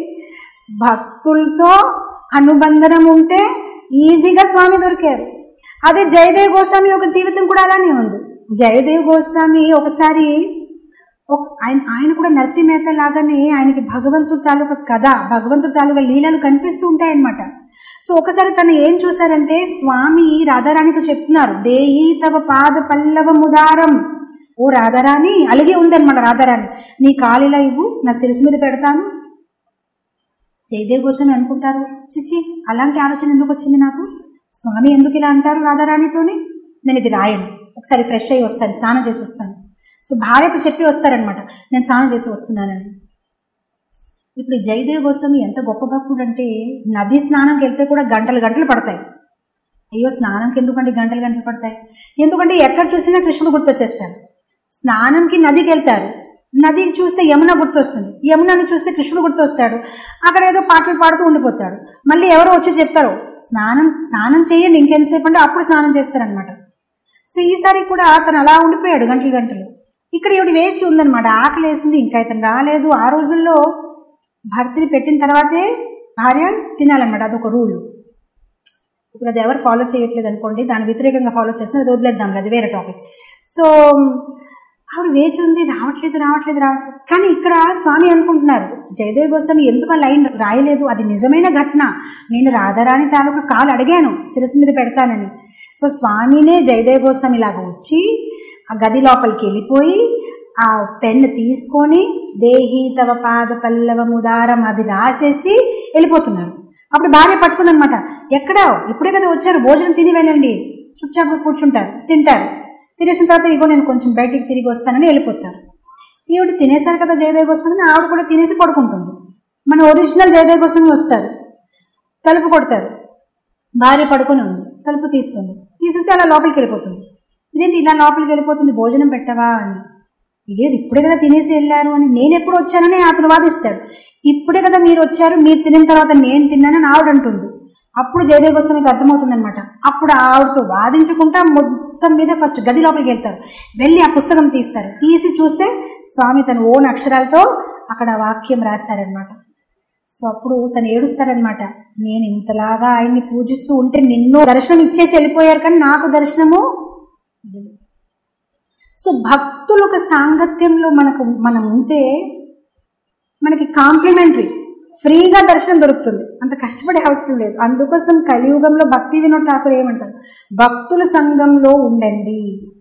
భక్తులతో అనుబంధనం ఉంటే ఈజీగా స్వామి దొరికారు అదే జయదేవ్ గోస్వామి ఒక జీవితం కూడా అలానే ఉంది జయదేవ్ గోస్వామి ఒకసారి ఒక- ఆయన ఆయన కూడా నరసింహ మేత లాగానే ఆయనకి భగవంతుడి తాలూకా కథ భగవంతుడి తాలూకా లీలలు కనిపిస్తూ ఉంటాయన్నమాట సో ఒకసారి తను ఏం చూసారంటే స్వామి రాధారాణితో చెప్తున్నారు దేహి తవ పాద పల్లవ ముదారం ఓ రాధారాణి అలాగే ఉందన్నమాట రాధారాణి నీ కాలిలా ఇవ్వు నా శిరసు మీద పెడతాను జయదేవ్ గోస్వామి అనుకుంటారు చిచి అలాంటి ఆలోచన ఎందుకు వచ్చింది నాకు స్వామి ఎందుకు ఇలా అంటారు రాధారాణితోనే నేను ఇది రాయను ఒకసారి ఫ్రెష్ అయ్యి వస్తాను స్నానం చేసి వస్తాను సో భార్యతో చెప్పి వస్తారనమాట నేను స్నానం చేసి వస్తున్నానని ఇప్పుడు ఈ జయదేవ్ గోస్వామి ఎంత గొప్ప భక్తుడు అంటే నది స్నానంకి వెళ్తే కూడా గంటలు గంటలు పడతాయి అయ్యో స్నానంకి ఎందుకంటే గంటలు గంటలు పడతాయి ఎందుకంటే ఎక్కడ చూసినా కృష్ణుడు గుర్తొచ్చేస్తాడు స్నానంకి నదికి వెళ్తారు నదికి చూస్తే యమున గుర్తొస్తుంది యమునని చూస్తే కృష్ణుడు గుర్తొస్తాడు అక్కడ ఏదో పాటలు పాడుతూ ఉండిపోతాడు మళ్ళీ ఎవరో వచ్చి చెప్తారు స్నానం స్నానం చేయండి ఇంకెంతసేపు అంటే అప్పుడు స్నానం చేస్తారనమాట సో ఈసారి కూడా తను అలా ఉండిపోయాడు గంటలు గంటలు ఇక్కడ ఈవిడ వేచి ఉందన్నమాట ఆకలి వేసింది ఇంకా ఇతను రాలేదు ఆ రోజుల్లో భర్తని పెట్టిన తర్వాతే భార్య తినాలన్నమాట అదొక రూల్ ఇప్పుడు అది ఎవరు ఫాలో చేయట్లేదు అనుకోండి దాని వ్యతిరేకంగా ఫాలో చేస్తే అది వదిలేద్దాం అది వేరే టాపిక్ సో ఆవిడ వేచి ఉంది రావట్లేదు రావట్లేదు రావట్లేదు కానీ ఇక్కడ స్వామి అనుకుంటున్నారు జయదేవ్ గోస్వామి ఎందుకు ఆ లైన్ రాయలేదు అది నిజమైన ఘటన నేను రాధారాణి తాలూకా కాలు అడిగాను శిరస్సు మీద పెడతానని సో స్వామినే జయదేవ్ గోస్వామి లాగా వచ్చి ఆ గది లోపలికి వెళ్ళిపోయి ఆ పెన్ తీసుకొని దేహి తవ పాద పల్లవ ముదారం అది రాసేసి వెళ్ళిపోతున్నారు అప్పుడు భార్య పట్టుకుందనమాట ఎక్కడ ఇప్పుడే కదా వచ్చారు భోజనం తిని వెళ్ళండి చుప్చాప్గా కూర్చుంటారు తింటారు తినేసిన తర్వాత ఇగో నేను కొంచెం బయటికి తిరిగి వస్తానని వెళ్ళిపోతారు ఈవిడ తినేశారు కదా జయదేవ్ గోస్వామి ఆవిడ కూడా తినేసి పడుకుంటుంది మన ఒరిజినల్ జయదేవ్ గోస్వామి వస్తారు తలుపు కొడతారు భార్య పడుకొని ఉంది తలుపు తీస్తుంది తీసేసి అలా లోపలికి వెళ్ళిపోతుంది ఇదేంటి ఇలా లోపలికి వెళ్ళిపోతుంది భోజనం పెట్టవా అని లేదు ఇప్పుడే కదా తినేసి వెళ్ళారు అని నేను ఎప్పుడు వచ్చానని అతను వాదిస్తాడు ఇప్పుడే కదా మీరు వచ్చారు మీరు తినిన తర్వాత నేను తిన్నానని ఆవిడ అంటుంది అప్పుడు జయదేవ్ గోస్వామికి అర్థమవుతుంది అనమాట అప్పుడు ఆవిడతో వాదించకుండా మొత్తం మీద ఫస్ట్ గది లోపలికి వెళ్తారు వెళ్ళి ఆ పుస్తకం తీస్తారు తీసి చూస్తే స్వామి తన ఓన్ అక్షరాలతో అక్కడ ఆ వాక్యం రాశారనమాట సో అప్పుడు తను ఏడుస్తాడనమాట నేను ఇంతలాగా ఆయన్ని పూజిస్తూ ఉంటే నిన్ను దర్శనం ఇచ్చేసి వెళ్ళిపోయారు కానీ నాకు దర్శనము ఇవ్వలేదు. సో భక్తుల ఒక సాంగత్యంలో మనకు మనం ఉంటే మనకి కాంప్లిమెంటరీ ఫ్రీగా దర్శనం దొరుకుతుంది అంత కష్టపడే అవసరం లేదు అందుకోసం కలియుగంలో భక్తి వినోద్ ఠాకూర్ ఏమంటారు భక్తుల సంఘంలో ఉండండి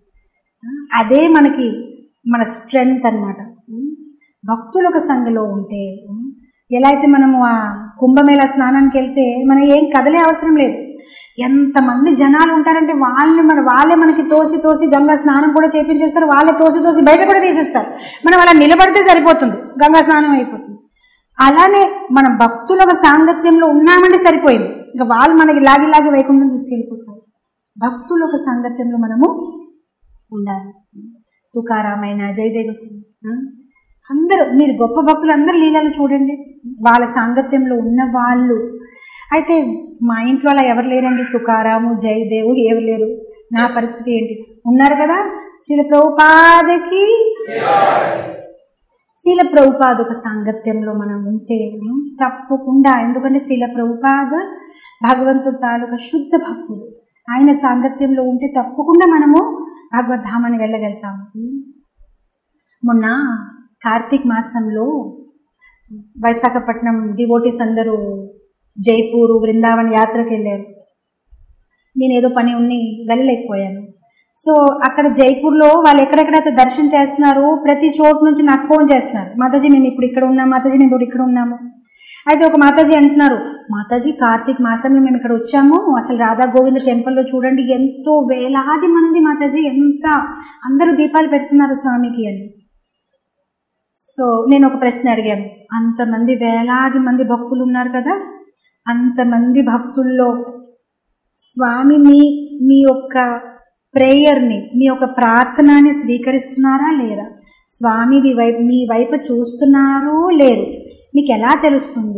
అదే మనకి మన స్ట్రెంగ్త్ అన్నమాట భక్తులు ఒక సంఘలో ఉంటే ఎలా అయితే మనము ఆ కుంభమేళ స్నానానికి వెళ్తే మనం ఏం కదలే అవసరం లేదు ఎంతమంది జనాలు ఉంటారంటే వాళ్ళని మన వాళ్ళే మనకి తోసి తోసి గంగా స్నానం కూడా చేపించేస్తారు వాళ్ళే తోసి తోసి బయట కూడా తీసేస్తారు మనం అలా నిలబడితే సరిపోతుంది గంగా స్నానం అయిపోతుంది అలానే మనం భక్తుల ఒక సాంగత్యంలో ఉన్నామంటే సరిపోయింది ఇంకా వాళ్ళు మనకి లాగి లాగి వైకుంఠం తీసుకెళ్ళిపోతారు భక్తుల ఒక సాంగత్యంలో మనము ఉండాలి తుకారామైన జయదేవ అందరూ మీరు గొప్ప భక్తులు అందరు లీలలు చూడండి వాళ్ళ సాంగత్యంలో ఉన్న వాళ్ళు అయితే మా ఇంట్లో అలా ఎవరు లేరండి తుకారాము జయదేవు ఎవరు లేరు నా పరిస్థితి ఏంటి ఉన్నారు కదా శిల ప్రభుపాదకి శీల ప్రభుపాద ఒక సాంగత్యంలో మనం ఉంటే తప్పకుండా ఎందుకంటే శీల ప్రభుపాద భగవంతుడు తాలూకా శుద్ధ భక్తుడు ఆయన సాంగత్యంలో ఉంటే తప్పకుండా మనము భగవద్ధామాన్ని వెళ్ళగలుగుతాము మొన్న కార్తీక్ మాసంలో వైశాఖపట్నం డివోటీస్ అందరూ జైపూర్ బృందావన్ యాత్రకు వెళ్ళారు నేను ఏదో పని ఉన్ని వెళ్ళలేకపోయాను సో అక్కడ జైపూర్లో వాళ్ళు ఎక్కడెక్కడైతే దర్శనం చేస్తున్నారో ప్రతి చోటు నుంచి నాకు ఫోన్ చేస్తున్నారు మాతాజీ నేను ఇప్పుడు ఇక్కడ ఉన్నా మాతాజీ నేను ఇప్పుడు ఇక్కడ ఉన్నాము అయితే ఒక మాతాజీ అంటున్నారు మాతాజీ కార్తీక్ మాసంలో మేము ఇక్కడ వచ్చాము అసలు రాధా గోవింద టెంపుల్లో చూడండి ఎంతో వేలాది మంది మాతాజీ ఎంత అందరూ దీపాలు పెడుతున్నారు స్వామికి అని సో నేను ఒక ప్రశ్న అడిగాను అంతమంది వేలాది మంది భక్తులు ఉన్నారు కదా అంతమంది భక్తుల్లో స్వామి మీ మీ యొక్క ప్రేయర్ని మీ యొక్క ప్రార్థనని స్వీకరిస్తున్నారా లేదా స్వామి మీ వైపు మీ వైపు చూస్తున్నారో లేరు మీకు ఎలా తెలుస్తుంది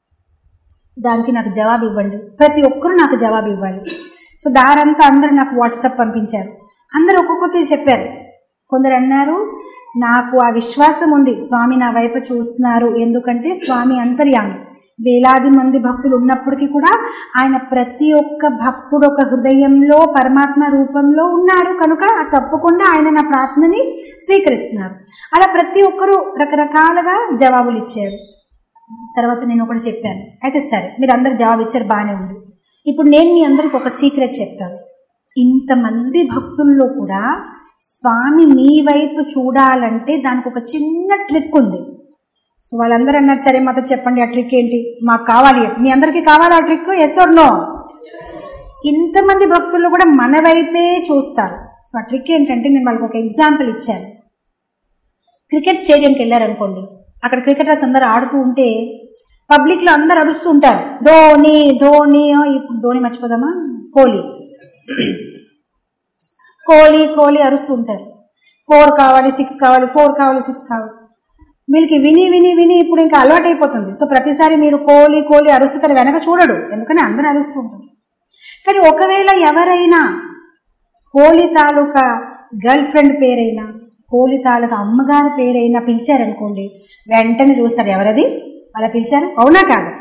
దానికి నాకు జవాబు ఇవ్వండి ప్రతి ఒక్కరూ నాకు జవాబు ఇవ్వాలి సో దారంతా అందరూ నాకు వాట్సాప్ పంపించారు అందరూ ఒక్కొక్కరు చెప్పారు కొందరు అన్నారు నాకు ఆ విశ్వాసం ఉంది స్వామి నా వైపు చూస్తున్నారు ఎందుకంటే స్వామి అంతర్యామి వేలాది మంది భక్తులు ఉన్నప్పటికీ కూడా ఆయన ప్రతి ఒక్క భక్తుడు ఒక హృదయంలో పరమాత్మ రూపంలో ఉన్నారు కనుక తప్పకుండా ఆయన నా ప్రార్థనని స్వీకరిస్తున్నారు అలా ప్రతి ఒక్కరూ రకరకాలుగా జవాబులు ఇచ్చారు తర్వాత నేను ఒకటి చెప్పాను అయితే సరే మీరు అందరు జవాబు ఇచ్చారు బాగానే ఉంది ఇప్పుడు నేను మీ అందరికి ఒక సీక్రెట్ చెప్తాను ఇంతమంది భక్తుల్లో కూడా స్వామి మీ వైపు చూడాలంటే దానికి ఒక చిన్న ట్రిక్ ఉంది సో వాళ్ళందరూ అన్నారు సరే మాతో చెప్పండి ఆ ట్రిక్ ఏంటి మాకు కావాలి మీ అందరికీ కావాలి ఆ ట్రిక్ ఎస్ ఆర్ నో ఇంతమంది భక్తులు కూడా మన వైపే చూస్తారు సో ఆ ట్రిక్ ఏంటంటే నేను వాళ్ళకి ఒక ఎగ్జాంపుల్ ఇచ్చాను క్రికెట్ స్టేడియంకి వెళ్ళారనుకోండి అక్కడ క్రికెటర్స్ అందరు ఆడుతూ ఉంటే పబ్లిక్లో అందరు అరుస్తూ ఉంటారు ధోని ధోని ఇప్పుడు ధోని మర్చిపోదామా కోహ్లీ కోహ్లీ కోహ్లీ అరుస్తూ ఉంటారు ఫోర్ కావాలి సిక్స్ కావాలి ఫోర్ కావాలి సిక్స్ కావాలి వీళ్ళకి విని విని విని ఇప్పుడు ఇంకా అలవాటు అయిపోతుంది సో ప్రతిసారి మీరు కోహ్లీ కోహ్లీ అరుస్తారు వెనక చూడడు ఎందుకని అందరూ అరుస్తూ ఉంటారు కానీ ఒకవేళ ఎవరైనా కోహ్లీ తాలూకా గర్ల్ ఫ్రెండ్ పేరైనా కోహ్లీ తాలూకా అమ్మగారి పేరైనా పిలిచారనుకోండి వెంటనే చూస్తారు ఎవరది అలా పిలిచారు అవునా కాదు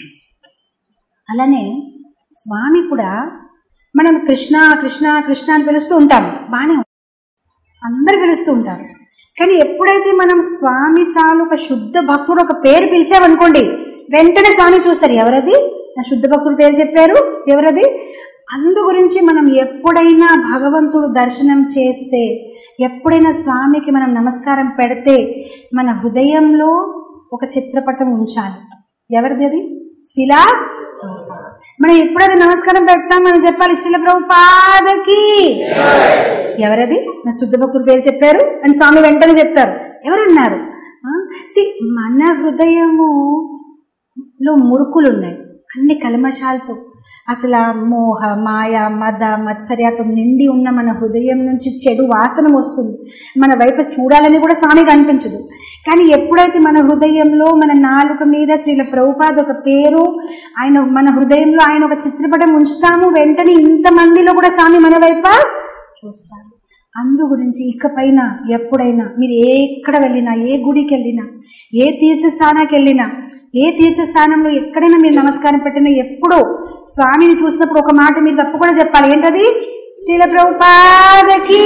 అలానే స్వామి కూడా మనం కృష్ణ కృష్ణ కృష్ణ అని పిలుస్తూ ఉంటాం బాగానే అందరు పిలుస్తూ ఉంటారు కానీ ఎప్పుడైతే మనం స్వామి తాలూకా శుద్ధ భక్తుడు ఒక పేరు పిలిచామనుకోండి వెంటనే స్వామి చూస్తారు ఎవరది నా శుద్ధ భక్తుడు పేరు చెప్పారు ఎవరది అందు గురించి మనం ఎప్పుడైనా భగవంతుడు దర్శనం చేస్తే ఎప్పుడైనా స్వామికి మనం నమస్కారం పెడితే మన హృదయంలో ఒక చిత్రపటం ఉంచాలి ఎవరిది అది శిలా మనం ఎప్పుడైతే నమస్కారం పెడతాం మనం చెప్పాలి శిల ప్రభుపాదకి ఎవరది నా శుద్ధ భక్తుల పేరు చెప్పారు అని స్వామి వెంటనే చెప్తారు ఎవరన్నారు సి మన హృదయములో మురుకులు ఉన్నాయి అన్ని కల్మషాలతో అసలు ఆ మోహ మాయ మద మత్సర్యాతో నిండి ఉన్న మన హృదయం నుంచి చెడు వాసన వస్తుంది మన వైపు చూడాలని కూడా స్వామికి అనిపించదు కానీ ఎప్పుడైతే మన హృదయంలో మన నాలుక మీద శ్రీల ప్రభుపాద్ ఒక పేరు ఆయన మన హృదయంలో ఆయన ఒక చిత్రపటం ఉంచుతాము వెంటనే ఇంతమందిలో కూడా స్వామి మన వైపు చూస్తారు అందు గురించి ఇకపైన ఎప్పుడైనా మీరు ఎక్కడ వెళ్ళినా ఏ గుడికి వెళ్ళినా ఏ తీర్థస్థానానికి వెళ్ళినా ఏ తీర్థస్థానంలో ఎక్కడైనా మీరు నమస్కారం పెట్టినా ఎప్పుడో స్వామిని చూసినప్పుడు ఒక మాట మీరు తప్పకుండా చెప్పాలి ఏంటది శ్రీల ప్రభుపాదకి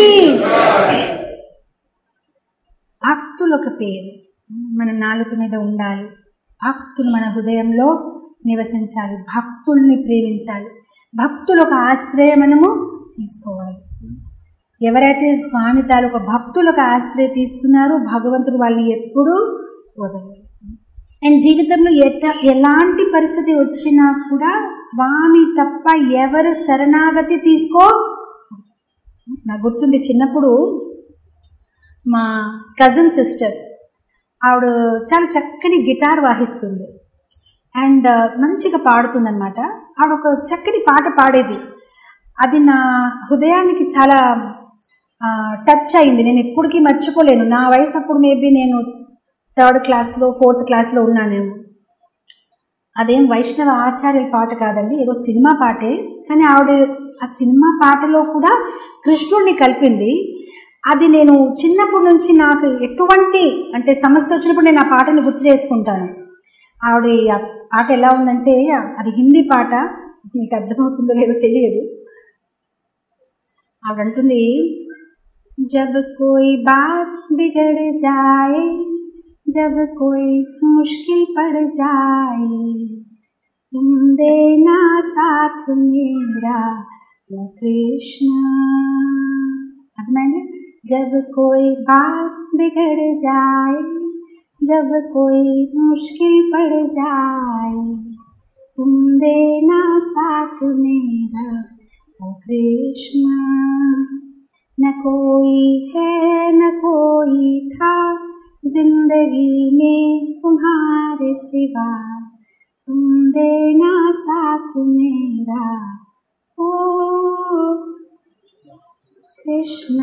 భక్తులు ఒక పేరు మన నాలుక మీద ఉండాలి భక్తులు మన హృదయంలో నివసించాలి భక్తుల్ని ప్రేమించాలి భక్తులు ఒక ఆశ్రయం మనము తీసుకోవాలి ఎవరైతే స్వామి తాలూకు భక్తులకు ఆశ్రయ తీసుకున్నారో భగవంతుడు వాళ్ళని ఎప్పుడూ వదలరు అండ్ జీవితంలో ఎట ఎలాంటి పరిస్థితి వచ్చినా కూడా స్వామి తప్ప ఎవరు శరణాగతి తీసుకో నాకు గుర్తుంది చిన్నప్పుడు మా కజిన్ సిస్టర్ ఆవిడ చాలా చక్కని గిటార్ వాయిస్తుంది అండ్ మంచిగా పాడుతుందన్నమాట ఆవిడ ఒక చక్కని పాట పాడేది అది నా హృదయానికి చాలా టచ్ అయింది నేను ఎప్పటికీ మర్చిపోలేను నా వయసు అప్పుడు మేబీ నేను థర్డ్ క్లాస్లో ఫోర్త్ క్లాస్లో ఉన్నానేమో అదేం వైష్ణవ ఆచార్యుల పాట కాదండి ఏదో సినిమా పాటే కానీ ఆవిడ ఆ సినిమా పాటలో కూడా కృష్ణుడిని కలిపింది అది నేను చిన్నప్పటి నుంచి నాకు ఎటువంటి అంటే సమస్య వచ్చినప్పుడు నేను ఆ పాటను గుర్తు చేసుకుంటాను ఆవిడ ఆ పాట ఎలా ఉందంటే అది హిందీ పాట మీకు అర్థమవుతుందో లేదో తెలియదు ఆవిడ అంటుంది జబ్ కోయి బాత్ బిగड़ जाए जब कोई मुश्किल पड़ जाए तुम देना साथ मेरा ओ कृष्ण अर्थమైంది जब कोई बात बिगड़ जाए जब कोई मुश्किल पड़ जाए तुम देना साथ मेरा ओ कृष्ण न कोई है न कोई था जिंदगी में तुम्हारे सिवा तुम देना साथ मेरा ओ కృష్ణ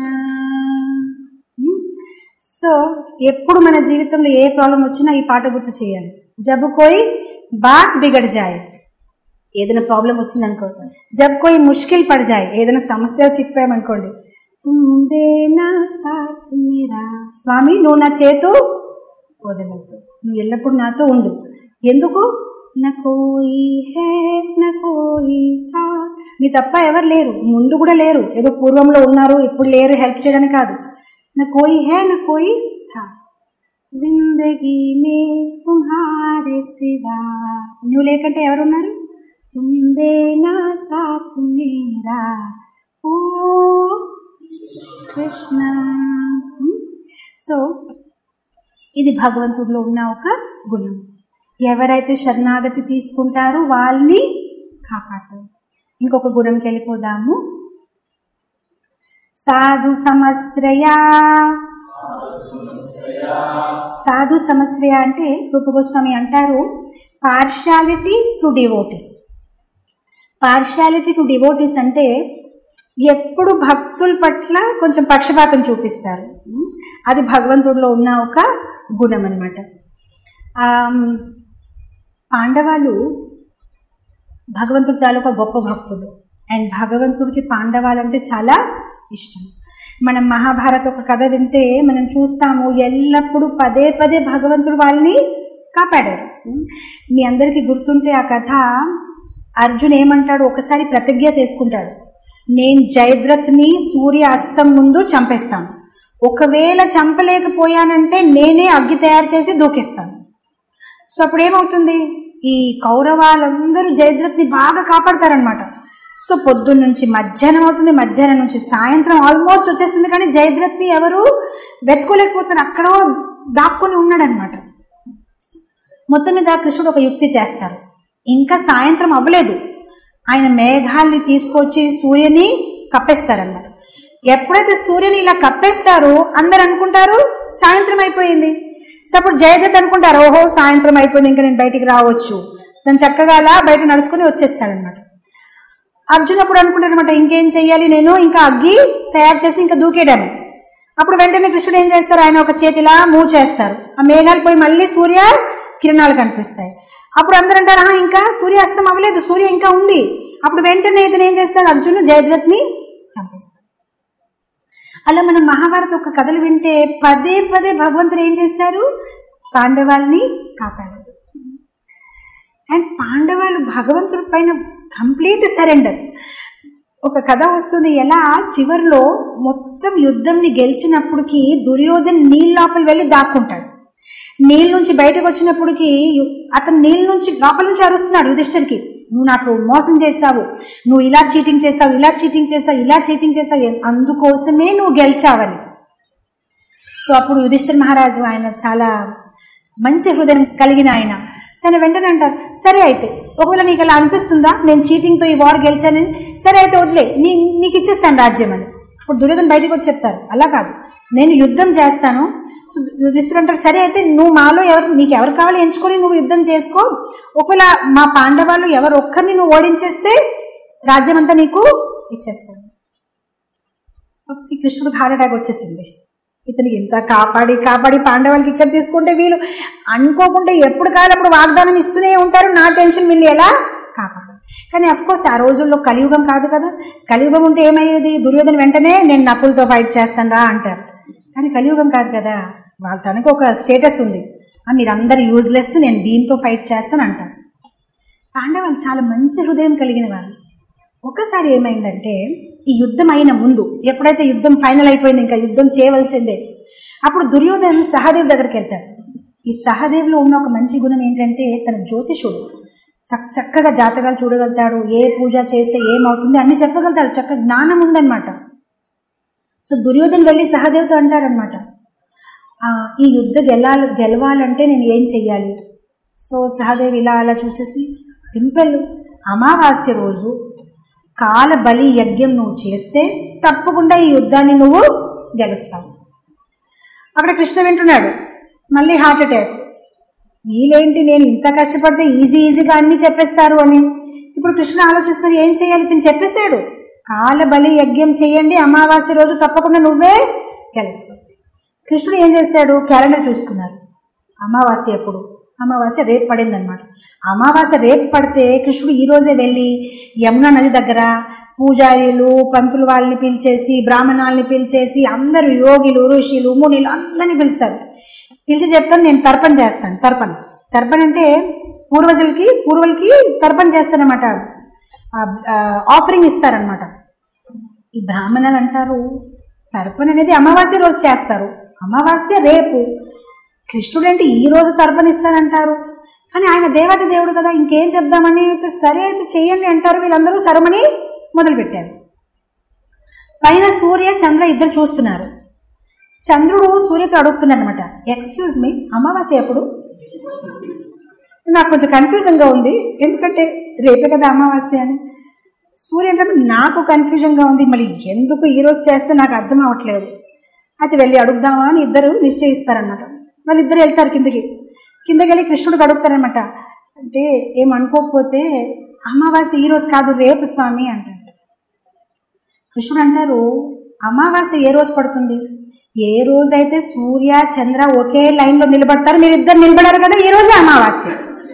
సో ఎప్పుడు మన జీవితంలో ఏ ప్రాబ్లం వచ్చినా ఈ పాట గుర్తు చేయాలి జబ్ కోయి బాత్ బిగడ్ జాయ్ ఏదైనా ప్రాబ్లం వచ్చిందనుకో జబ్ కోయి ముష్కిల్ పడి జాయ్ ఏదైనా సమస్య చిక్కిపోయామనుకోండి తుందేనా సాత్ మీరా స్వామి నువ్వు నా చేతు వదలద్దు నువ్వు ఎల్లప్పుడు నాతో ఉండు ఎందుకు నా కోయి హే నా కోయి థా నీ తప్ప ఎవరు లేరు ముందు కూడా లేరు ఏదో పూర్వంలో ఉన్నారు ఇప్పుడు లేరు హెల్ప్ చేయడానికి కాదు నా కోయి హే నా కోయి థా జిందగీ మే తుమ్హారే సివా నువ్వు లేకంటే ఎవరున్నారు తుందే నా సాత్ మేరా ఓ కృష్ణ సో ఇది భగవంతుడిలో ఉన్న ఒక గుణం ఎవరైతే శరణాగతి తీసుకుంటారో వాళ్ళని కాపాడతారు ఇంకొక గుణంకి వెళ్ళిపోదాము సాధు సమశ్రయ సాధు సమశ్రయ అంటే రూపగోస్వామి అంటారు partiality to devotees partiality to devotees అంటే ఎప్పుడు భక్తుల పట్ల కొంచెం పక్షపాతం చూపిస్తారు అది భగవంతుడిలో ఉన్న ఒక గుణం అనమాట పాండవాలు భగవంతుడి తాలూకా గొప్ప భక్తులు అండ్ భగవంతుడికి పాండవాలంటే చాలా ఇష్టం మనం మహాభారత ఒక కథ వింటే మనం చూస్తాము ఎల్లప్పుడూ పదే పదే భగవంతుడు వాళ్ళని కాపాడారు మీ అందరికీ గుర్తుంటే ఆ కథ అర్జున్ ఏమంటాడు ఒకసారి ప్రతిజ్ఞ చేసుకుంటాడు నేను జయద్రథ్ని సూర్య అస్తం ముందు చంపేస్తాను ఒకవేళ చంపలేకపోయానంటే నేనే అగ్గి తయారు చేసి దూకిస్తాను సో అప్పుడు ఏమవుతుంది ఈ కౌరవాలందరూ జయద్రథ్ని బాగా కాపాడతారనమాట సో పొద్దున్న నుంచి మధ్యాహ్నం అవుతుంది మధ్యాహ్నం నుంచి సాయంత్రం ఆల్మోస్ట్ వచ్చేస్తుంది కానీ జయద్రథ్ని ఎవరు వెతుకోలేకపోతున్నారు అక్కడో దాక్కుని ఉన్నాడనమాట మొత్తం మీద కృష్ణుడు ఒక యుక్తి చేస్తారు ఇంకా సాయంత్రం అవ్వలేదు ఆయన మేఘాల్ని తీసుకొచ్చి సూర్యుని కప్పేస్తారన్నమాట ఎప్పుడైతే సూర్యుని ఇలా కప్పేస్తారో అందరు అనుకుంటారు సాయంత్రం అయిపోయింది సో అప్పుడు జయదత్ అనుకుంటారు ఓహో సాయంత్రం అయిపోయింది ఇంకా నేను బయటికి రావచ్చు తను చక్కగా అలా బయట నడుచుకుని వచ్చేస్తాడనమాట అర్జున్ అప్పుడు అనుకుంటాడు అనమాట ఇంకేం చెయ్యాలి నేను ఇంకా అగ్గి తయారు చేసి ఇంకా దూకేయడమే అప్పుడు వెంటనే కృష్ణుడు ఏం చేస్తారు ఆయన ఒక చేతిలా మూవ్ చేస్తారు ఆ మేఘాలు పోయి మళ్ళీ సూర్య కిరణాలు కనిపిస్తాయి అప్పుడు అందరూ అంటారు "ఆహా, ఇంకా సూర్యాస్తం అవ్వలేదు సూర్య ఇంకా ఉంది అప్పుడు వెంటనే ఇతను ఏం చేస్తాడు అర్జును జయద్రథ్ని చంపేస్తాడు అలా మనం మహాభారత ఒక కథలు వింటే పదే పదే భగవంతుడు ఏం చేశారు పాండవాల్ని కాపాడారు అండ్ పాండవాలు భగవంతుడి పైన కంప్లీట్ సరెండర్ ఒక కథ వస్తుంది ఎలా చివర్లో మొత్తం యుద్ధంని గెలిచినప్పటికి దుర్యోధన్ నీళ్ళ లోపల వెళ్ళి దాక్కుంటాడు నీళ్ళ నుంచి బయటకు వచ్చినప్పటికి యు- అతను నీళ్ళ నుంచి లోపల నుంచి అరుస్తున్నాడు యుధిష్ఠర్కి నువ్వు నాకు మోసం చేశావు నువ్వు ఇలా చీటింగ్ చేసావు ఇలా చీటింగ్ చేసావు ఇలా చీటింగ్ చేసావు ఎ- అందుకోసమే నువ్వు గెలిచావని సో అప్పుడు యుధిష్ఠిర్ మహారాజు ఆయన చాలా మంచి హృదయం కలిగిన ఆయన సరే వెంటనే అంటారు సరే అయితే ఒకవేళ నీకు అలా అనిపిస్తుందా నేను చీటింగ్తో ఈ వార్ గెలిచానని సరే అయితే వదిలే నీ నీకు ఇచ్చేస్తాను రాజ్యం అని అప్పుడు దుర్యోధన బయటకు వచ్చి చెప్తారు అలా కాదు నేను యుద్ధం చేస్తాను సో యుధిష్ఠిర్ అంటారు సరే అయితే నువ్వు మాలో ఎవరు నీకు ఎవరు కావాలో ఎంచుకొని నువ్వు యుద్ధం చేసుకో ఒకవేళ మా పాండవాలు ఎవరు ఒక్కరిని నువ్వు ఓడించేస్తే రాజ్యం అంతా నీకు ఇచ్చేస్తాను అప్పటికి కృష్ణుడికి హార్ట్ అటాక్ వచ్చేసింది ఇతనికి ఇంత కాపాడి కాపాడి పాండవులకి ఇక్కడ తీసుకుంటే వీళ్ళు అనుకోకుండా ఎప్పుడు కాలప్పుడు వాగ్దానం ఇస్తూనే ఉంటారు నా టెన్షన్ వీళ్ళు ఎలా కాపాడాలి కానీ అఫ్ కోర్స్ ఆ రోజుల్లో కలియుగం కాదు కదా కలియుగం ఉంటే ఏమయ్యేది దుర్యోధన వెంటనే నేను నకులతో ఫైట్ చేస్తాను రా అంటారు కానీ కలియుగం కాదు కదా వాళ్ళ తనకు ఒక స్టేటస్ ఉంది ఆ, మీరందరూ యూజ్లెస్ నేను దీంతో ఫైట్ చేస్తాను అంటారు పాండవులు చాలా మంచి హృదయం కలిగిన వాళ్ళు ఒకసారి ఏమైందంటే ఈ యుద్ధం అయిన ముందు ఎప్పుడైతే యుద్ధం ఫైనల్ అయిపోయింది ఇంకా యుద్ధం చేయవలసిందే అప్పుడు దుర్యోధన్ సహదేవ్ దగ్గరికి వెళ్తాడు ఈ సహదేవ్లో ఉన్న ఒక మంచి గుణం ఏంటంటే తన జ్యోతిషుడు చక్ చక్కగా జాతకాలు చూడగలుగుతాడు ఏ పూజ చేస్తే ఏమవుతుంది అన్ని చెప్పగలుగుతాడు చక్క జ్ఞానం ఉందన్నమాట సో దుర్యోధన్ వెళ్ళి సహదేవ్తో అంటారనమాట ఈ యుద్ధ గెలాలి గెలవాలంటే నేను ఏం చెయ్యాలి సో సహదేవ్ ఇలా అలా చూసేసి సింపుల్ అమావాస్య రోజు కాల బలి యజ్ఞం నువ్వు చేస్తే తప్పకుండా ఈ యుద్ధాన్ని నువ్వు గెలుస్తావు అక్కడ కృష్ణ వింటున్నాడు మళ్ళీ హార్ట్ అటాక్ వీలేంటి నేను ఇంత కష్టపడితే ఈజీ ఈజీగా అన్ని చెప్పేస్తారు అని ఇప్పుడు కృష్ణ ఆలోచిస్తున్నారు ఏం చేయాలి తిని చెప్పేశాడు కాల బలి యజ్ఞం చేయండి అమావాస్య రోజు తప్పకుండా నువ్వే గెలుస్తావు కృష్ణుడు ఏం చేశాడు క్యాలెండర్ చూసుకున్నారు అమావాస్య ఎప్పుడు అమావాస్య రేపు పడింది అనమాట అమావాస్య రేపు పడితే కృష్ణుడు ఈ రోజే వెళ్ళి యమునా నది దగ్గర పూజారులు పంతులు వాళ్ళని పిలిచేసి బ్రాహ్మణాలని పిలిచేసి అందరూ యోగిలు ఋషులు మునిలు అందరినీ పిలుస్తారు పిలిచి చెప్తాను నేను తర్పణ చేస్తాను తర్పణ తర్పణ అంటే పూర్వజులకి పూర్వులకి తర్పణ చేస్తానమాట ఆఫరింగ్ ఇస్తారనమాట ఈ బ్రాహ్మణులు అంటారు తర్పణ అనేది అమావాస్య రోజు చేస్తారు అమావాస్య రేపు కృష్ణుడు అంటే ఈ రోజు తర్పణ ఇస్తానంటారు కానీ ఆయన దేవత దేవుడు కదా ఇంకేం చెప్దామని అయితే సరే అయితే చెయ్యండి అంటారు వీళ్ళందరూ సరమని మొదలుపెట్టారు పైన సూర్య చంద్ర ఇద్దరు చూస్తున్నారు చంద్రుడు సూర్యతో అడుగుతున్నాడు అనమాట ఎక్స్క్యూజ్ మీ అమావాస్య ఎప్పుడు నాకు కొంచెం కన్ఫ్యూజన్గా ఉంది ఎందుకంటే రేపే కదా అమావాస్య అని సూర్య అంటే నాకు కన్ఫ్యూజన్గా ఉంది మళ్ళీ ఎందుకు ఈరోజు చేస్తే నాకు అర్థం అవ్వట్లేదు అయితే వెళ్ళి అడుగుదామా అని ఇద్దరు నిశ్చయిస్తారనమాట వాళ్ళు ఇద్దరు వెళ్తారు కిందకి కిందకి వెళ్ళి కృష్ణుడికి అడుగుతారనమాట అంటే ఏమనుకోకపోతే అమావాస్య ఈరోజు కాదు రేపు స్వామి అంటారు కృష్ణుడు అంటారు అమావాస్య ఏ రోజు పడుతుంది ఏ రోజైతే సూర్య చంద్ర ఒకే లైన్లో నిలబడతారు మీరిద్దరు నిలబడారు కదా ఈ రోజే అమావాస్య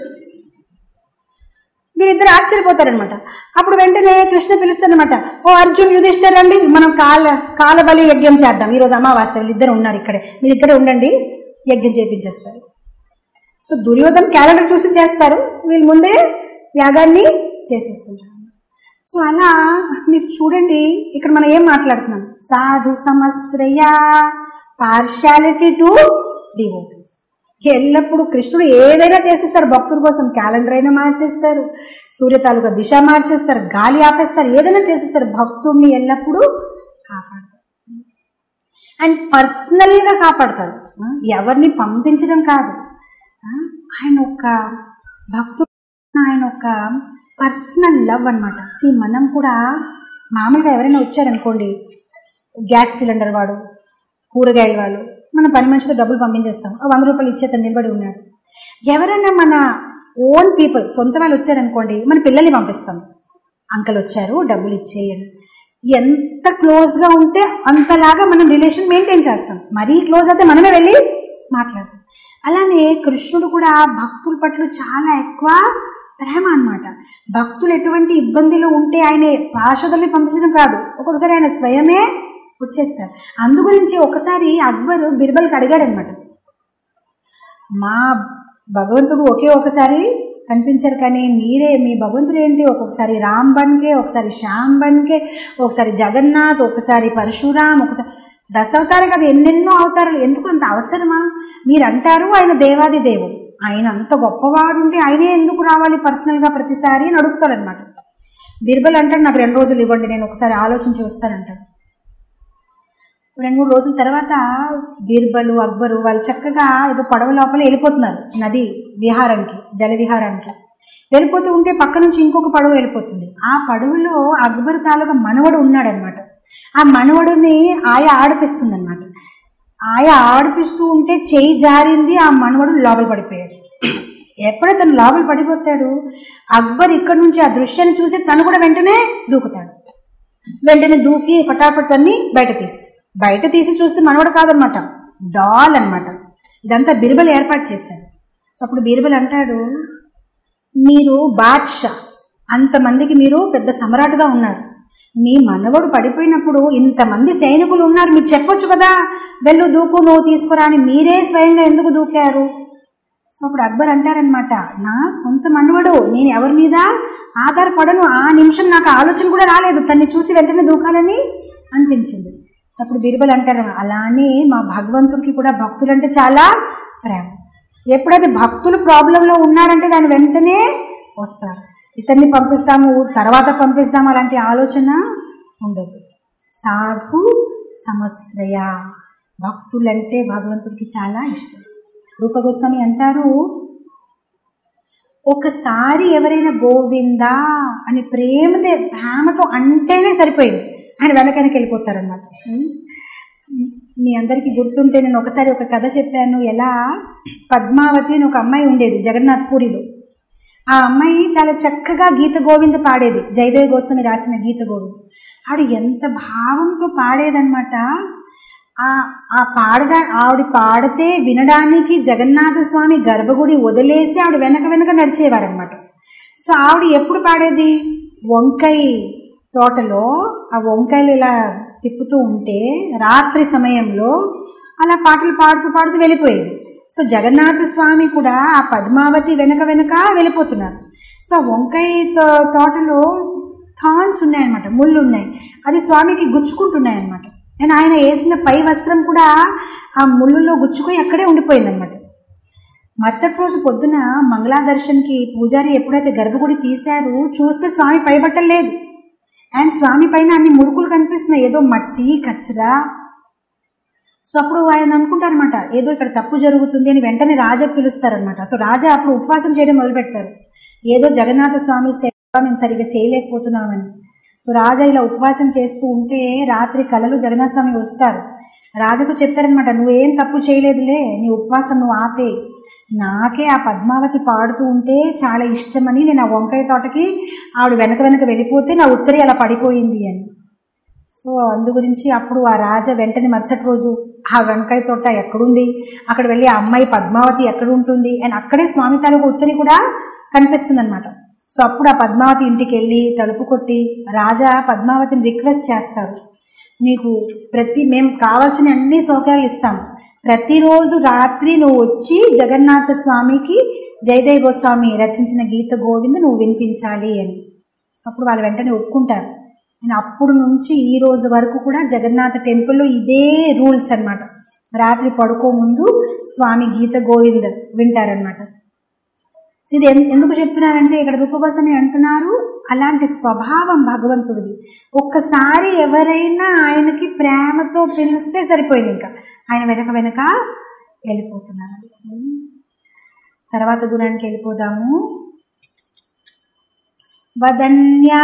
మీరిద్దరు ఆశ్చర్యపోతారనమాట అప్పుడు వెంటనే కృష్ణ పిలుస్తారనమాట ఓ అర్జున్ యుధిష్ఠర్ రండి మనం కాల కాలబలి యజ్ఞం చేద్దాం ఈరోజు అమావాస్య వీళ్ళిద్దరు ఉన్నారు ఇక్కడే మీరు ఇక్కడే ఉండండి యజ్ఞం చేపించేస్తారు సో దుర్యోధన్ క్యాలెండర్ చూసి చేస్తారు వీళ్ళు ముందే యాగాన్ని చేసేసుకుంటారు సో అలా మీరు చూడండి ఇక్కడ మనం ఏం మాట్లాడుతున్నాం సాధు సమశ్రయ పార్షాలిటీ టు డివోటీస్ ఎల్లప్పుడూ కృష్ణుడు ఏదైనా చేసేస్తారు భక్తుల కోసం క్యాలెండర్ అయినా మార్చేస్తారు సూర్య తాలూకా దిశ మార్చేస్తారు గాలి ఆపేస్తారు ఏదైనా చేసేస్తారు భక్తుడిని ఎల్లప్పుడూ కాపాడతారు అండ్ పర్సనల్గా కాపాడతారు ఆ, ఎవరిని పంపించడం కాదు ఆ, ఆయన ఒక భక్తుడు ఆయన ఒక పర్సనల్ లవ్ అనమాట సి మనం కూడా మామూలుగా ఎవరైనా వచ్చారనుకోండి గ్యాస్ సిలిండర్ వాడు కూరగాయల వాళ్ళు మన పని మనిషితో డబ్బులు పంపించేస్తాం ఆ వంద రూపాయలు ఇచ్చే అతను నిలబడి ఉన్నాడు ఎవరైనా మన ఓన్ పీపుల్ సొంత వాళ్ళు వచ్చారనుకోండి మన పిల్లల్ని పంపిస్తాం అంకల్ వచ్చారు డబ్బులు ఇచ్చేయని ఎంత క్లోజ్గా ఉంటే అంతలాగా మనం రిలేషన్ మెయింటైన్ చేస్తాం మరీ క్లోజ్ అయితే మనమే వెళ్ళి మాట్లాడతాం అలానే కృష్ణుడు కూడా భక్తుల పట్ల చాలా ఎక్కువ ప్రేమ అన్నమాట భక్తులు ఎటువంటి ఇబ్బందిలో ఉంటే ఆయన పార్షదుల్ని పంపించడం కాదు ఒక్కొక్కసారి ఆయన స్వయమే వచ్చేస్తారు అందు గురించి ఒకసారి అక్బర్ బిర్బల్కి అడిగాడనమాట మా భగవంతుడు ఒకే ఒకసారి కనిపించారు కానీ మీరే మీ భగవంతుడు ఏంటి ఒక్కొక్కసారి రామ్ బన్కే ఒకసారి శ్యామ్ బన్కే ఒకసారి జగన్నాథ్ ఒకసారి పరశురామ్ ఒకసారి దశావతారం కదా ఎన్నెన్నో అవతారాలు ఎందుకు అంత అవసరమా మీరు అంటారు ఆయన దేవాది దేవుడు ఆయన అంత గొప్పవాడు ఉంటే ఆయనే ఎందుకు రావాలి పర్సనల్గా ప్రతిసారి అని అడుగుతాడనమాట బిర్బల్ అంటాడు నాకు రెండు రోజులు ఇవ్వండి నేను ఒకసారి ఆలోచించి వస్తానంటాడు రెండు మూడు రోజుల తర్వాత బీర్బలు అక్బరు వాళ్ళు చక్కగా ఏదో పడవ లోపల వెళ్ళిపోతున్నారు నది విహారానికి జల విహారానికి వెళ్ళిపోతూ ఉంటే పక్క నుంచి ఇంకొక పడవ వెళ్ళిపోతుంది ఆ పడవలో అక్బర్ తాలూకా మనవడు ఉన్నాడనమాట ఆ మనవడుని ఆయా ఆడిపిస్తుంది అనమాట ఆయా ఆడిపిస్తూ ఉంటే చేయి జారింది ఆ మనవడు లోపల పడిపోయాడు ఎప్పుడైతే తను లోపల పడిపోతాడు అక్బర్ ఇక్కడ నుంచి ఆ దృశ్యాన్ని చూసి తను కూడా వెంటనే దూకుతాడు వెంటనే దూకి ఫటాఫట్ అన్ని బయట తీసి బయట తీసి చూస్తే మనవడు కాదనమాట డాల్ అన్నమాట ఇదంతా బిర్బల్ ఏర్పాటు చేశాడు సో అప్పుడు బీర్బల్ అంటాడు మీరు బాద్షా అంతమందికి మీరు పెద్ద సమ్రాటుగా ఉన్నారు మీ మనవడు పడిపోయినప్పుడు ఇంతమంది సైనికులు ఉన్నారు మీరు చెప్పొచ్చు కదా వెళ్ళు దూకు నువ్వు తీసుకురా అని మీరే స్వయంగా ఎందుకు దూకారు సో అప్పుడు అక్బర్ అంటారనమాట నా సొంత మనవడు నేను ఎవరి మీద ఆధారపడను ఆ నిమిషం నాకు ఆలోచన కూడా రాలేదు తన్ని చూసి వెంటనే దూకాలని అనిపించింది సో అప్పుడు బీర్బల్ అంటారు అలానే మా భగవంతుడికి కూడా భక్తులంటే చాలా ప్రేమ ఎప్పుడైతే భక్తులు ప్రాబ్లంలో ఉన్నారంటే దాని వెంటనే వస్తారు ఇతన్ని పంపిస్తాము తర్వాత పంపిస్తాము అలాంటి ఆలోచన ఉండదు సాధు సమశ్రయ భక్తులంటే భగవంతుడికి చాలా ఇష్టం రూపగోస్వామి అంటారు ఒకసారి ఎవరైనా గోవిందా అని ప్రేమతో ప్రేమతో అంటేనే సరిపోయింది ఆయన వెనకనకి వెళ్ళిపోతారన్నమాట మీ అందరికీ గుర్తుంటే నేను ఒకసారి ఒక కథ చెప్పాను ఎలా పద్మావతి అని ఒక అమ్మాయి ఉండేది జగన్నాథ్ పూరిలో ఆ అమ్మాయి చాలా చక్కగా గీత గోవింద పాడేది జయదేవ్ గోస్వామి రాసిన గీత గోవింద ఆవిడ ఎంత భావంతో పాడేదన్నమాట ఆ ఆ పాడడా ఆవిడ పాడితే వినడానికి జగన్నాథ స్వామి గర్భగుడి వదిలేసి ఆవిడ వెనక వెనక నడిచేవారనమాట సో ఆవిడ ఎప్పుడు పాడేది వంకాయ తోటలో ఆ వంకాయలు ఇలా తిప్పుతూ ఉంటే రాత్రి సమయంలో అలా పాటలు పాడుతూ పాడుతూ వెళ్ళిపోయేది సో జగన్నాథ స్వామి కూడా ఆ పద్మావతి వెనక వెనక వెళ్ళిపోతున్నారు సో ఆ వంకాయ తో- తోటలో థాన్స్ ఉన్నాయన్నమాట ముళ్ళు ఉన్నాయి అది స్వామికి గుచ్చుకుంటున్నాయి అనమాట నేను ఆయన వేసిన పై వస్త్రం కూడా ఆ ముళ్ళులో గుచ్చుకొని అక్కడే ఉండిపోయిందనమాట మరుసటి రోజు పొద్దున మంగళాదర్శన్కి పూజారి ఎప్పుడైతే గర్భగుడి తీశారు చూస్తే స్వామి పైబట్టలు లేదు అండ్ స్వామి పైన అన్ని మురుకులు కనిపిస్తున్నాయి ఏదో మట్టి కచ్చరా సో అప్పుడు ఆయన అనుకుంటారనమాట ఏదో ఇక్కడ తప్పు జరుగుతుంది అని వెంటనే రాజా పిలుస్తారనమాట సో రాజా అప్పుడు ఉపవాసం చేయడం మొదలు పెడతారు ఏదో జగన్నాథ స్వామి సేవ మేము సరిగ్గా చేయలేకపోతున్నామని సో రాజా ఇలా ఉపవాసం చేస్తూ ఉంటే రాత్రి కలలు జగన్నాథ స్వామి వస్తారు రాజాతో చెప్తారనమాట నువ్వేం తప్పు చేయలేదులే నీ ఉపవాసం నువ్వు ఆపే నాకే ఆ పద్మావతి పాడుతూ ఉంటే చాలా ఇష్టమని నేను ఆ వంకాయ తోటకి ఆవిడ వెనక వెనక వెళ్ళిపోతే నా ఉత్తరి అలా పడిపోయింది అని సో అందు గురించి అప్పుడు ఆ రాజా వెంటనే మరుసటి రోజు ఆ వెంకాయ తోట ఎక్కడుంది అక్కడ వెళ్ళి ఆ అమ్మాయి పద్మావతి ఎక్కడ ఉంటుంది అండ్ అక్కడే స్వామి తాలూకు ఉత్తరి కూడా కనిపిస్తుంది అనమాట సో అప్పుడు ఆ పద్మావతి ఇంటికి వెళ్ళి తలుపు కొట్టి రాజా పద్మావతిని రిక్వెస్ట్ చేస్తారు నీకు ప్రతి మేము కావాల్సిన అన్ని సౌకర్యాలు ఇస్తాం ప్రతిరోజు రాత్రి నువ్వు వచ్చి జగన్నాథ స్వామికి జయదేవ గోస్వామి రచించిన గీత గోవింద నువ్వు వినిపించాలి అని సో అప్పుడు వాళ్ళు వెంటనే ఒప్పుకుంటారు అండ్ అప్పుడు నుంచి ఈ రోజు వరకు కూడా జగన్నాథ టెంపుల్లో ఇదే రూల్స్ అన్నమాట రాత్రి పడుకో ముందు స్వామి గీత గోవింద్ వింటారనమాట సో ఇది ఎన్- ఎందుకు చెప్తున్నానంటే ఇక్కడ రూపగోస్వామి అంటున్నారు అలాంటి స్వభావం భగవంతుడిది ఒక్కసారి ఎవరైనా ఆయనకి ప్రేమతో పిలిస్తే సరిపోయింది ఇంకా ఆయన వెనక వెనక వెళ్ళిపోతున్నారు తర్వాత గుణానికి వెళ్ళిపోదాము వదన్యా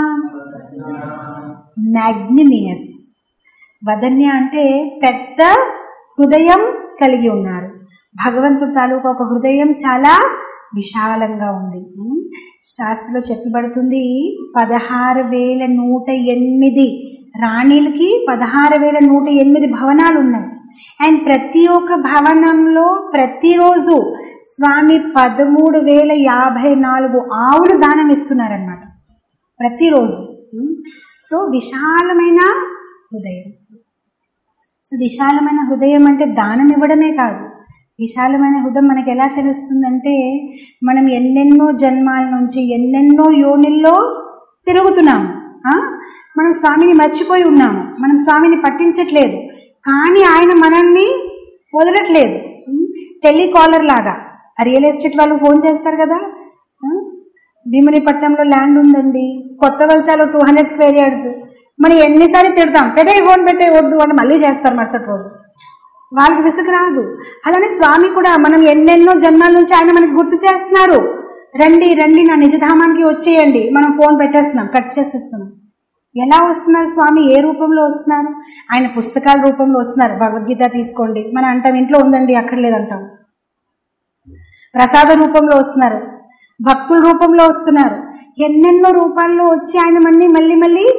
మ్యాగ్నిమియస్ వదన్య అంటే పెద్ద హృదయం కలిగి ఉన్నారు భగవంతుడి తాలూకు ఒక హృదయం చాలా విశాలంగా ఉంది ఉమ్, శాస్త్రంలో చెప్పబడుతుంది పదహారు వేల నూట ఎనిమిది రాణిలకి పదహారు వేల నూట ఎనిమిది భవనాలు ఉన్నాయి అండ్ ప్రతి ఒక్క భవనంలో ప్రతిరోజు స్వామి పదమూడు వేల యాభై నాలుగు ఆవులు దానం ఇస్తున్నారనమాట ప్రతిరోజు ఉమ్, సో విశాలమైన హృదయం సో విశాలమైన హృదయం అంటే దానం ఇవ్వడమే కాదు విశాలమైన హృదయం మనకి ఎలా తెలుస్తుందంటే మనం ఎన్నెన్నో జన్మాల నుంచి ఎన్నెన్నో యోనిల్లో తిరుగుతున్నాము ఆ? మనం స్వామిని మర్చిపోయి ఉన్నాము మనం స్వామిని పట్టించట్లేదు కానీ ఆయన మనల్ని వదలట్లేదు ఉమ్, టెలికాలర్ లాగా ఆ రియల్ ఎస్టేట్ వాళ్ళు ఫోన్ చేస్తారు కదా ఆ? భీమునిపట్నంలో ల్యాండ్ ఉందండి కొత్త వలసలో టూ హండ్రెడ్ స్క్వేర్ యార్డ్స్ మనం ఎన్నిసార్లు తిడతాం పెట్టే ఫోన్ పెట్టే వద్దు అని మళ్ళీ చేస్తారు మరుసటి రోజు వాళ్ళకి విసుగు రాదు అలానే స్వామి కూడా మనం ఎన్నెన్నో జన్మాల నుంచి ఆయన మనకి గుర్తు చేస్తున్నారు రండి రండి నా నిజధామానికి వచ్చేయండి మనం ఫోన్ పెట్టేస్తున్నాం కట్ చేసేస్తున్నాం ఎలా వస్తున్నారు స్వామి ఏ రూపంలో వస్తున్నారు ఆయన పుస్తకాల రూపంలో వస్తున్నారు భగవద్గీత తీసుకోండి మనం అంటాం ఇంట్లో ఉందండి అక్కర్లేదంటాం ప్రసాద రూపంలో వస్తున్నారు భక్తుల రూపంలో వస్తున్నారు ఎన్నెన్నో రూపాల్లో వచ్చి ఆయన మళ్ళీ మళ్ళీ మళ్ళీ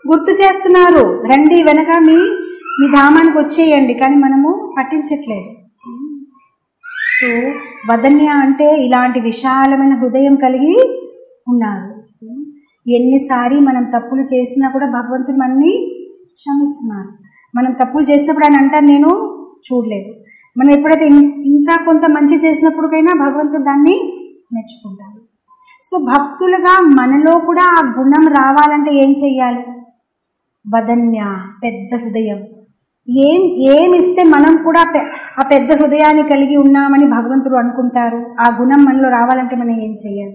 గుర్తు చేస్తున్నారు రండి వెనక మీ మీ ధామానికి వచ్చేయండి కానీ మనము పట్టించట్లేదు సో వదన్య అంటే ఇలాంటి విశాలమైన హృదయం కలిగి ఉన్నారు ఎన్నిసారి మనం తప్పులు చేసినా కూడా భగవంతుడు మనని క్షమిస్తున్నారు మనం తప్పులు చేసినప్పుడు ఆయన అంటారు నేను చూడలేదు మనం ఎప్పుడైతే ఇం- ఇంకా కొంత మంచి చేసినప్పటికైనా భగవంతుడు దాన్ని మెచ్చుకుంటారు సో భక్తులుగా మనలో కూడా ఆ గుణం రావాలంటే ఏం చెయ్యాలి వదన్య పెద్ద హృదయం ఏం ఏం ఇస్తే మనం కూడా పె- ఆ పెద్ద హృదయాన్ని కలిగి ఉన్నామని భగవంతుడు అనుకుంటారు ఆ గుణం మనలో రావాలంటే మనం ఏం చెయ్యాలి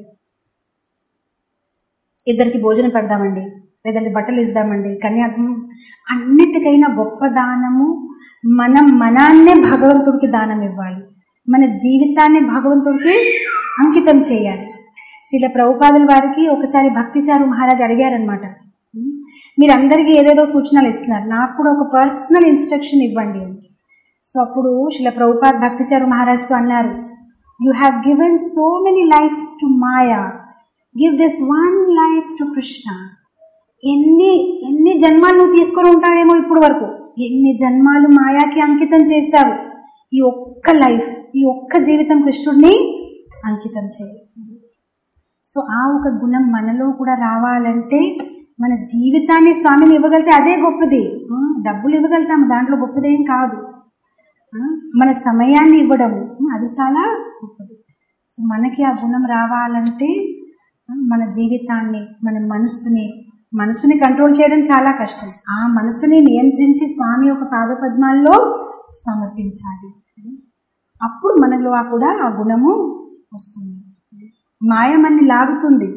ఇద్దరికి భోజనం పెడదామండి లేదంటే బట్టలు ఇద్దామండి కన్యాత్మం అన్నిటికైనా గొప్ప దానము మనం మనాన్నే భగవంతుడికి దానం ఇవ్వాలి మన జీవితాన్ని భగవంతుడికి అంకితం చేయాలి శిల ప్రభుపాదుల వారికి ఒకసారి భక్తిచారు మహారాజ్ అడిగారనమాట మీరందరికీ ఏదేదో సూచనలు ఇస్తున్నారు నాకు కూడా ఒక పర్సనల్ ఇన్స్ట్రక్షన్ ఇవ్వండి అని సో అప్పుడు శిల ప్రభుపాద్ భక్తిచారు మహారాజ్తో అన్నారు you have given so many lives to maya give this one life to Krishna ఎన్ని ఎన్ని జన్మాలు నువ్వు తీసుకొని ఉంటావేమో ఇప్పుడు వరకు ఎన్ని జన్మాలు మాయాకి అంకితం చేశావు ఈ ఒక్క లైఫ్ ఈ ఒక్క జీవితం కృష్ణుడిని అంకితం చేయి సో ఆ ఒక గుణం మనలో కూడా రావాలంటే మన జీవితాన్ని స్వామిని ఇవ్వగలిగితే అదే గొప్పది ఆ, డబ్బులు ఇవ్వగలుగుతాము దాంట్లో గొప్పదేం కాదు ఆ, మన సమయాన్ని ఇవ్వడం అది చాలా గొప్పది సో మనకి ఆ గుణం రావాలంటే ఆ, మన జీవితాన్ని మన మనస్సుని మనసుని కంట్రోల్ చేయడం చాలా కష్టం ఆ మనసుని నియంత్రించి స్వామి యొక్క పాదపద్మాల్లో సమర్పించాలి అప్పుడు మనలో ఆ కూడా ఆ గుణము వస్తుంది మాయ మనని లాగుతుంది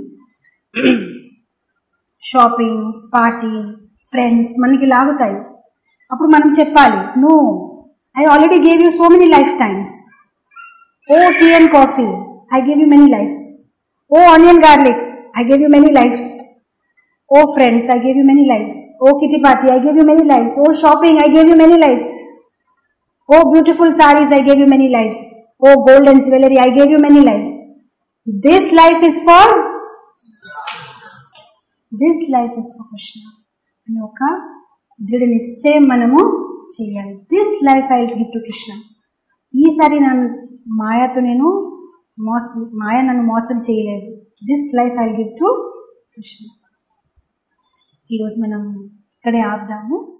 షాపింగ్స్ పార్టీ ఫ్రెండ్స్ మనకి లాగుతాయి అప్పుడు మనం చెప్పాలి no I already gave you so many lifetimes oh tea and coffee I gave you many lives oh onion garlic I gave you many lives oh friends I gave you many lives oh kitty party I gave you many lives oh shopping I gave you many lives oh beautiful sarees I gave you many lives oh gold and jewellery I gave you many lives this life is for this life is for Krishna అని ఒక దృఢ నిశ్చయం మనము చేయాలి this life I give to Krishna ఈసారి నన్ను మాయతో నేను మోసం మాయ నన్ను మోసం చేయలేదు this life I give to Krishna ఈరోజు మనం ఇక్కడే ఆపుదాము